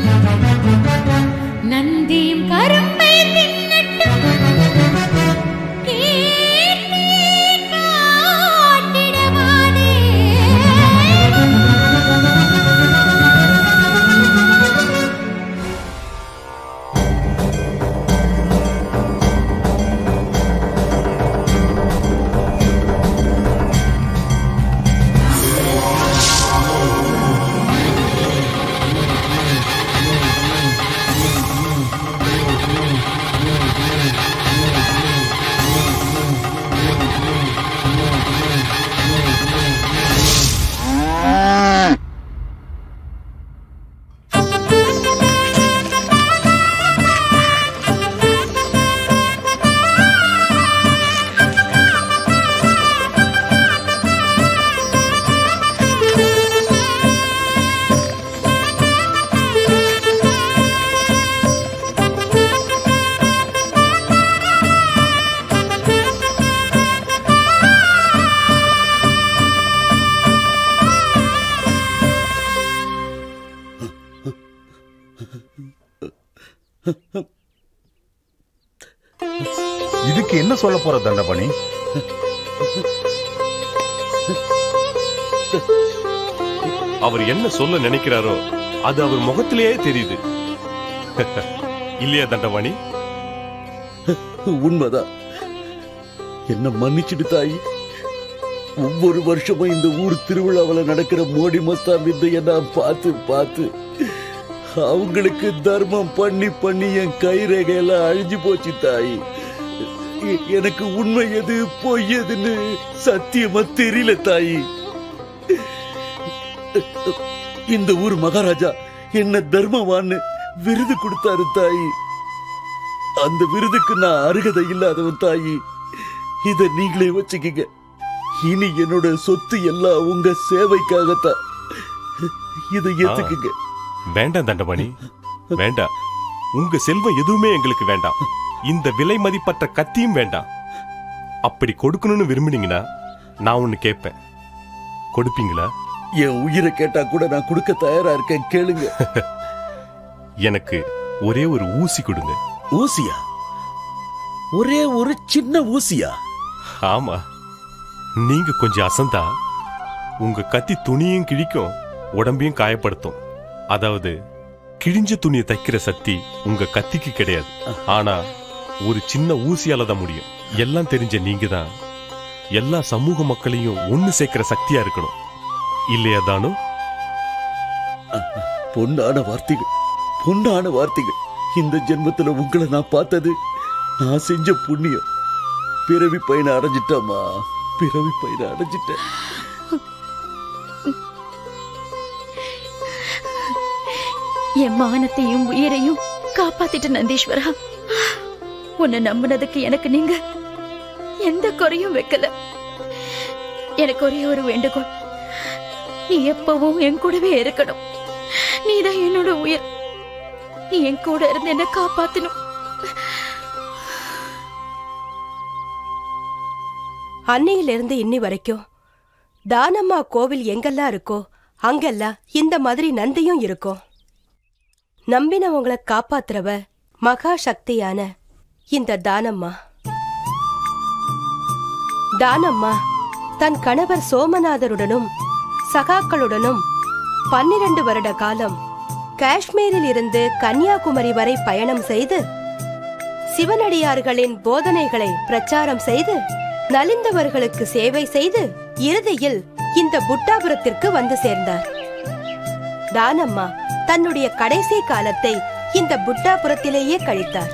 நந்தியும் கரும்பை தின்னட்டும் கீர்த்தி காட்டிடவானே இதுக்கு என்ன சொல்ல போற தண்டபணி அவர் என்ன சொல்ல நினைக்கிறாரோ அது அவர் முகத்திலேயே தெரியுது இல்லையா தண்டவாணி உண்மைதான் என்ன மன்னிச்சிடு தாயி ஒவ்வொரு வருஷமும் இந்த ஊர் திருவிழாவில் நடக்கிற மோடி மஸ்தான் வித்தைய நான் பார்த்து பார்த்து அவங்களுக்கு தர்மம் பண்ணி பண்ணி என் கைரேகையெல்லாம் அழிஞ்சு போச்சு தாயி எ- எனக்கு உண்மை எது பொய் எதுன்னு சத்தியமா தெரியல தாயி இந்த ஊர் மகாராஜா என்ன தர்மவான்னு விருது கொடுத்தாரு தாயி அந்த விருதுக்கு நான் அருகதை இல்லாதவன் தாயி இத நீங்களே வச்சுக்கீங்க இனி என்னோட சொத்து எல்லாம் உங்க சேவைக்காகத்தான் இதை ஏத்துக்குங்க வேண்டாம் தண்டமணி வேண்டாம் உங்க செல்வம் எதுவுமே எங்களுக்கு வேண்டாம் இந்த விலை மதிப்பற்ற கத்தியும் வேண்டாம் அப்படி கொடுக்கணும்னு விரும்புனீங்கன்னா நான் ஒன்னு கேட்பேன் கொடுப்பீங்களா என் உயிரை கேட்டா கூட நான் கொடுக்க தயாரா இருக்கேன் கேளுங்க எனக்கு ஒரே ஒரு ஊசி கொடுங்க ஊசியா ஒரே ஒரு சின்ன ஊசியா ஆமா நீங்க கொஞ்சம் அசந்தா உங்க கத்தி துணியும் கிழிக்கும் உடம்பையும் காயப்படுத்தும் அதாவது கிழிஞ்ச துணியை தைக்கிற சக்தி உங்க கத்திக்கு கிடையாது ஆனா ஒரு சின்ன ஊசியால தான் முடியும் எல்லாம் தெரிஞ்ச நீங்க தான் எல்லா சமூக மக்களையும் ஒண்ணு சேர்க்கிற சக்தியா இருக்கணும் இல்லையா தானு பொன்னான வார்த்தைகள் பொன்னான வார்த்தைகள் இந்த ஜென்மத்துல உங்களை நான் பார்த்தது நான் செஞ்ச புண்ணியம் பிறவி பயனை அடைஞ்சிட்டேம்மா பிறவி பயனை அடைஞ்சிட்டேன் என் மானத்தையும் உயிரையும் காப்பாத்திட்ட நந்தீஸ்வரா உன்னை நம்பினதுக்கு எனக்கு நீங்க எந்த குறையும் வைக்கல எனக்கு ஒரே ஒரு வேண்டுகோள் நீ எப்பவும் என் கூடவே இருக்கணும் நீதான் என்னோட உயிர் நீ என் கூட இருந்து என்ன காப்பாத்தணும் அன்னையிலிருந்து இன்னி வரைக்கும் தானம்மா கோவில் எங்கெல்லாம் இருக்கோ அங்கெல்லாம் இந்த மாதிரி நந்தியும் இருக்கும் நம்பினவங்கள காப்பாத்துறவ மகா சக்தியான இந்த தானம்மா தானம்மா தன் கணவர் சோமநாதருடனும் சகாக்களுடனும் பன்னிரண்டு வருட காலம் காஷ்மீரில் இருந்து கன்னியாகுமரி வரை பயணம் செய்து சிவனடியார்களின் போதனைகளை பிரச்சாரம் செய்து நலிந்தவர்களுக்கு சேவை செய்து இறுதியில் இந்த புட்டாபுரத்திற்கு வந்து சேர்ந்தார் தானம்மா தன்னுடைய கடைசி காலத்தை இந்த புட்டாபுரத்திலேயே கழித்தார்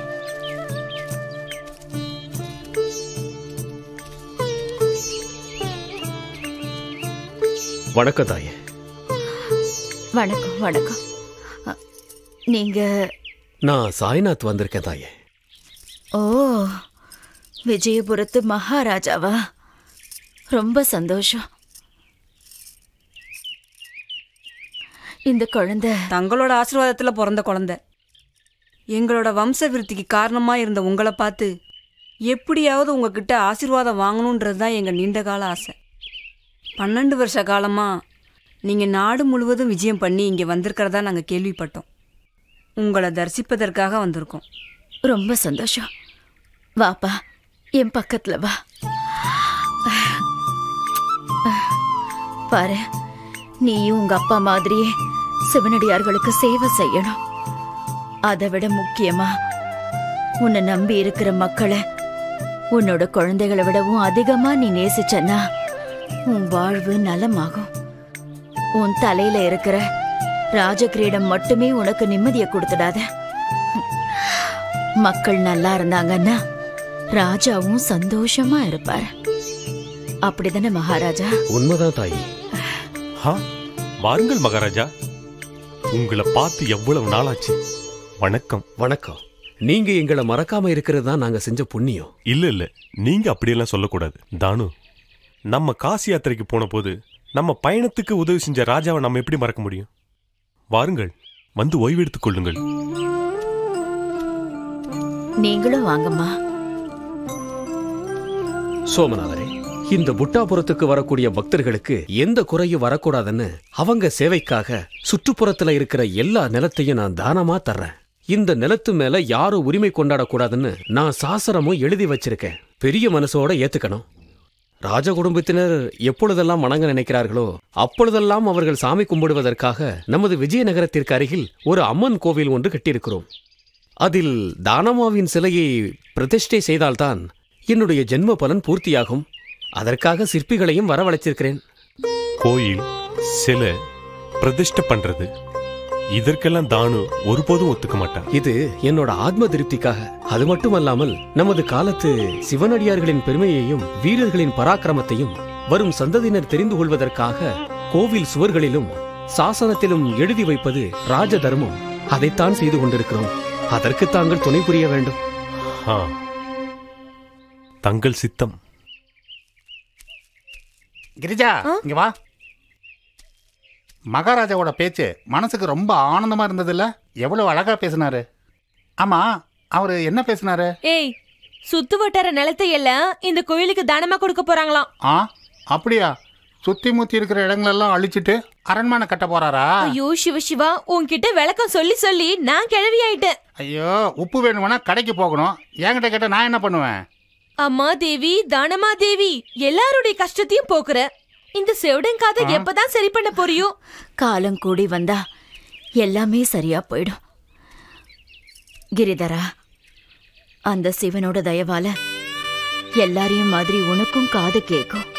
வணக்கம் தாயே வணக்கம் வணக்கம் அ, நீங்க நான் சாய்நாத் வந்திருக்கேன் தாயே ஓ விஜயபுரத்து மகாராஜாவா ரொம்ப சந்தோஷம் இந்த குழந்தை தங்களோட ஆசீர்வாதத்துல பிறந்த குழந்தை எங்களோட வம்ச விருத்திக்கு காரணமா இருந்த உங்களை பார்த்து எப்படியாவது உங்ககிட்ட ஆசீர்வாதம் வாங்கணுன்றது தான் எங்க நீண்ட கால ஆசை பன்னெண்டு வருஷ காலமா நீங்க நாடு முழுவதும் விஜயம் பண்ணி இங்க வந்திருக்கிறதா நாங்க கேள்விப்பட்டோம் உங்களை தரிசிப்பதற்காக வந்திருக்கோம் ரொம்ப சந்தோஷம் வாப்பா என் பக்கத்துல வா பாரு நீயும் உங்க அப்பா மாதிரியே சிவனடியார்களுக்கு சேவை செய்யணும் அதை விட முக்கியமா உன்னை நம்பி இருக்கிற மக்களை உன்னோட குழந்தைகளை விடவும் அதிகமா நீ நேசிச்சன்னா உன் வாழ்வு நலமாகும் உன் தலையில இருக்கிற ராஜகிரீடம் மட்டுமே உனக்கு நிம்மதியை கொடுத்துடாத மக்கள் நல்லா இருந்தாங்கன்னா ராஜாவும் சந்தோஷமா இருப்பார் அப்படிதானே மகாராஜா உண்மைதான் தாயி ஹா வாருங்கள் மகாராஜா உங்களை பார்த்து எவ்வளவு நாளாச்சு வணக்கம் வணக்கம் நீங்க எங்களை மறக்காம இருக்கிறது தான் நாங்க செஞ்ச புண்ணியம் இல்ல இல்ல நீங்க அப்படியெல்லாம் சொல்லக்கூடாது தானு நம்ம காசி யாத்திரைக்கு போன போது நம்ம பயணத்துக்கு உதவி செஞ்ச ராஜாவை நம்ம எப்படி மறக்க முடியும் வாருங்கள் வந்து ஓய்வெடுத்துக் கொள்ளுங்கள் நீங்களும் வாங்கம்மா சோமநாதரே இந்த புட்டாபுரத்துக்கு வரக்கூடிய பக்தர்களுக்கு எந்த குறையும் வரக்கூடாதுன்னு அவங்க சேவைக்காக சுற்றுப்புறத்துல இருக்கிற எல்லா நிலத்தையும் நான் தானமா தர்றேன் இந்த நிலத்து மேல யாரும் உரிமை கொண்டாடக்கூடாதுன்னு நான் சாசனமும் எழுதி வச்சிருக்கேன் பெரிய மனசோட ஏத்துக்கணும் ராஜ குடும்பத்தினர் எப்பொழுதெல்லாம் வணங்க நினைக்கிறார்களோ அப்பொழுதெல்லாம் அவர்கள் சாமி கும்பிடுவதற்காக நமது விஜயநகரத்திற்கு அருகில் ஒரு அம்மன் கோவில் ஒன்று கட்டியிருக்கிறோம் அதில் தானமாவின் சிலையை பிரதிஷ்டை செய்தால்தான் என்னுடைய ஜென்ம பலன் பூர்த்தியாகும் அதற்காக சிற்பிகளையும் வரவழைச்சிருக்கிறேன் கோயில் சிலை பிரதிஷ்டை பண்றது இதற்கெல்லாம் தானு ஒருபோதும் ஒத்துக்க மாட்டான் இது என்னோட ஆத்ம திருப்திக்காக அது மட்டுமல்லாமல் நமது காலத்து சிவனடியார்களின் பெருமையையும் வீரர்களின் பராக்கிரமத்தையும் வரும் சந்ததியினர் தெரிந்து கொள்வதற்காக கோவில் சுவர்களிலும் சாசனத்திலும் எழுதி வைப்பது ராஜ தர்மம் அதைத்தான் செய்து கொண்டிருக்கிறோம் அதற்கு தாங்கள் துணை புரிய வேண்டும் ஆ. தங்கள் சித்தம் கிரிஜா இங்க வா மகாராஜாவோட பேச்சு மனசுக்கு ரொம்ப ஆனந்தமா இருந்ததுல்ல எவ்வளவு அழகா பேசினாரு ஆமா அவரு என்ன பேசினாரு ஏய் சுத்து வட்டார நிலத்தை எல்லாம் இந்த கோயிலுக்கு தானமா கொடுக்க போறாங்களாம் ஆ அப்படியா சுத்தி முத்தி இருக்கிற இடங்களெல்லாம் அழிச்சிட்டு அரண்மனை கட்ட போறாரா ஐயோ சிவ சிவா உன்கிட்ட விளக்கம் சொல்லி சொல்லி நான் கிழவி ஆயிட்டேன் ஐயோ உப்பு வேணும்னா கடைக்கு போகணும் என்கிட்ட கேட்ட நான் என்ன பண்ணுவேன் அம்மா தேவி தானமா தேவி எல்லாருடைய கஷ்டத்தையும் போக்குற இந்த செவிடங்காத எப்பதான் சரி பண்ண போறியோ காலம் கூடி வந்தா எல்லாமே சரியா போயிடும் கிரிதரா அந்த சிவனோட தயவால எல்லாரையும் மாதிரி உனக்கும் காது கேக்கும்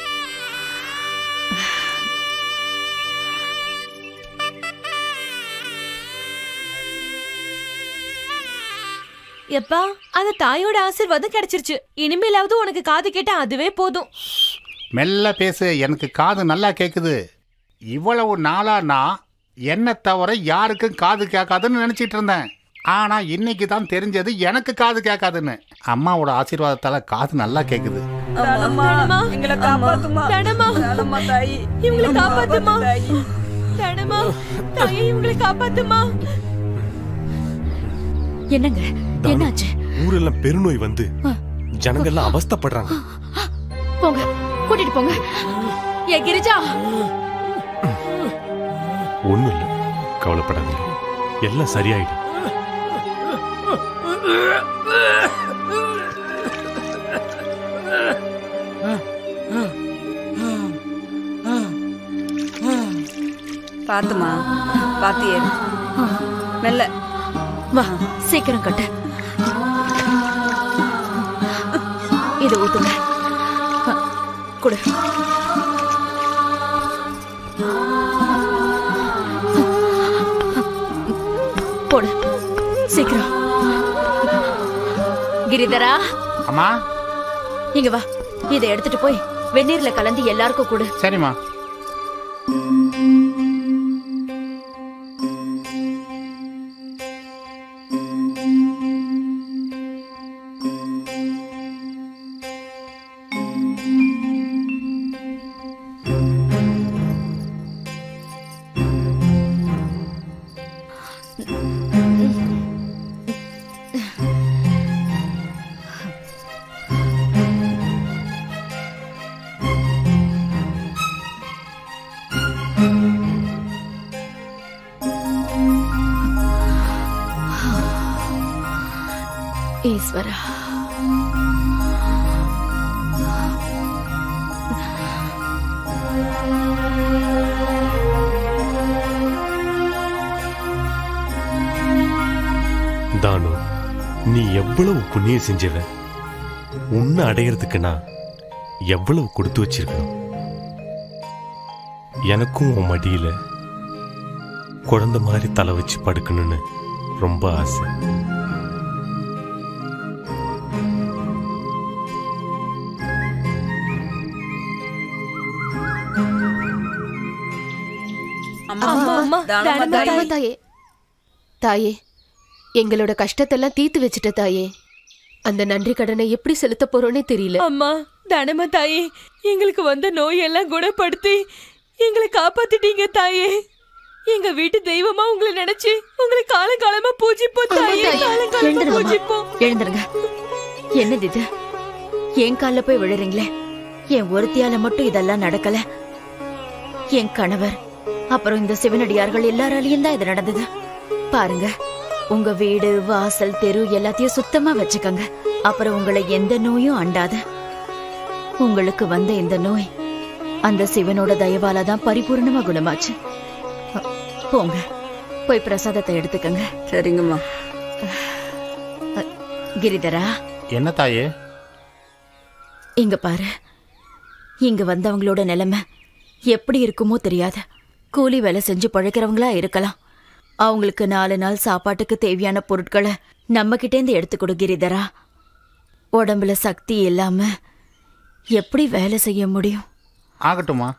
எப்பா அந்த தாயோட ஆசீர்வாதம் கிடைச்சிருச்சு இனிமேலாவது உனக்கு காது கேட்டா அதுவே போதும் மெல்ல பேசு எனக்கு காது நல்லா கேக்குது இவ்வளவு நாளா நான் என்ன தவிர யாருக்கும் காது கேட்காதுன்னு நினைச்சிட்டு இருந்தேன் ஆனா இன்னைக்கு தான் தெரிஞ்சது எனக்கு காது கேட்காதுன்னு அம்மாவோட ஆசீர்வாதத்தால காது நல்லா கேக்குது தனமா எங்களை காப்பாத்துமா தனமா தனமா தாயி இவங்களை காப்பாத்துமா தனமா தாயே இவங்களை காப்பாத்துமா என்னங்க என்னாச்சு ஊரெல்லாம் பெருநோய் வந்து ஜனங்கள்லாம் அவஸ்தைப்படுறாங்க போங்க கூட்டிட்டு போங்க ஏ கிரிஜா ஒண்ணும் இல்ல கவலைப்படாதீங்க எல்லாம் சரியாயிடும் பாத்துமா பாத்து ஏறு மெல்ல வா சீக்கிரம் கட்டு இது ஊத்துங்க அ, கொடு போடு சீக்கிரம் கிரிதரா அம்மா இங்க வா இதை எடுத்துட்டு போய் வெந்நீர்ல கலந்து எல்லாருக்கும் கொடு சரிம்மா ஈஸ்வரா தானு நீ எவ்வளவு புண்ணியம் செஞ்சவ உன்னை அடையறதுக்கு நான் எவ்வளவு கொடுத்து வச்சிருக்கணும் எனக்கும் உன் மடியில குழந்தை மாதிரி தலை வச்சு படுக்கணும்னு ரொம்ப ஆசை அம்மா அம்மா தானமா தாயே தாயே தாயே எங்களோட கஷ்டத்தெல்லாம் தீர்த்து வச்சுட்ட தாயே அந்த நன்றி கடனை எப்படி செலுத்த போறோன்னே தெரியல அம்மா தனமா தாயே எங்களுக்கு வந்த நோயெல்லாம் குணப்படுத்தி எங்களை காப்பாத்திட்டீங்க தாயே எங்க வீட்டு தெய்வமா உங்களை நினைச்சு உங்களை காலங்காலமா பூஜிப்போம் தாயே காலங்காலமா எழுந்துருங்கம்மா பூஜிப்போம் எழுந்துருங்க என்னது இது என் கால்ல போய் விழுறீங்களே என் ஒருத்தியால மட்டும் இதெல்லாம் நடக்கல என் கணவர் அப்புறம் இந்த சிவனடியார்கள் எல்லாராலையும் தான் இது நடந்தது பாருங்க உங்க வீடு வாசல் தெரு எல்லாத்தையும் சுத்தமா வச்சுக்கங்க அப்புறம் உங்களை எந்த நோயும் அண்டாது உங்களுக்கு வந்த இந்த நோய் அந்த சிவனோட தயவால தான் பரிபூர்ணமா குணமாச்சு அ, போங்க போய் பிரசாதத்தை எடுத்துக்கங்க சரிங்கம்மா கிரிதரா என்ன தாயே இங்க பாரு இங்க வந்தவங்களோட நிலைமை எப்படி இருக்குமோ தெரியாது கூலி வேலை செஞ்சு பழைக்கிறவங்களா இருக்கலாம் அவங்களுக்கு நாலு நாள் சாப்பாட்டுக்கு தேவையான பொருட்களை நம்ம கிட்டேந்து எடுத்து கொடு கிரிதரா உடம்புல சக்தி இல்லாம எப்படி வேலை செய்ய முடியும் ஆகட்டுமா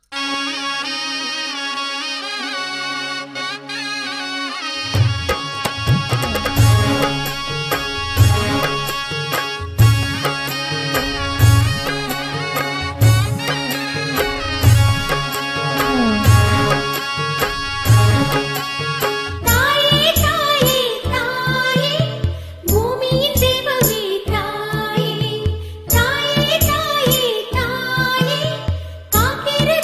தாயே தாயே தாயே பூமியின் தேவமே தாயே தாயே தாயே தாயே காக்கிற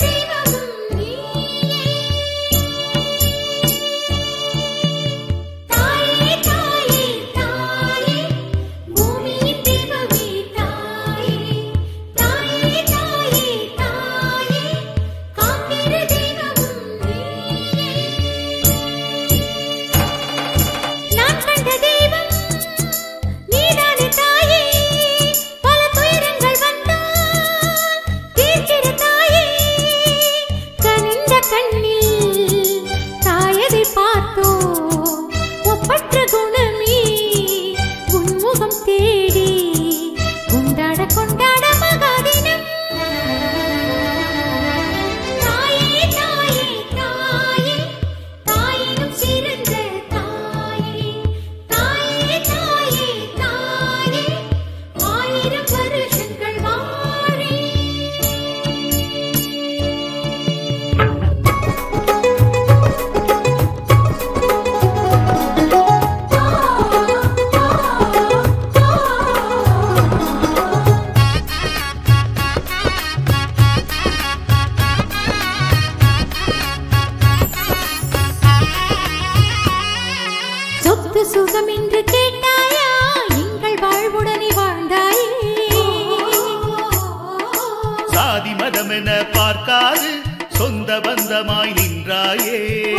சாதி மதம் என பார்க்காது சொந்த பந்தமாய் நின்றாயே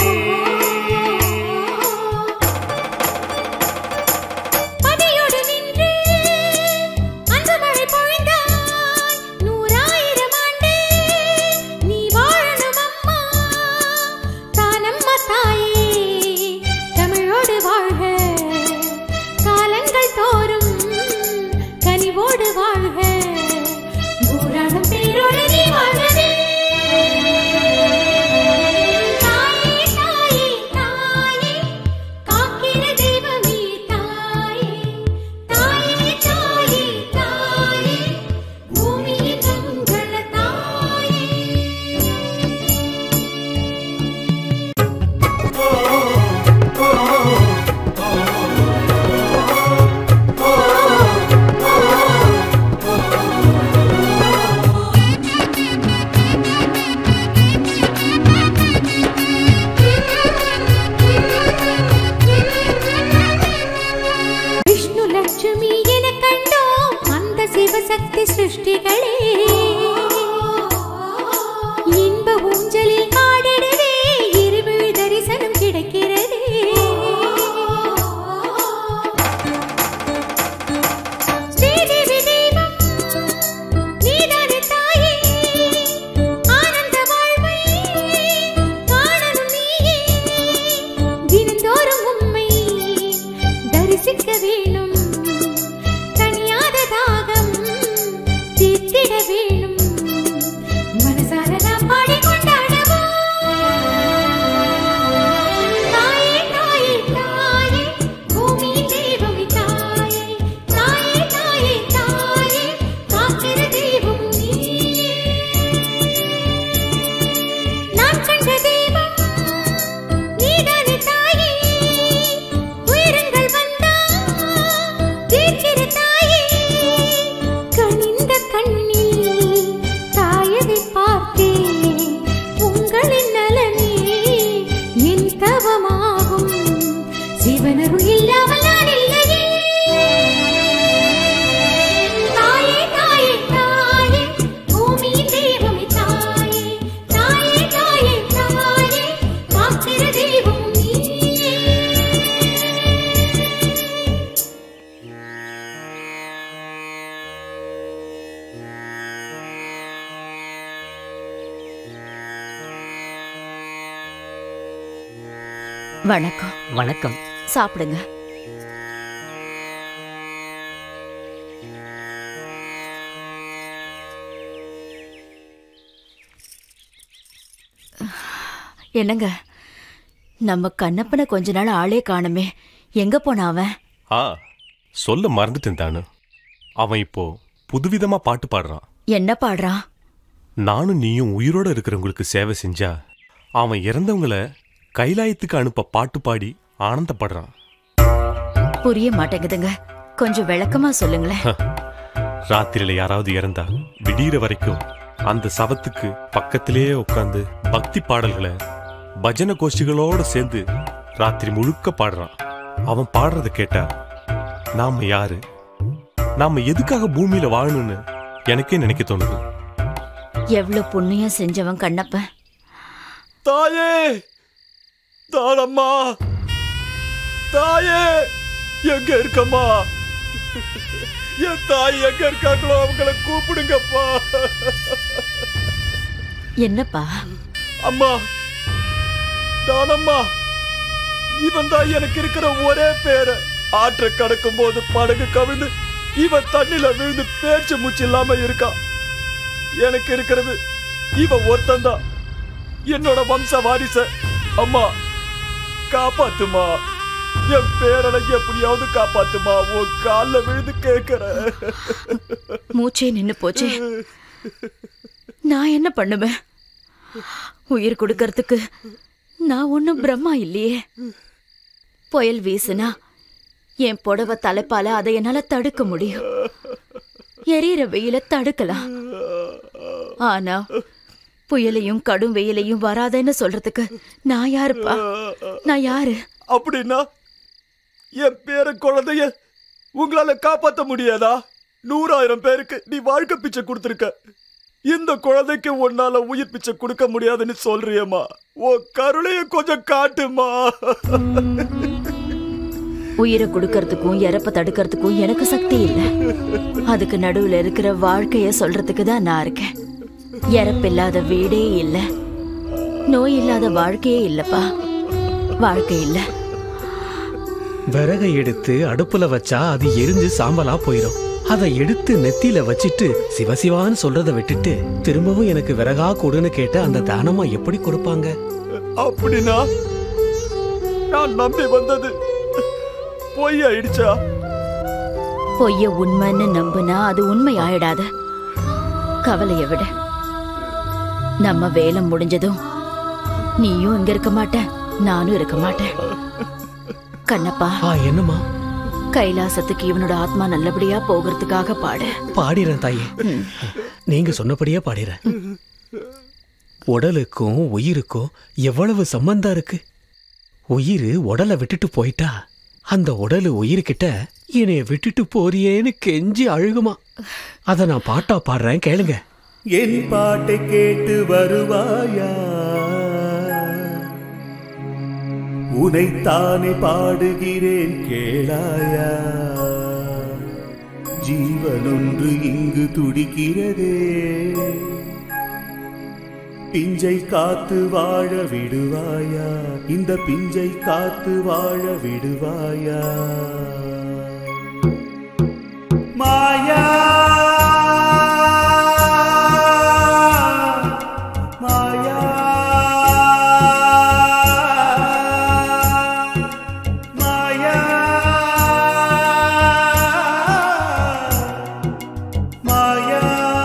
படையோடு நின்று அன்று மழை பொழிந்தாய் நூறாயிரம் ஆண்டு நீ வாழணும் அம்மா தானம்மா தாயே தமிழோடு வாழ்க காலங்கள் தோறும் கனிவோடு வாழ்க ஊராடும் பேரோடு நீ வாழ்கவே தாயே தாயே தாயே காக்கிற தெய்வமே தாயே தாயே தாயே தாயே பூமியின் மங்கள தாயே விஷ்ணு லட்சுமி என கண்டோம் அந்த சிவசக்தி சிருஷ்டிகளே இன்ப ஊஞ்சலில் ஆடிடவே இருவிழி தரிசனம் கிடைக்கிறதே ஸ்ரீதேவி தெய்வம் நீதானே தாயே ஆனந்த வாழ்வை காணணும் நீயே தினந்தோறும் உம்மை தரிசிக்க வேணும் தனியாத தாகம் தீர்த்திட வேணும் மனசார நாம் பாடி கொண்டாடவோம் தாயே தாயே தாயே பூமியின் தெய்வமே தாயே தாயே தாயே தாயே காக்கிற தெய்வம் நீயே நான் கண்ட தெய்வம் நீதானே தாயே உயிரங்கள் வந்தா தீர்க்கிற தாயே கனிந்த கண்ணில் தாயதை பார்த்தேன் உங்களின் நலனே என் தவமாகும் சிவனருள் இல்லாமல் நான் இல்லையே தாயே தாயே தாயே பூமியின் தெய்வமே தாயே தாயே தாயே தாயே காக்கிற தெய்வம் நீயே வணக்கம் வணக்கம் சாப்பிடுங்க என்னங்க நம்ம கண்ணப்பனை கொஞ்ச நாள் ஆளே காணுமே எங்க போனா அவன் ஆ சொல்ல மறந்துட்டேன் தானு அவன் இப்போ புதுவிதமா பாட்டு பாடுறான் என்ன பாடுறான் நானும் நீயும் உயிரோட இருக்கிறவங்களுக்கு சேவை செஞ்சா அவன் இறந்தவங்கள கைலாயத்துக்கு அனுப்ப பாட்டு பாடி ஆனந்தப்படுறான் புரிய மாட்டேங்குதுங்க கொஞ்சம் விளக்கமா சொல்லுங்களேன் ராத்திரியில யாராவது இறந்தா விடியிற வரைக்கும் அந்த சவத்துக்கு பக்கத்திலேயே உட்காந்து பக்தி பாடல்களை பஜனை கோஷ்டிகளோட சேர்ந்து ராத்திரி முழுக்க பாடுறான் அவன் பாடுறத கேட்டா நாம யாரு நாம எதுக்காக பூமியில வாழணும்னு எனக்கே நினைக்க தோணுது எவ்வளவு புண்ணியம் செஞ்சவன் கண்ணப்பன் தாயே தானம்மா தாயே எங்க இருக்கம்மா என் தாய் எங்க இருக்காங்களோ அவங்கள கூப்பிடுங்கப்பா என்னப்பா அம்மா தானம்மா இவன் தான் எனக்கு இருக்கிற ஒரே பேரு ஆற்றை கடக்கும் போது படகு கவிழ்ந்து இவன் தண்ணில விழுந்து பேச்சு மூச்சு இல்லாம இருக்கான் எனக்கு இருக்கிறது இவன் ஒருத்தன்தான் என்னோட வம்ச வாரிச அம்மா காப்பாத்துமா என் பேரனை எப்படியாவது காப்பாத்துமா உன் கால்ல விழுந்து கேக்குற மூச்சே நின்னு போச்சு நான் என்ன பண்ணுவேன் உயிர் கொடுக்கறதுக்கு நான் ஒன்னும் பிரம்மா இல்லையே புயல் வீசுனா என் புடவை தலைப்பால அதை என்னால தடுக்க முடியும் எரியற வெயில தடுக்கலாம் ஆனா புயலையும் கடும் வெயிலையும் வராதேன்னு சொல்றதுக்கு நான் யாருப்பா நான் யாரு அப்படின்னா என் பேர குழந்தைய உங்களால காப்பாத்த முடியாதா நூறாயிரம் பேருக்கு நீ வாழ்க்கை பிச்சை கொடுத்துருக்க இந்த குழந்தைக்கு உன்னால உயிர் பிச்சை கொடுக்க முடியாதுன்னு சொல்றியம்மா உன் கருணைய கொஞ்சம் காட்டுமா உயிரை கொடுக்கறதுக்கும் இறப்ப தடுக்கிறதுக்கும் எனக்கு சக்தி இல்ல அதுக்கு நடுவுல இருக்கிற வாழ்க்கைய சொல்றதுக்கு தான் நான் இருக்கேன் இறப்பில்லாத வீடே இல்ல நோய் இல்லாத வாழ்க்கையே இல்லப்பா வாழ்க்கை இல்ல விறகை எடுத்து அடுப்புல வச்சா அது எரிஞ்சு சாம்பலா போயிடும் அதை எடுத்து நெத்தியில வச்சிட்டு சிவசிவான்னு சொல்றத விட்டுட்டு திரும்பவும் எனக்கு விறகா கொடுன்னு கேட்ட அந்த தானமா எப்படி கொடுப்பாங்க அப்படின்னா நான் நம்பி வந்தது பொய் ஆயிடுச்சா பொய்ய உண்மைன்னு நம்புனா அது உண்மை ஆயிடாது கவலைய விட நம்ம வேலை முடிஞ்சதும் நீயும் இங்க இருக்க மாட்ட நானும் இருக்க மாட்டேன் கண்ணப்பா என்னம்மா கைலாசத்துக்கு இவனோட ஆத்மா நல்லபடியா போகிறதுக்காக பாடு பாடிறேன் தாயே நீங்க சொன்னபடியே பாடிறேன் உடலுக்கும் உயிருக்கும் எவ்வளவு சம்பந்தம் இருக்கு உயிர் உடலை விட்டுட்டு போயிட்டா அந்த உடலு உயிர்கிட்ட என்னைய விட்டுட்டு போறியேன்னு கெஞ்சி அழுகுமா அத நான் பாட்டா பாடுறேன் கேளுங்க என் பாட்டை கேட்டு வருவாயா உனைத்தானே பாடுகிறேன் கேளாயா ஜீவனொன்று இங்கு துடிக்கிறதே பிஞ்சை காத்து வாழ விடுவாயா இந்த பிஞ்சை காத்து வாழ விடுவாயா மாயா மாயா மாயா மாயா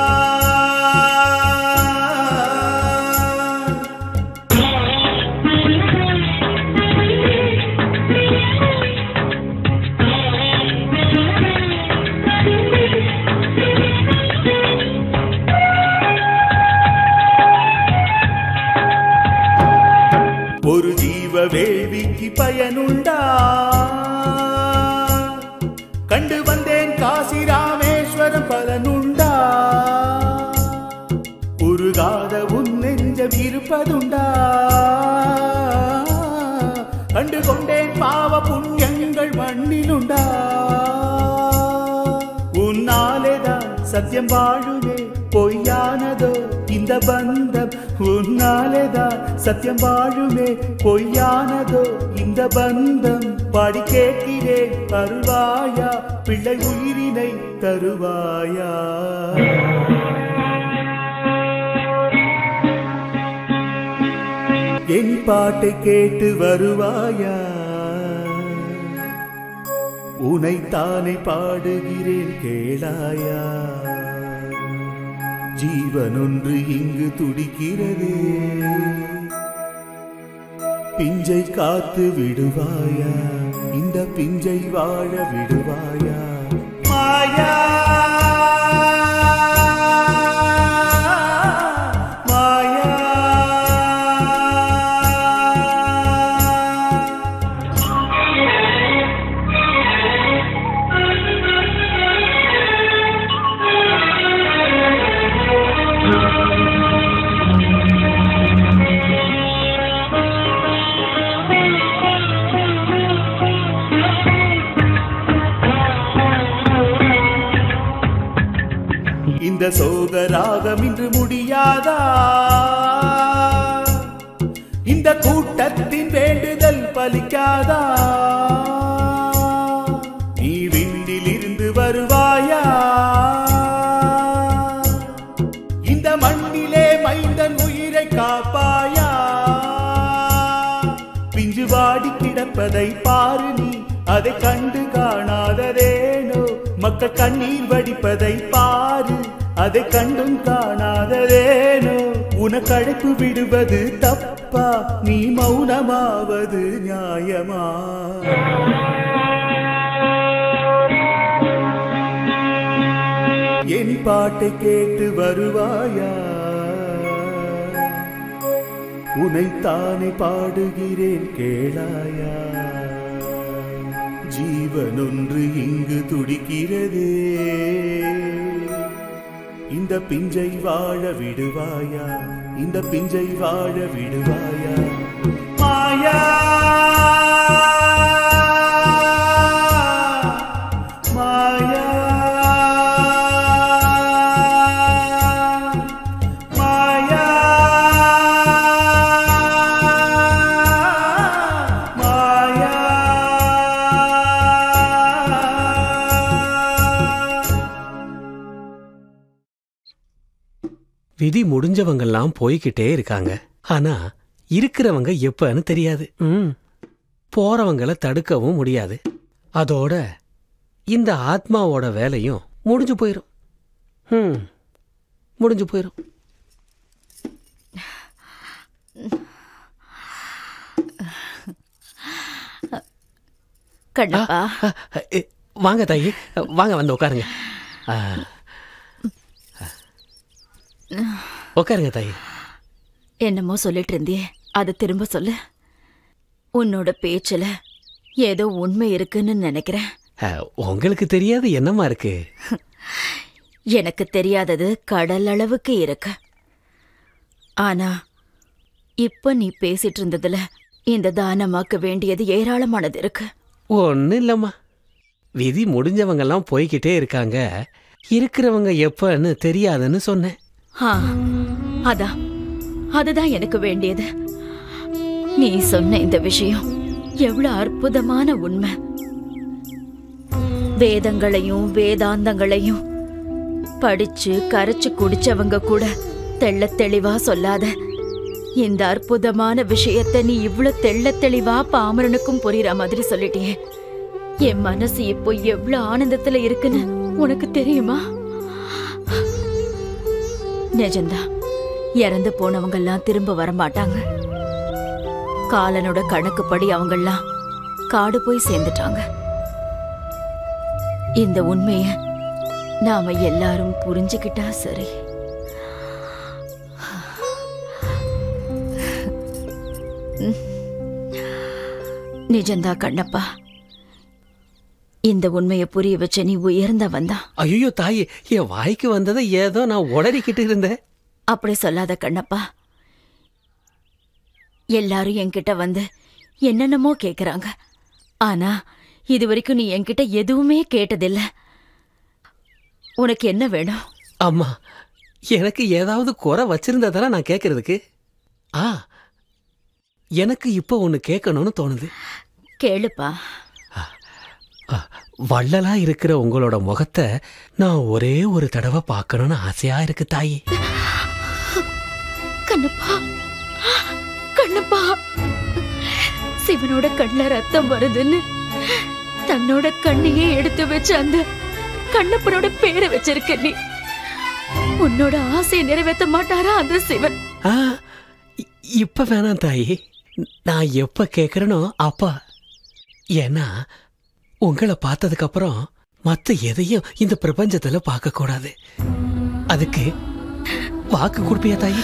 ஒரு ஜீவ வேள்விக்கு பயனுண்டா கண்டு வந்தேன் காசி ராமேஸ்வரம் பலனுண்டா உருகாத உன் நெஞ்சம் இருப்பதுண்டா கண்டு கொண்டேன் பாவ புண்ணியங்கள் மண்ணிலுண்டா உன்னாலேதான் சத்தியம் வாழுமே பொய்யானதோ இந்த பந்தம் உன்னாலேதான் சத்தியம் வாழுமே பொய்யானதோ இந்த பந்தம் பாடி கேட்கிறேன் தருவாயா பிள்ளை உயிரினை தருவாயா என் பாட்டை கேட்டு வருவாயா உனைத்தானே பாடுகிறேன் கேளாயா ஜீவனொன்று இங்கு துடிக்கிறதே பிஞ்சை காத்து விடுவாயா இந்த பிஞ்சை வாழ விடுவாயா மாயா மாயா இந்த சோக ராகம் இன்று முடியாதா இந்த கூட்டத்தின் வேண்டுதல் பலிக்காதா நீ விண்டில் இருந்து வருவாயா இந்த மண்ணிலே மைந்தன் உயிரை காப்பாயா பிஞ்சு வாடி கிடப்பதை பாரு நீ அதை கண்டு காணாததேனோ மக்கள் கண்ணீர் வடிப்பதை பாரு அதை கண்டும் காணாததேனோ உனக்கு அழைப்பு விடுவது தப்பா நீ மௌனமாவது நியாயமா என் பாட்டை கேட்டு வருவாயா உனைத்தானே பாடுகிறேன் கேளாயா ஜீவனொன்று இங்கு துடிக்கிறதே இந்த பிஞ்சை வாழ விடுவாயா இந்த பிஞ்சை வாழ விடுவாயா மாயா மாயா மாயா மாயா விதி முடிஞ்சவங்கெல்லாம் போய்கிட்டே இருக்காங்க ஆனா இருக்கிறவங்க எப்பன்னு தெரியாது ம் போறவங்கள தடுக்கவும் முடியாது அதோட இந்த ஆத்மாவோட வேலையும் முடிஞ்சு போயிரும் ம் முடிஞ்சு போயிரும் கண்ணப்பா எ, வாங்க தாயி வாங்க வந்து உட்காருங்க ஆ. உட்காருங்க தாயி என்னமோ சொல்லிட்டு இருந்தியே அதை திரும்ப சொல்லு உன்னோட பேச்சுல ஏதோ உண்மை இருக்குன்னு நினைக்கிறேன் ஆ, உங்களுக்கு தெரியாது என்னமா இருக்கு எனக்கு தெரியாதது கடல் அளவுக்கு இருக்கு ஆனா இப்ப நீ பேசிட்டு இருந்ததுல இந்த தானமாக்க வேண்டியது ஏராளமானது இருக்கு ஒன்றும் இல்லைம்மா விதி முடிஞ்சவங்கெல்லாம் போய்கிட்டே இருக்காங்க இருக்கிறவங்க எப்பன்னு தெரியாதுன்னு சொன்னேன் ஆ, அதான் அதுதான் எனக்கு வேண்டியது நீ சொன்ன இந்த விஷயம் எவ்வளவு அற்புதமான உண்மை வேதங்களையும் வேதாந்தங்களையும் படிச்சு கரைச்சு குடிச்சவங்க கூட தெள்ளத் தெளிவா சொல்லாத இந்த அற்புதமான விஷயத்தை நீ இவ்வளவு தெள்ளத் தெளிவா பாமரனுக்கும் புரியுற மாதிரி சொல்லிட்டியே என் மனசு இப்போ எவ்வளவு ஆனந்தத்துல இருக்குன்னு உனக்கு தெரியுமா நிஜம்தான் இறந்து போனவங்கெல்லாம் திரும்ப வர மாட்டாங்க காலனோட கணக்குப்படி அவங்கெல்லாம் காடு போய் சேர்ந்துட்டாங்க இந்த உண்மைய நாம எல்லாரும் புரிஞ்சுக்கிட்டா சரி ம். நிஜந்தா கண்ணப்பா இந்த உண்மையை புரிய வச்ச நீ உயர்ந்தவன் தான் ஐயோ தாயி என் வாய்க்கு வந்ததை ஏதோ நான் உளறிக்கிட்டு இருந்தேன் அப்படி சொல்லாத கண்ணப்பா எல்லாரும் என்கிட்ட வந்து என்னென்னமோ கேக்குறாங்க ஆனா இது வரைக்கும் நீ என்கிட்ட எதுவுமே கேட்டதில்ல உனக்கு என்ன வேணும் அம்மா எனக்கு ஏதாவது குறை வச்சிருந்ததால நான் கேட்கறதுக்கு ஆ எனக்கு இப்போ ஒன்று கேட்கணும்னு தோணுது கேளுப்பா வள்ளலா இருக்கிற உங்களோட முகத்தை நான் ஒரே ஒரு தடவை பார்க்கணும்னு ஆசையா இருக்கு தாயி கண்ணப்பா கண்ணப்பா சிவனோட கண்ணுல ரத்தம் வருதுன்னு தன்னோட கண்ணையே எடுத்து வச்ச அந்த கண்ணப்பனோட பேரை வச்சிருக்க நீ உன்னோட ஆசையை நிறைவேற்ற மாட்டாரா அந்த சிவன் ஆ இ- இப்ப வேணாம் தாயி நான் எப்ப கேட்கறனோ அப்ப ஏன்னா உங்களை பார்த்ததுக்கு அப்புறம் மத்த எதையும் இந்த பிரபஞ்சத்துல பார்க்க கூடாது அதுக்கு வாக்கு கொடுப்பியா தாயி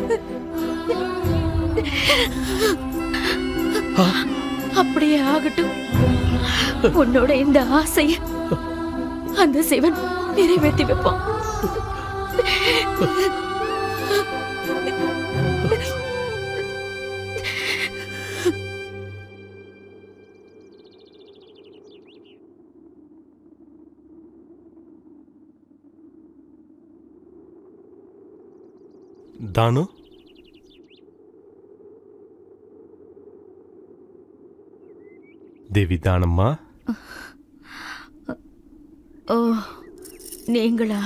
ஆ, அப்படியே ஆகட்டும் உன்னோட இந்த ஆசைய அந்த சிவன் நிறைவேற்றி வைப்பான் தானு தேவி தானம்மா ஓ நீங்களா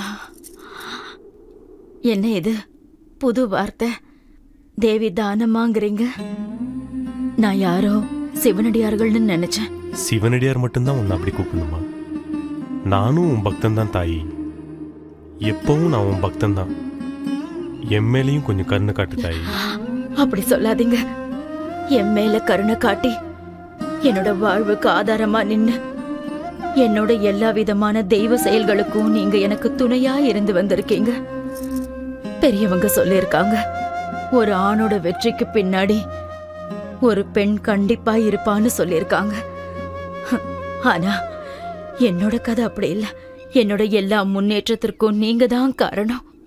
என்ன இது புது வார்த்தை தேவி தானமாங்கிறீங்க நான் யாரோ சிவனடியார்கள்னு நினைச்சேன் சிவனடியார் மட்டும்தான் உன்னை அப்படி கூப்பிடணுமா நானும் உன் பக்தன் தான் தாயி எப்பவும் நான் உன் பக்தன் தான் என் மேலேயும் கொஞ்சம் கருணை காட்டு தாயி அப்படி சொல்லாதீங்க என் மேல கருணை காட்டி என்னோட வாழ்வுக்கு ஆதாரமா நின்னு என்னோட எல்லா விதமான தெய்வ செயல்களுக்கும் நீங்க எனக்கு துணையா இருந்து வந்திருக்கீங்க பெரியவங்க சொல்லியிருக்காங்க ஒரு ஆணோட வெற்றிக்கு பின்னாடி ஒரு பெண் கண்டிப்பா இருப்பான்னு சொல்லியிருக்காங்க ஆனா என்னோட கதை அப்படி இல்ல என்னோட எல்லா முன்னேற்றத்திற்கும் நீங்க தான் காரணம்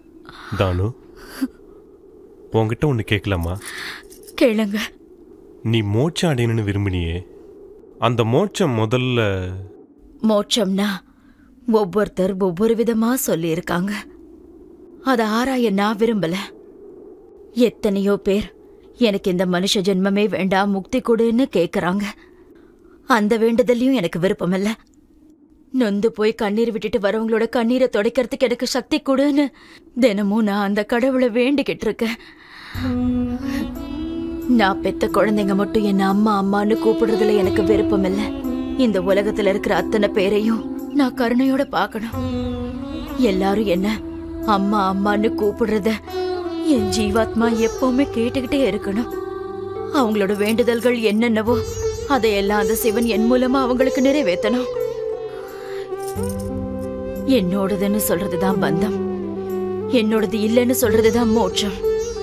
தானு உன்கிட்ட ஒன்று கேட்கலாமா கேளுங்க நீ மோட்சம் அடையணும்னு விரும்பினியே அந்த மோட்சம் முதல்ல மோட்சம்னா ஒவ்வொருத்தர் ஒவ்வொரு விதமா சொல்லியிருக்காங்க அதை ஆராய நான் விரும்பல எத்தனையோ பேர் எனக்கு இந்த மனுஷ ஜென்மமே வேண்டாம் முக்தி கொடுன்னு கேக்குறாங்க அந்த வேண்டுதலையும் எனக்கு விருப்பமில்ல நொந்து போய் கண்ணீர் விட்டுட்டு வரவங்களோட கண்ணீரை துடைக்கிறதுக்கு எனக்கு சக்தி கொடுன்னு தினமும் நான் அந்த கடவுளை வேண்டிக்கிட்டு இருக்கேன் நான் பெத்த குழந்தைங்க மட்டும் என்ன அம்மா அம்மான்னு கூப்பிடுறதுல எனக்கு விருப்பம் இல்ல இந்த உலகத்துல இருக்கிற அத்தனை பேரையும் நான் கருணையோட பார்க்கணும் எல்லாரும் என்ன அம்மா அம்மான்னு கூப்பிடுறத என் ஜீவாத்மா எப்பவுமே கேட்டுக்கிட்டே இருக்கணும் அவங்களோட வேண்டுதல்கள் என்னென்னவோ அதையெல்லாம் அந்த சிவன் என் மூலமா அவங்களுக்கு நிறைவேற்றணும் என்னோடதுன்னு சொல்றதுதான் பந்தம் என்னோடது இல்லைன்னு சொல்றதுதான் மோட்சம்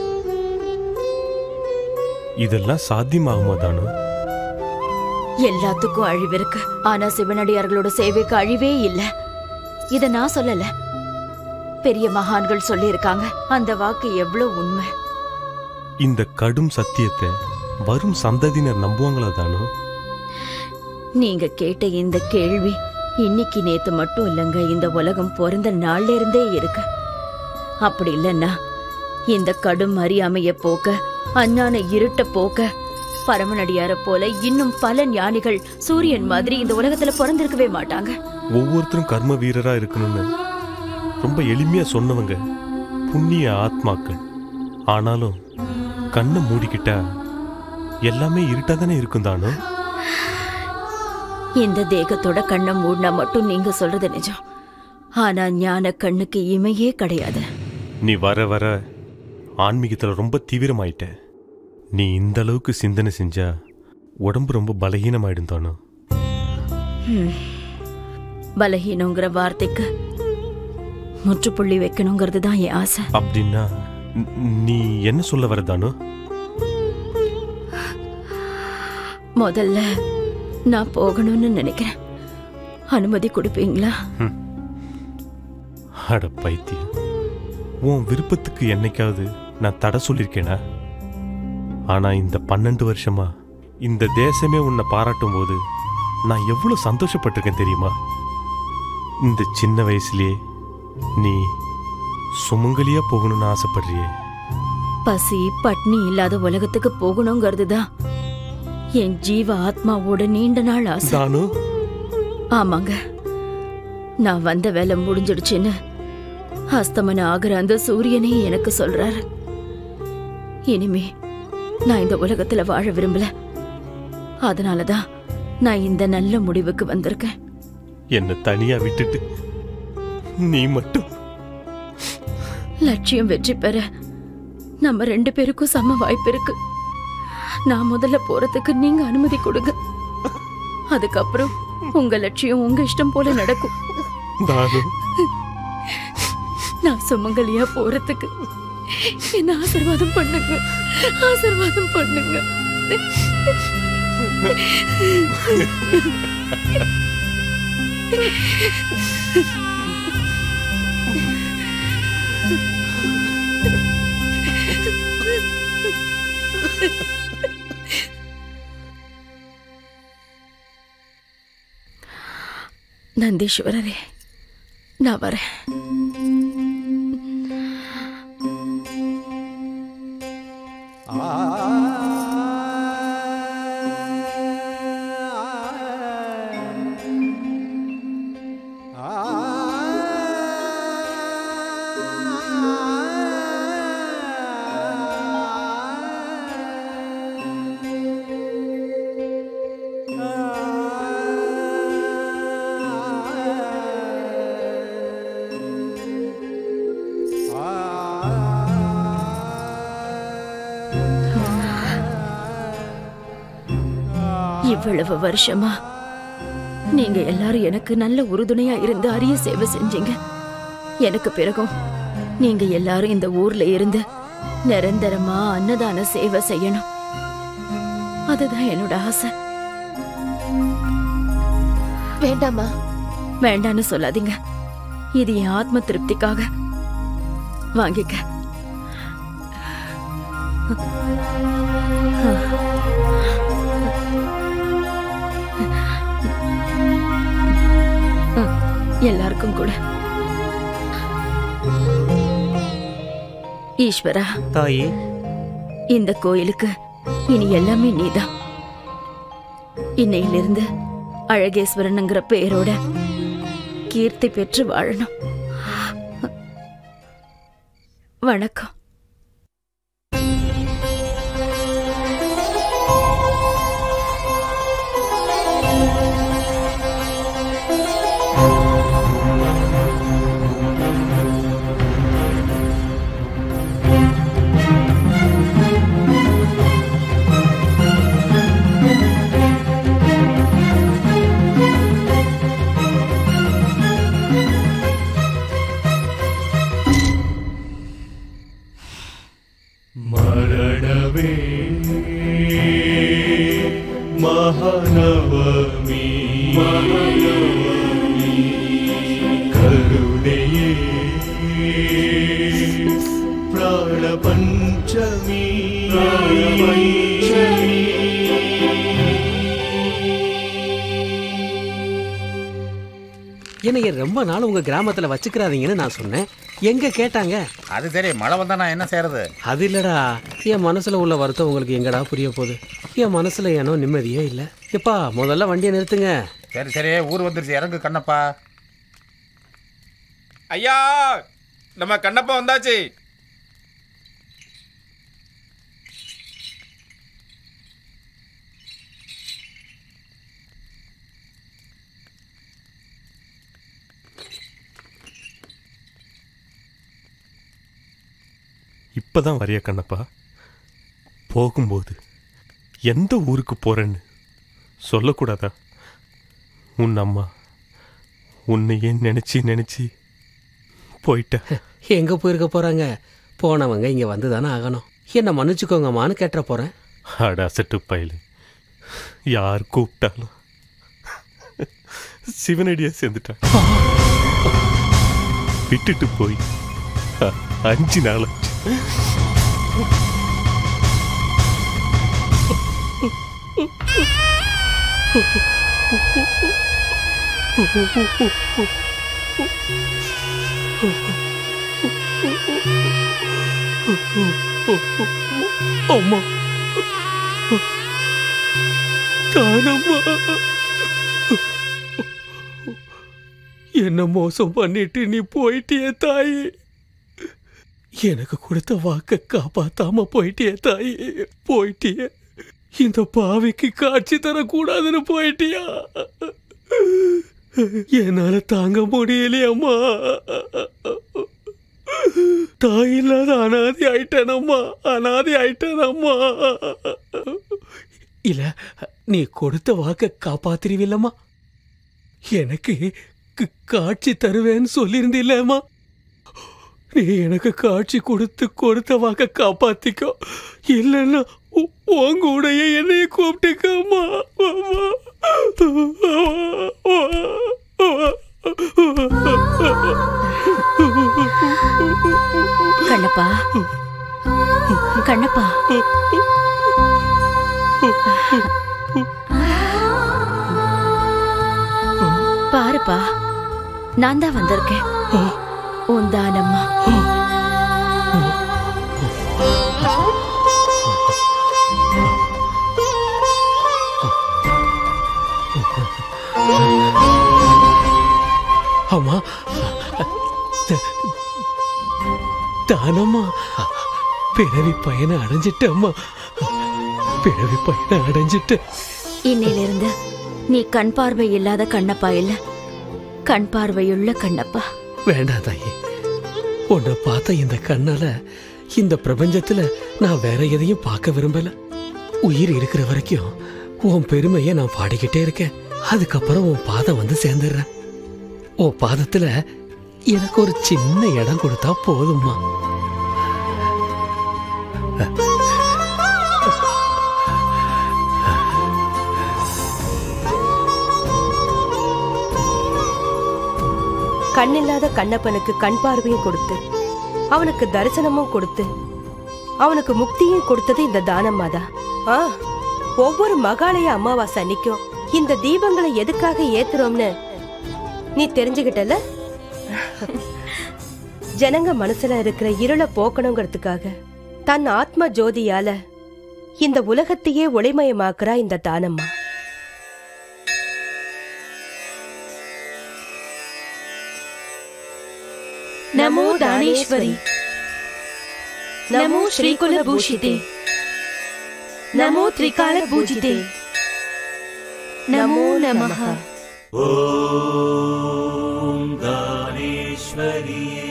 இதெல்லாம் சாத்தியமாகுமா தானு எல்லாத்துக்கும் அழிவு இருக்கு ஆனா சிவனடியார்களோட சேவைக்கு அழிவே இல்ல இத நான் சொல்லல பெரிய மகான்கள் சொல்லியிருக்காங்க அந்த வாக்கு எவ்வளவு உண்மை இந்த கடும் சத்தியத்தை வரும் சந்ததியினர் நம்புவாங்களா தானு நீங்க கேட்ட இந்த கேள்வி இன்னைக்கு நேத்து மட்டும் இல்லைங்க இந்த உலகம் பிறந்த நாள்ல இருந்தே இருக்கு அப்படி இல்லைன்னா இந்த கடும் அறியாமைய போக்க அஞ்ஞான இருட்ட போக்க பரமனடியார போல இன்னும் பல ஞானிகள் சூரியன் மாதிரி இந்த உலகத்துல பிறந்திருக்கவே மாட்டாங்க ஒவ்வொருத்தரும் கர்ம வீரரா இருக்கணும்னு ரொம்ப எளிமையா சொன்னவங்க புண்ணிய ஆத்மாக்கள் ஆனாலும் கண்ணை மூடிக்கிட்டா எல்லாமே இருட்டா தானே இருக்கும் தானு இந்த தேகத்தோட கண்ணை மூடினா மட்டும் நீங்க சொல்றது நிஜம் ஆனா ஞான கண்ணுக்கு இமையே கிடையாது நீ வர வர ஆன்மீகத்துல ரொம்ப தீவிரமாயிட்ட நீ இந்த அளவுக்கு சிந்தனை செஞ்சா உடம்பு ரொம்ப பலகீனமாயிடும் தானு ஹம். பலஹீனங்கிற வார்த்தைக்கு முற்றுப்புள்ளி வைக்கணுங்கிறது தான் என் ஆசை அப்படின்னா ந- நீ என்ன சொல்ல வர தானு முதல்ல நான் போகணும்னு நினைக்கிறேன் அனுமதி கொடுப்பீங்களா அட பைத்தியம் உன் விருப்பத்துக்கு என்னைக்காவது நான் தடை சொல்லியிருக்கேனா ஆனா இந்த பன்னெண்டு வருஷமா இந்த தேசமே உன்னை பாராட்டும் போது நான் எவ்வளவு சந்தோஷப்பட்டிருக்கேன் தெரியுமா இந்த சின்ன வயசுலயே நீ சுமங்கலியா போகணும்னு ஆசைப்படுறியே பசி பட்னி இல்லாத உலகத்துக்கு போகணுங்கிறது தான் என் ஜீவ ஆத்மாவோட நீண்ட நாள் ஆசை தானு ஆமாங்க நான் வந்த வேலை முடிஞ்சிடுச்சுன்னு அஸ்தமனம் ஆகிற அந்த சூரியனே எனக்கு சொல்றாரு இனிமே நான் இந்த உலகத்துல வாழ விரும்பல அதனாலதான் நான் இந்த நல்ல முடிவுக்கு வந்திருக்கேன் என்னை தனியா விட்டுட்டு நீ மட்டும் லட்சியம் வெற்றி பெற நம்ம ரெண்டு பேருக்கும் சம வாய்ப்பு இருக்கு நான் முதல்ல போறதுக்கு நீங்க அனுமதி கொடுங்க அதுக்கப்புறம் உங்க லட்சியம் உங்க இஷ்டம் போல நடக்கும் தானு நான் சுமங்கலியா போறதுக்கு என்ன ஆசீர்வாதம் பண்ணுங்க ஆசீர்வாதம் பண்ணுங்க நந்தீஸ்வரரே நான் வரேன் இவ்வளவு வருஷமா நீங்க எல்லாரும் எனக்கு நல்ல உறுதுணையா இருந்து அரிய சேவை செஞ்சீங்க எனக்கு பிறகும் நீங்க எல்லாரும் இந்த ஊர்ல இருந்து நிரந்தரமா அன்னதான சேவை செய்யணும் அதுதான் என்னோட ஆசை வேண்டாமா வேண்டான்னு சொல்லாதீங்க இது என் ஆத்ம திருப்திக்காக வாங்கிக்க எல்லாருக்கும் கூட ஈஸ்வரா தாயே இந்த கோயிலுக்கு இனி எல்லாமே நீதான் இன்னையிலிருந்து அழகேஸ்வரனுங்கிற பேரோட கீர்த்தி பெற்று வாழணும் வணக்கம் மரணவே மகாநவமி கருணையே பிராண பஞ்சமி என்னைய ரொம்ப நாள் உங்க கிராமத்துல வச்சுக்கிறாதீங்கன்னு நான் சொன்னேன் எங்க கேட்டாங்க அது சரி மழை வந்தா நான் என்ன செய்யறது அது இல்லடா என் மனசுல உள்ள வருத்தம் உங்களுக்கு எங்கடா புரிய போகுது என் மனசுல ஏனோ நிம்மதியே இல்ல எப்பா முதல்ல வண்டியை நிறுத்துங்க சரி சரி ஊர் வந்துருச்சு இறங்கு கண்ணப்பா ஐயா நம்ம கண்ணப்பா வந்தாச்சு இப்பதான் வரைய கண்ணப்பா போகும்போது எந்த ஊருக்கு போறேன்னு சொல்லக்கூடாதா உன் அம்மா உன்னையே நினைச்சு நினைச்சு போயிட்ட எங்க போயிருக்க போறாங்க போனவங்க இங்க வந்து தானே ஆகணும் என்ன மன்னிச்சுக்கோங்கம்மான்னு கேட்ட போறேன் அட அசட்டு பயலு யார் கூப்பிட்டாலும் சிவனடியா சேர்ந்துட்டான் விட்டுட்டு போய் அ- அஞ்சு நாள் ஆச்சு. அம்மா தானம்மா என்ன மோசம் பண்ணிட்டு நீ போயிட்டியே தாயி எனக்கு கொடுத்த வாக்க காப்பாத்தாம போயிட்டியே தாயி போயிட்டியே இந்த பாவிக்கு காட்சி தரக்கூடாதுன்னு போயிட்டியா என்னால தாங்க முடியலையம்மா தாய் இல்லாத அனாதி ஆயிட்டேனம்மா அனாதி ஆயிட்டேனம்மா இல்ல நீ கொடுத்த வாக்க காப்பாத்திருவில்லம்மா எனக்கு க- காட்சி தருவேன்னு சொல்லியிருந்தில்லம்மா நீ எனக்கு காட்சி கொடுத்து கொடுத்த வாக்க காப்பாத்திக்கோ இல்லைன்னா உ- உன் கூடயே என்னைய கூப்பிட்டுக்கம்மா கண்ணப்பா கண்ணப்பா பாருப்பா நான் தான் வந்திருக்கேன் உன் தானம்மா அம்மா தானம்மா பிறவி பயனை அடைஞ்சிட்டம்மா பிறவி பயனை அடைஞ்சிட்ட இன்னையிலிருந்து நீ கண் பார்வை இல்லாத கண்ணப்பா இல்ல கண் பார்வையுள்ள கண்ணப்பா வேண்டாம் தாயி உன்னை பார்த்த இந்த கண்ணால இந்த பிரபஞ்சத்துல நான் வேற எதையும் பார்க்க விரும்பல உயிர் இருக்கிற வரைக்கும் உன் பெருமையை நான் பாடிக்கிட்டே இருக்கேன் அதுக்கப்புறம் உன் பாதம் வந்து சேர்ந்துடுறேன் உன் பாதத்துல எனக்கு ஒரு சின்ன இடம் கொடுத்தா போதும்மா கண்ணில்லாத கண்ணப்பனுக்கு கண் பார்வையை கொடுத்து அவனுக்கு தரிசனமும் கொடுத்து அவனுக்கு முக்தியும் கொடுத்தது இந்த தானம்மா தான் ஆ ஒவ்வொரு மகாலய அமாவாசை அன்னைக்கும் இந்த தீபங்களை எதுக்காக ஏத்துறோம்னு நீ தெரிஞ்சுக்கிட்டல ஜனங்க மனசுல இருக்கிற இருளை போக்கணுங்கிறதுக்காக தன் ஆத்ம ஜோதியால இந்த உலகத்தையே ஒளிமயமாக்குறா இந்த தானம்மா நமோ தானேஸ்வரி நமோ ஸ்ரீகுல பூஷிதே நமோ திரிகால பூஜிதே நமோ நமः ॐ दानेश्वर्ये